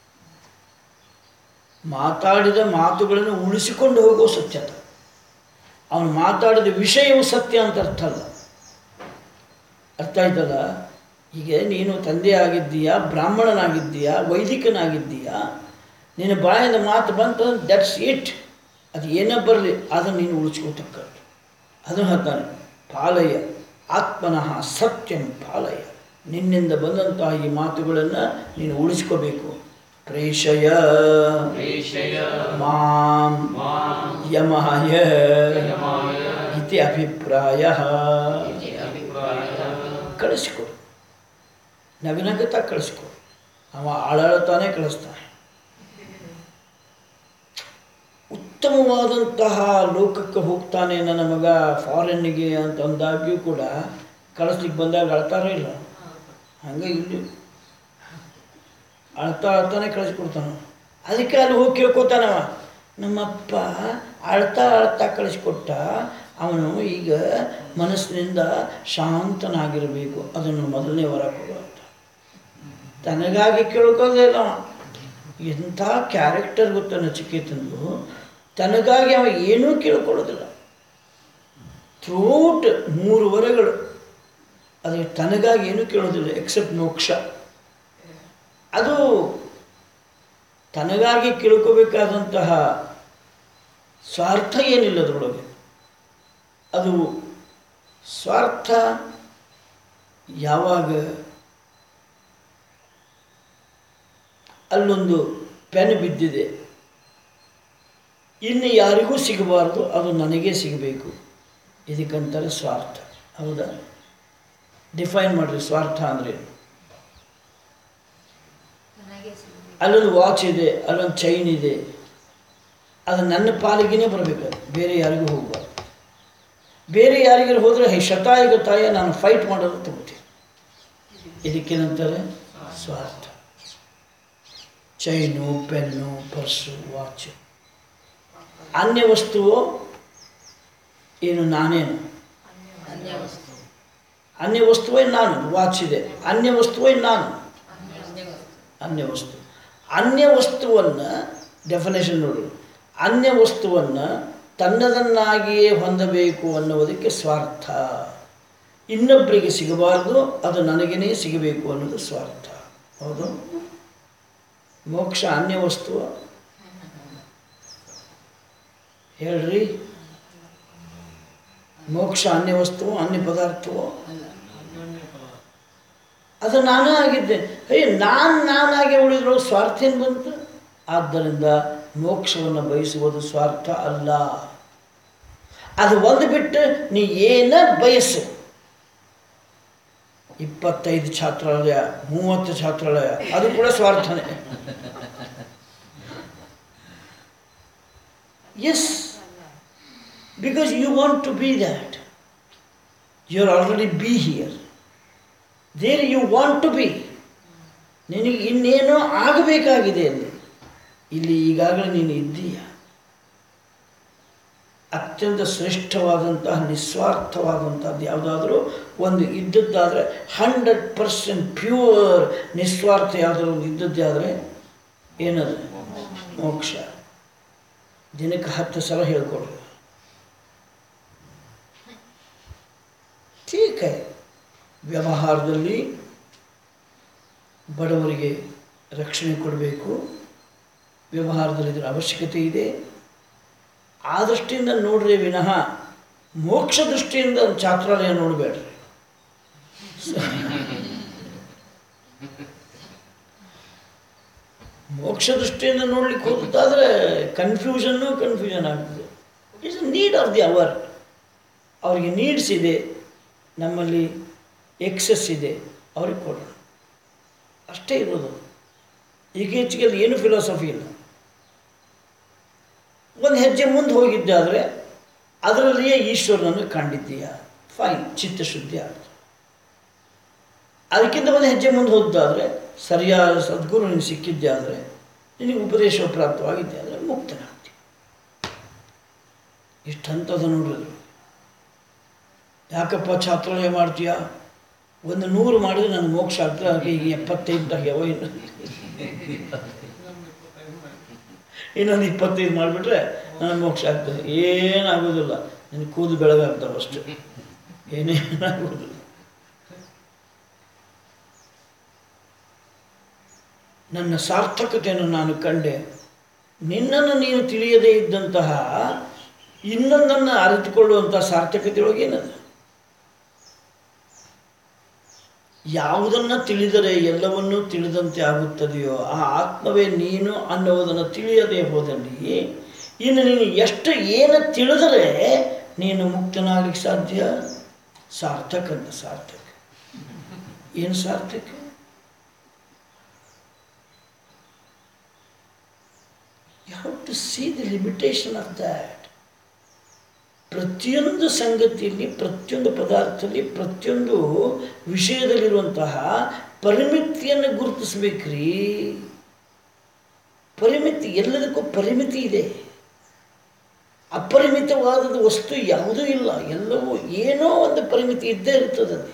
ಮಾತಾಡಿದ ಮಾತುಗಳನ್ನು ಉಳಿಸಿಕೊಂಡು ಹೋಗೋ ಸತ್ಯತ ಅವನು ಮಾತಾಡಿದ ವಿಷಯವು ಸತ್ಯ ಅಂತ ಅರ್ಥ ಅಲ್ಲ ಅರ್ಥ ಆಯ್ತಲ್ಲ ಈಗ ನೀನು ತಂದೆ ಆಗಿದ್ದೀಯಾ ಬ್ರಾಹ್ಮಣನಾಗಿದ್ದೀಯಾ ವೈದಿಕನಾಗಿದ್ದೀಯಾ ನಿನ್ನ ಬಾಯಿಂದ ಮಾತು ಬಂತು ದಟ್ಸ್ ಇಟ್ ಅದು ಏನೇ ಬರಲಿ ಅದನ್ನು ನೀನು ಉಳಿಸ್ಕೋತಕ್ಕದ್ದು ಅದನ್ನು ಹೇಳ್ತಾನೆ ಪಾಲಯ ಆತ್ಮನಃ ಸತ್ಯಂ ಪಾಲಯ ನಿನ್ನಿಂದ ಬಂದಂತಹ ಈ ಮಾತುಗಳನ್ನು ನೀನು ಉಳಿಸ್ಕೋಬೇಕು ಪ್ರೇಷಯ ಮಾಂ ಯಮಾಯ ಇತಿ ಅಭಿಪ್ರಾಯ ಕಳಿಸ್ಕೊಡು ನಗನಗುತ್ತಾ ಕಳಿಸ್ಕೊಡು ಅವ ಆಳಾಳ್ತಾನೆ ಕಳಿಸ್ತಾನೆ ಉತ್ತಮವಾದಂತಹ ಲೋಕಕ್ಕೆ ಹೋಗ್ತಾನೆ ನನ್ನ ಮಗ ಫಾರಿನ್ನಿಗೆ ಅಂತ ಅಂದಾಗ್ಯೂ ಕೂಡ ಕಳಿಸ್ಲಿಕ್ಕೆ ಬಂದಾಗ ಅಳ್ತಾರೋ ಇಲ್ಲ ಹಂಗೆ ಇಲ್ಲಿ ಅಳ್ತಾ ಅಳ್ತಾನೆ ಕಳಿಸ್ಕೊಡ್ತಾನ ಅದಕ್ಕೆ ಅಲ್ಲಿ ಹೋಗಿ ಕೇಳ್ಕೊತಾನವ ನಮ್ಮಪ್ಪ ಅಳ್ತಾ ಅಳ್ತಾ ಕಳಿಸ್ಕೊಟ್ಟ ಅವನು ಈಗ ಮನಸ್ಸಿನಿಂದ ಶಾಂತನಾಗಿರಬೇಕು ಅದನ್ನು ಮೊದಲನೇ ವರ ಕೊಡು ಅಂತ ತನಗಾಗಿ ಕೇಳ್ಕೋದೇ ಇಲ್ಲ ಅವ ಎಂಥ ಕ್ಯಾರೆಕ್ಟರ್ ಗೊತ್ತ ನಚಿಕೇತಂದು ತನಗಾಗಿ ಅವ ಏನೂ ಕೇಳ್ಕೊಳ್ಳೋದಿಲ್ಲ ಥ್ರೂಟ್ ಮೂರು ವರಗಳು ಅದಕ್ಕೆ ತನಗಾಗಿ ಏನೂ ಕೇಳೋದಿಲ್ಲ ಎಕ್ಸೆಪ್ಟ್ ಮೋಕ್ಷ ಅದು ತನಗಾಗಿ ಕೇಳ್ಕೋಬೇಕಾದಂತಹ ಸ್ವಾರ್ಥ ಏನಿಲ್ಲ ಅದರೊಳಗೆ ಅದು ಸ್ವಾರ್ಥ ಯಾವಾಗ ಅಲ್ಲೊಂದು ಪೆನ್ ಬಿದ್ದಿದೆ ಇನ್ನು ಯಾರಿಗೂ ಸಿಗಬಾರ್ದು ಅದು ನನಗೇ ಸಿಗಬೇಕು ಇದಕ್ಕಂತಾರೆ ಸ್ವಾರ್ಥ ಹೌದಾ ಡಿಫೈನ್ ಮಾಡಿರಿ ಸ್ವಾರ್ಥ ಅಂದರೆ ಅಲ್ಲೊಂದು ವಾಚ್ ಇದೆ ಅಲ್ಲೊಂದು ಚೈನ್ ಇದೆ ಅದು ನನ್ನ ಪಾಲಿಗೆನೇ ಬರಬೇಕು ಬೇರೆ ಯಾರಿಗೂ ಹೋಗಬಾರ್ದು ಬೇರೆ ಯಾರಿಗಾರು ಹೋದರೆ ಹೇ ಶತಾಯುಗ ತಾಯ ನಾನು ಫೈಟ್ ಮಾಡೋದು ತಗೋತೀನಿ ಇದಕ್ಕೇನಂತಾರೆ ಸ್ವಾರ್ಥ ಚೈನು ಪೆನ್ನು ಪರ್ಸು ವಾಚು ಅನ್ಯ ವಸ್ತುವು ಏನು ನಾನೇನು ಅನ್ಯ ವಸ್ತುವೇ ನಾನು ವಾಚ್ ಇದೆ ಅನ್ಯ ವಸ್ತುವೇ ನಾನು ಅನ್ಯ ವಸ್ತು ಅನ್ಯ ವಸ್ತುವನ್ನು ಡೆಫಿನೇಷನ್ ನೋಡಿ ಅನ್ಯ ವಸ್ತುವನ್ನು ತನ್ನದನ್ನಾಗಿಯೇ ಹೊಂದಬೇಕು ಅನ್ನುವುದಕ್ಕೆ ಸ್ವಾರ್ಥ ಇನ್ನೊಬ್ಬರಿಗೆ ಸಿಗಬಾರ್ದು ಅದು ನನಗೇನೇ ಸಿಗಬೇಕು ಅನ್ನೋದು ಸ್ವಾರ್ಥ ಹೌದು ಮೋಕ್ಷ ಅನ್ಯ ವಸ್ತು ಹೇಳ್ರಿ ಮೋಕ್ಷ ಅನ್ಯ ವಸ್ತುವು ಅನ್ಯ ಪದಾರ್ಥವು ಅದು ನಾನೇ ಆಗಿದ್ದೆ ಅಯ್ಯ ನಾನು ನಾನಾಗೆ ಉಳಿದ್ರು ಸ್ವಾರ್ಥ ಏನು ಬಂತು ಆದ್ದರಿಂದ ಮೋಕ್ಷವನ್ನು ಬಯಸುವುದು ಸ್ವಾರ್ಥ ಅಲ್ಲ ಅದು ಒಂದು ಬಿಟ್ಟು ನೀ ಏನ ಬಯಸು ಇಪ್ಪತ್ತೈದು ಛಾತ್ರಾಲಯ ಮೂವತ್ತು ಛಾತ್ರಾಲಯ ಅದು ಕೂಡ ಸ್ವಾರ್ಥನೇ yes because you want to be that you are already be here there you want to be ನಿನಗೆ ಇನ್ನೇನೋ ಆಗಬೇಕಾಗಿದೆ ಅಲ್ಲಿ ಇಲ್ಲಿ ಈಗಾಗಲೇ ನೀನು ಇದ್ದೀಯ ಅತ್ಯಂತ ಶ್ರೇಷ್ಠವಾದಂತಹ ನಿಸ್ವಾರ್ಥವಾದಂಥದ್ದು ಯಾವುದಾದ್ರೂ ಒಂದು ಇದ್ದದ್ದಾದರೆ ಹಂಡ್ರೆಡ್ ಪರ್ಸೆಂಟ್ ಪ್ಯೂರ್ ನಿಸ್ವಾರ್ಥ ಯಾವುದಾದ್ರು ಒಂದು ಇದ್ದದ್ದೇ ಆದರೆ ಏನದು ಮೋಕ್ಷ ದಿನಕ್ಕೆ ಹತ್ತು ಸಲ ಹೇಳ್ಕೊಡ್ರಿ ಠೀಕ್ ಹೈ ವ್ಯವಹಾರದಲ್ಲಿ ಬಡವರಿಗೆ ರಕ್ಷಣೆ ಕೊಡಬೇಕು ವ್ಯವಹಾರದಲ್ಲಿ ಇದರ ಅವಶ್ಯಕತೆ ಇದೆ ಆ ದೃಷ್ಟಿಯಿಂದ ನೋಡ್ರಿ ವಿನಃ ಮೋಕ್ಷ ದೃಷ್ಟಿಯಿಂದ ಛಾತ್ರಾಲಯ ನೋಡಬೇಡ್ರಿ ಮೋಕ್ಷ ದೃಷ್ಟಿಯಿಂದ ನೋಡ್ಲಿಕ್ಕೆ ಹೋದಾದ್ರೆ ಕನ್ಫ್ಯೂಷನ್ನು ಕನ್ಫ್ಯೂಷನ್ ಆಗ್ತದೆ it's need of the our ಅವರಿಗೆ ನೀಡ್ಸ್ ಇದೆ ನಮ್ಮಲ್ಲಿ ಎಕ್ಸಸ್ ಇದೆ ಅವ್ರಿಗೆ ಕೊಡೋಣ ಅಷ್ಟೇ ಇರೋದು ಈಗ ಹೆಚ್ಚಿಗೆ ಅಲ್ಲಿ ಏನು ಫಿಲಾಸಫಿ ಇಲ್ಲ ಒಂದು ಹೆಜ್ಜೆ ಮುಂದೆ ಹೋಗಿದ್ದಾದರೆ ಅದರಲ್ಲಿಯೇ ಈಶ್ವರನನ್ನು ಕಂಡಿದ್ದೀಯ ಫೈನ್ ಚಿತ್ತಶುದ್ಧಿ ಆಯಿತು ಅದಕ್ಕಿಂತ ಒಂದು ಹೆಜ್ಜೆ ಮುಂದೆ ಹೋದ್ದಾದರೆ ಸರಿಯಾದ ಸದ್ಗುರು ನಿನಗೆ ಸಿಕ್ಕಿದ್ದೆ ಆದರೆ ನಿನಗೆ ಉಪದೇಶ ಪ್ರಾಪ್ತವಾಗಿದ್ದೆ ಆದರೆ ಮುಕ್ತನಾಗ್ತಿ ಇಷ್ಟು ಹಂತದ ನೋಡಿದ್ರು ಯಾಕಪ್ಪ ಛಾತ್ರಾಲಯ ಮಾಡ್ತೀಯಾ ಒಂದು ನೂರು ಮಾಡಿದ್ರೆ ನನಗೆ ಮೋಕ್ಷ ಆಗ್ತದೆ ಹಾಗೆ ಈಗ ಎಪ್ಪತ್ತೈದು ಆಗ್ಯಾವ ಇನ್ನು ಇನ್ನೊಂದು ಇಪ್ಪತ್ತೈದು ಮಾಡಿಬಿಟ್ರೆ ನನಗೆ ಮೋಕ್ಷ ಆಗ್ತದೆ ಏನಾಗೋದಿಲ್ಲ ನಿನ್ನ ಕೂದಲು ಬೆಳಗಾಗ್ತಾವೆ ಅಷ್ಟು ಏನೇನಾಗೋದು ನನ್ನ ಸಾರ್ಥಕತೆಯನ್ನು ನಾನು ಕಂಡೆ ನಿನ್ನನ್ನು ನೀನು ತಿಳಿಯದೇ ಇದ್ದಂತಹ ಇನ್ನೊಂದನ್ನು ಅರಿತುಕೊಳ್ಳುವಂತಹ ಸಾರ್ಥಕತೆಯೊಳಗೆ ಏನದು ಯಾವುದನ್ನು ತಿಳಿದರೆ ಎಲ್ಲವನ್ನೂ ತಿಳಿದಂತೆ ಆಗುತ್ತದೆಯೋ ಆ ಆತ್ಮವೇ ನೀನು ಅನ್ನುವುದನ್ನು ತಿಳಿಯದೇ ಹೋದಲ್ಲಿ ಇನ್ನು ನೀನು ಎಷ್ಟು ಏನು ತಿಳಿದರೆ ನೀನು ಮುಕ್ತನಾಗಲಿಕ್ಕೆ ಸಾಧ್ಯ ಸಾರ್ಥಕ ಅಂತ ಸಾರ್ಥಕ ಏನು ಸಾರ್ಥಕ you have to see the limitation of that ಪ್ರತಿಯೊಂದು ಸಂಗತಿಯಲ್ಲಿ ಪ್ರತಿಯೊಂದು ಪದಾರ್ಥದಲ್ಲಿ ಪ್ರತಿಯೊಂದು ವಿಷಯದಲ್ಲಿರುವಂತಹ ಪರಿಮಿತಿಯನ್ನು ಗುರುತಿಸ್ಬೇಕ್ರಿ ಪರಿಮಿತಿ ಎಲ್ಲದಕ್ಕೂ ಪರಿಮಿತಿ ಇದೆ ಅಪರಿಮಿತವಾದ ವಸ್ತು ಯಾವುದೂ ಇಲ್ಲ ಎಲ್ಲವೂ ಏನೋ ಒಂದು ಪರಿಮಿತಿ ಇದ್ದೇ ಇರ್ತದಲ್ಲಿ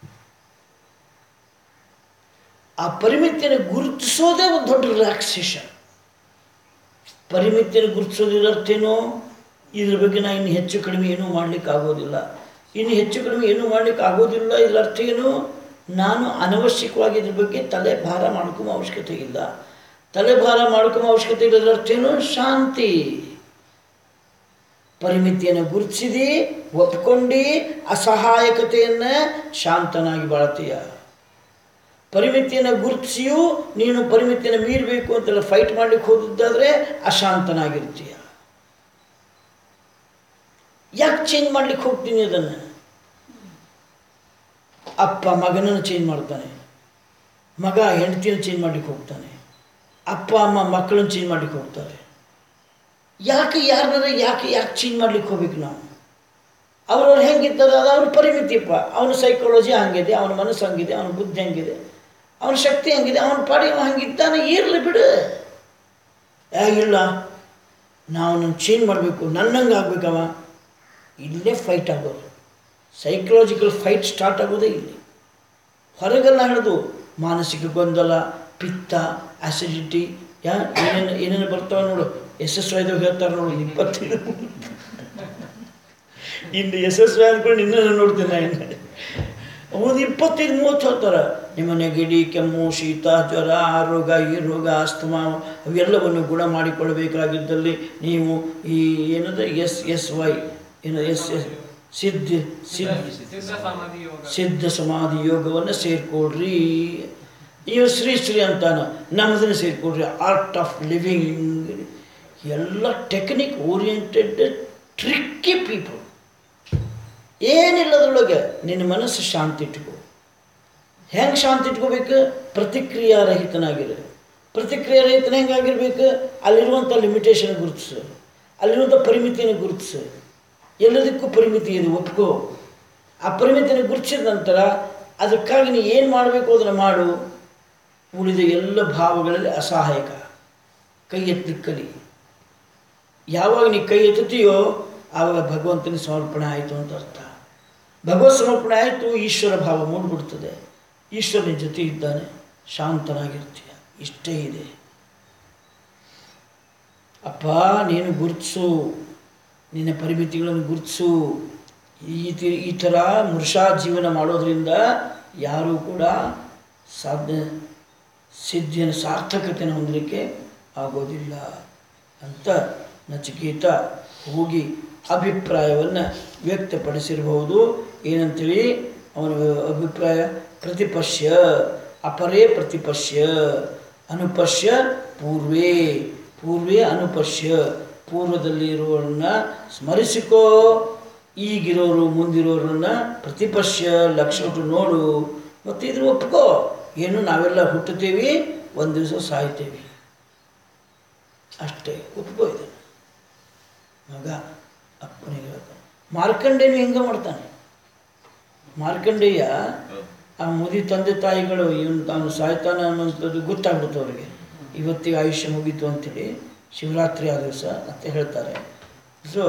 ಆ ಪರಿಮಿತಿಯನ್ನು ಗುರುತಿಸೋದೇ ಒಂದು ದೊಡ್ಡ ರಿಲ್ಯಾಕ್ಸೇಷನ್ ಪರಿಮಿತಿಯನ್ನು ಗುರುತಿಸೋದ್ರ ಅರ್ಥ ಏನೋ ಇದ್ರ ಬಗ್ಗೆ ನಾನು ಇನ್ನು ಹೆಚ್ಚು ಕಡಿಮೆ ಏನೂ ಮಾಡ್ಲಿಕ್ಕೆ ಆಗೋದಿಲ್ಲ ಇನ್ನು ಹೆಚ್ಚು ಕಡಿಮೆ ಏನೂ ಮಾಡ್ಲಿಕ್ಕೆ ಆಗೋದಿಲ್ಲ ಇದರ ಅರ್ಥ ಏನು ನಾನು ಅನವಶ್ಯಕವಾಗಿ ಇದ್ರ ಬಗ್ಗೆ ತಲೆ ಭಾರ ಮಾಡ್ಕೊಂಬ ಅವಶ್ಯಕತೆ ಇಲ್ಲ ತಲೆ ಭಾರ ಮಾಡ್ಕೊಂಬ ಅವಶ್ಯಕತೆ ಇಲ್ಲದ ಅರ್ಥ ಏನು ಶಾಂತಿ ಪರಿಮಿತಿಯನ್ನು ಗುರುತಿಸಿದಿ ಒಪ್ಕೊಂಡು ಅಸಹಾಯಕತೆಯನ್ನು ಶಾಂತನಾಗಿ ಬಾಳ್ತೀಯ ಪರಿಮಿತಿಯನ್ನು ಗುರುತಿಸಿಯೂ ನೀನು ಪರಿಮಿತಿಯನ್ನು ಮೀರಬೇಕು ಅಂತೆಲ್ಲ ಫೈಟ್ ಮಾಡ್ಲಿಕ್ಕೆ ಹೋಗಿದ್ದಾದ್ರೆ ಅಶಾಂತನಾಗಿರ್ತೀಯ ಯಾಕೆ ಚೇಂಜ್ ಮಾಡ್ಲಿಕ್ಕೆ ಹೋಗ್ತೀನಿ ಅದನ್ನು ಅಪ್ಪ ಮಗನನ್ನು ಚೇಂಜ್ ಮಾಡ್ತಾನೆ ಮಗ ಹೆಂಡತಿಯನ್ನು ಚೇಂಜ್ ಮಾಡ್ಲಿಕ್ಕೆ ಹೋಗ್ತಾನೆ ಅಪ್ಪ ಅಮ್ಮ ಮಕ್ಕಳನ್ನು ಚೇಂಜ್ ಮಾಡ್ಲಿಕ್ಕೆ ಹೋಗ್ತಾರೆ ಯಾಕೆ ಯಾರನ್ನಾರ ಯಾಕೆ ಯಾಕೆ ಚೇಂಜ್ ಮಾಡ್ಲಿಕ್ಕೆ ಹೋಗ್ಬೇಕು ನಾವು ಅವ್ರವ್ರು ಹೆಂಗಿದ್ದಾರೆ ಅದು ಅವ್ರ ಪರಿಮಿತಿಯಪ್ಪ ಅವನ ಸೈಕಾಲಜಿ ಹಂಗಿದೆ ಅವನ ಮನಸ್ಸು ಹಂಗಿದೆ ಅವನ ಬುದ್ಧಿ ಹಂಗಿದೆ ಅವನ ಶಕ್ತಿ ಹಂಗಿದೆ ಅವನ ಪಾಡಿ ಅವ ಹಂಗಿದ್ದಾನೆ ಇರಲಿ ಬಿಡು ಏ ಇಲ್ಲ ನಾವು ನನ್ನ ಚೇಂಜ್ ಮಾಡಬೇಕು ನನ್ನಂಗೆ ಆಗ್ಬೇಕವ ಇಲ್ಲೇ ಫೈಟ್ ಆಗೋದು ಸೈಕಲಾಜಿಕಲ್ ಫೈಟ್ ಸ್ಟಾರ್ಟ್ ಆಗೋದೇ ಇಲ್ಲಿ ಹೊರಗೆಲ್ಲ ಹಿಡಿದು ಮಾನಸಿಕ ಗೊಂದಲ ಪಿತ್ತ ಆಸಿಡಿಟಿ ಯಾ ಏನೇನು ಏನೇನು ಬರ್ತಾವೆ ನೋಡು ಯಶಸ್ವಿ ಹೇಳ್ತಾರೆ ನೋಡು ಇಪ್ಪತ್ತೈದು ಇನ್ನು ಯಶಸ್ವಿ ಅಂದ್ಕೊಂಡು ಇನ್ನೂ ನೋಡ್ತೀನಿ ನಾನು ಒಂದು ಇಪ್ಪತ್ತೈದು ಮೂವತ್ತು ಹೇಳ್ತಾರೆ ನಿಮ್ಮ ನೆಗಡಿ ಕೆಮ್ಮು ಶೀತ ಜ್ವರ ಆ ರೋಗ ಈ ರೋಗ ಅಸ್ತಮಾ ಅವೆಲ್ಲವನ್ನು ಗುಣ ಮಾಡಿಕೊಳ್ಳಬೇಕಾಗಿದ್ದಲ್ಲಿ ನೀವು ಈ ಏನದು ಎಸ್ ಎಸ್ ವೈ ಏನು ಎಸ್ ಎಸ್ ಸಿದ್ಧ ಸಿದ್ಧ ಸಿದ್ಧ ಸಮಾಧಿ ಯೋಗವನ್ನು ಸೇರಿಕೊಡ್ರಿ ಇವು ಶ್ರೀ ಶ್ರೀ ಅಂತಾನ ನಮ್ಮದನ್ನು ಸೇರಿಕೊಡ್ರಿ ಆರ್ಟ್ ಆಫ್ ಲಿವಿಂಗ್ ಎಲ್ಲ ಟೆಕ್ನಿಕ್ ಓರಿಯೆಂಟೆಡ್ ಟ್ರಿಕ್ಕಿ ಪೀಪಲ್ ಏನಿಲ್ಲದ್ರೊಳಗೆ ನಿನ್ನ ಮನಸ್ಸು ಶಾಂತಿ ಇಟ್ಕೋ ಹೆಂಗೆ ಶಾಂತಿ ಇಟ್ಕೋಬೇಕು ಪ್ರತಿಕ್ರಿಯಾರಹಿತನಾಗಿರು ಪ್ರತಿಕ್ರಿಯಾರಹಿತನ ಹೆಂಗಾಗಿರ್ಬೇಕು ಅಲ್ಲಿರುವಂಥ ಲಿಮಿಟೇಷನ್ ಗುರುತಿಸು ಅಲ್ಲಿರುವಂಥ ಪರಿಮಿತಿಯನ್ನು ಗುರುತಿಸು ಎಲ್ಲದಕ್ಕೂ ಪರಿಮಿತಿ ಇದೆ ಒಪ್ಕೋ ಆ ಪರಿಮಿತಿಯನ್ನು ಗುರುತಿಸಿದ ನಂತರ ಅದಕ್ಕಾಗಿ ನೀ ಏನು ಮಾಡಬೇಕು ಅದನ್ನು ಮಾಡು ಉಳಿದ ಎಲ್ಲ ಭಾವಗಳಲ್ಲಿ ಅಸಹಾಯಕ ಕೈ ಎತ್ತಲಿಕ್ಕೆ ಕಲಿ ಯಾವಾಗ ನೀ ಕೈ ಎತ್ತುತ್ತೀಯೋ ಆವಾಗ ಭಗವಂತನ ಸಮರ್ಪಣೆ ಆಯಿತು ಅಂತ ಅರ್ಥ ಭಗವತ್ ಸಮರ್ಪಣೆ ಆಯಿತು ಈಶ್ವರ ಭಾವ ಮೂಡ್ಬಿಡ್ತದೆ ಈಶ್ವರನ ಜೊತೆ ಇದ್ದಾನೆ ಶಾಂತನಾಗಿರ್ತೀಯ ಇಷ್ಟೇ ಇದೆ ಅಪ್ಪ ನೀನು ಗುರುತಿಸು ನಿನ್ನ ಪರಿಮಿತಿಗಳನ್ನು ಗುರುತಿಸು ಈ ತಿ ಈ ಥರ ಮೃಷಾ ಜೀವನ ಮಾಡೋದ್ರಿಂದ ಯಾರೂ ಕೂಡ ಸಾಧ್ಯ ಸಿದ್ಧಿಯನ್ನು ಸಾರ್ಥಕತೆಯನ್ನು ಹೊಂದಲಿಕ್ಕೆ ಆಗೋದಿಲ್ಲ ಅಂತ ನಚಿಕೇತ ಹೋಗಿ ಅಭಿಪ್ರಾಯವನ್ನು ವ್ಯಕ್ತಪಡಿಸಿರಬಹುದು ಏನಂತೇಳಿ ಅವನ ಅಭಿಪ್ರಾಯ ಪ್ರತಿಪಶ್ಯ ಅಪರೇ ಪ್ರತಿಪಶ್ಯ ಅನುಪಶ್ಯ ಪೂರ್ವೇ ಪೂರ್ವೇ ಅನುಪಶ್ಯ ಪೂರ್ವದಲ್ಲಿ ಇರುವವರನ್ನ ಸ್ಮರಿಸಿಕೋ ಈಗಿರೋರು ಮುಂದಿರೋರನ್ನ ಪ್ರತಿಪಶ್ಯ ಲಕ್ಷ್ಯ ಇಟ್ಟು ನೋಡು ಮತ್ತು ಇದ್ರ ಒಪ್ಕೋ ಏನು ನಾವೆಲ್ಲ ಹುಟ್ಟುತ್ತೇವೆ ಒಂದು ದಿವಸ ಸಾಯ್ತೇವೆ ಅಷ್ಟೇ ಒಪ್ಕೋ ಇದನ್ನು ಮಗ ಅಪ್ಪನಿಗೆ ಹೇಳ್ತಾನೆ ಮಾರ್ಕಂಡೇನು ಹೆಂಗೆ ಮಾಡ್ತಾನೆ ಮಾರ್ಕಂಡೇಯ ಆ ಮುದಿ ತಂದೆ ತಾಯಿಗಳು ಇವನು ತಾನು ಸಾಯ್ತಾನೆ ಅನ್ನೋಂಥದ್ದು ಗೊತ್ತಾಗ್ಬಿಡ್ತು ಅವರಿಗೆ ಇವತ್ತಿಗೆ ಆಯುಷ್ಯ ಮುಗೀತು ಅಂತೇಳಿ ಶಿವರಾತ್ರಿ ಆ ದಿವಸ ಅಂತ ಹೇಳ್ತಾರೆ ಸೊ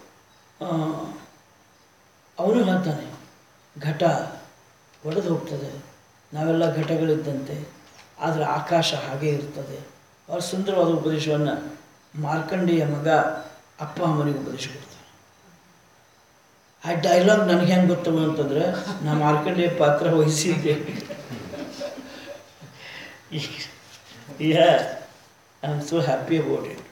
ಅವನು ಹೇಳ್ತಾನೆ ಘಟ ಒಡೆದು ಹೋಗ್ತದೆ ನಾವೆಲ್ಲ ಘಟಗಳಿದ್ದಂತೆ ಆದರೆ ಆಕಾಶ ಹಾಗೇ ಇರ್ತದೆ ಭಾಳ ಸುಂದರವಾದ ಉಪದೇಶವನ್ನು ಮಾರ್ಕಂಡೇಯ ಮಗ ಅಪ್ಪ ಅಮ್ಮನಿಗೆ ಉಪದೇಶ ಕೊಡ್ತಾನೆ ಆ ಡೈಲಾಗ್ ನನಗೆ ಹೆಂಗೆ ಗೊತ್ತವ ಅಂತಂದ್ರೆ ನಾ ಮಾರ್ಕಂಡೇಯ ಪಾತ್ರ ವಹಿಸಿದ್ದೆ ya I am so happy about it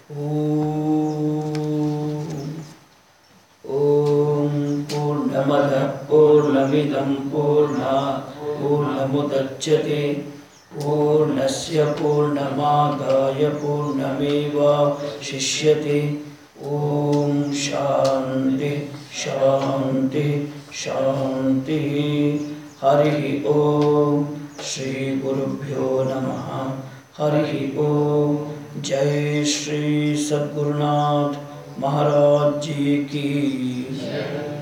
ಓಂ ಪೂರ್ಣಮದ ಪೂರ್ಣಮಿದಂ ಪೂರ್ಣ ಪೂರ್ಣಮುದಚ್ಯತೆ ಪೂರ್ಣಸ್ಯ ಪೂರ್ಣಮಾದಾಯ ಪೂರ್ಣಮೇವ ಶಿಷ್ಯತೆ ಓಂ ಶಾಂತಿ ಶಾಂತಿ ಶಾಂತಿ ಹರಿ ಓಂ ಶ್ರೀ ಗುರುಭ್ಯೋ ನಮಃ ಹರಿ ಓಂ ಜೈ ಶ್ರೀ ಸದ್ಗುರುನಾಥ महाराज जी की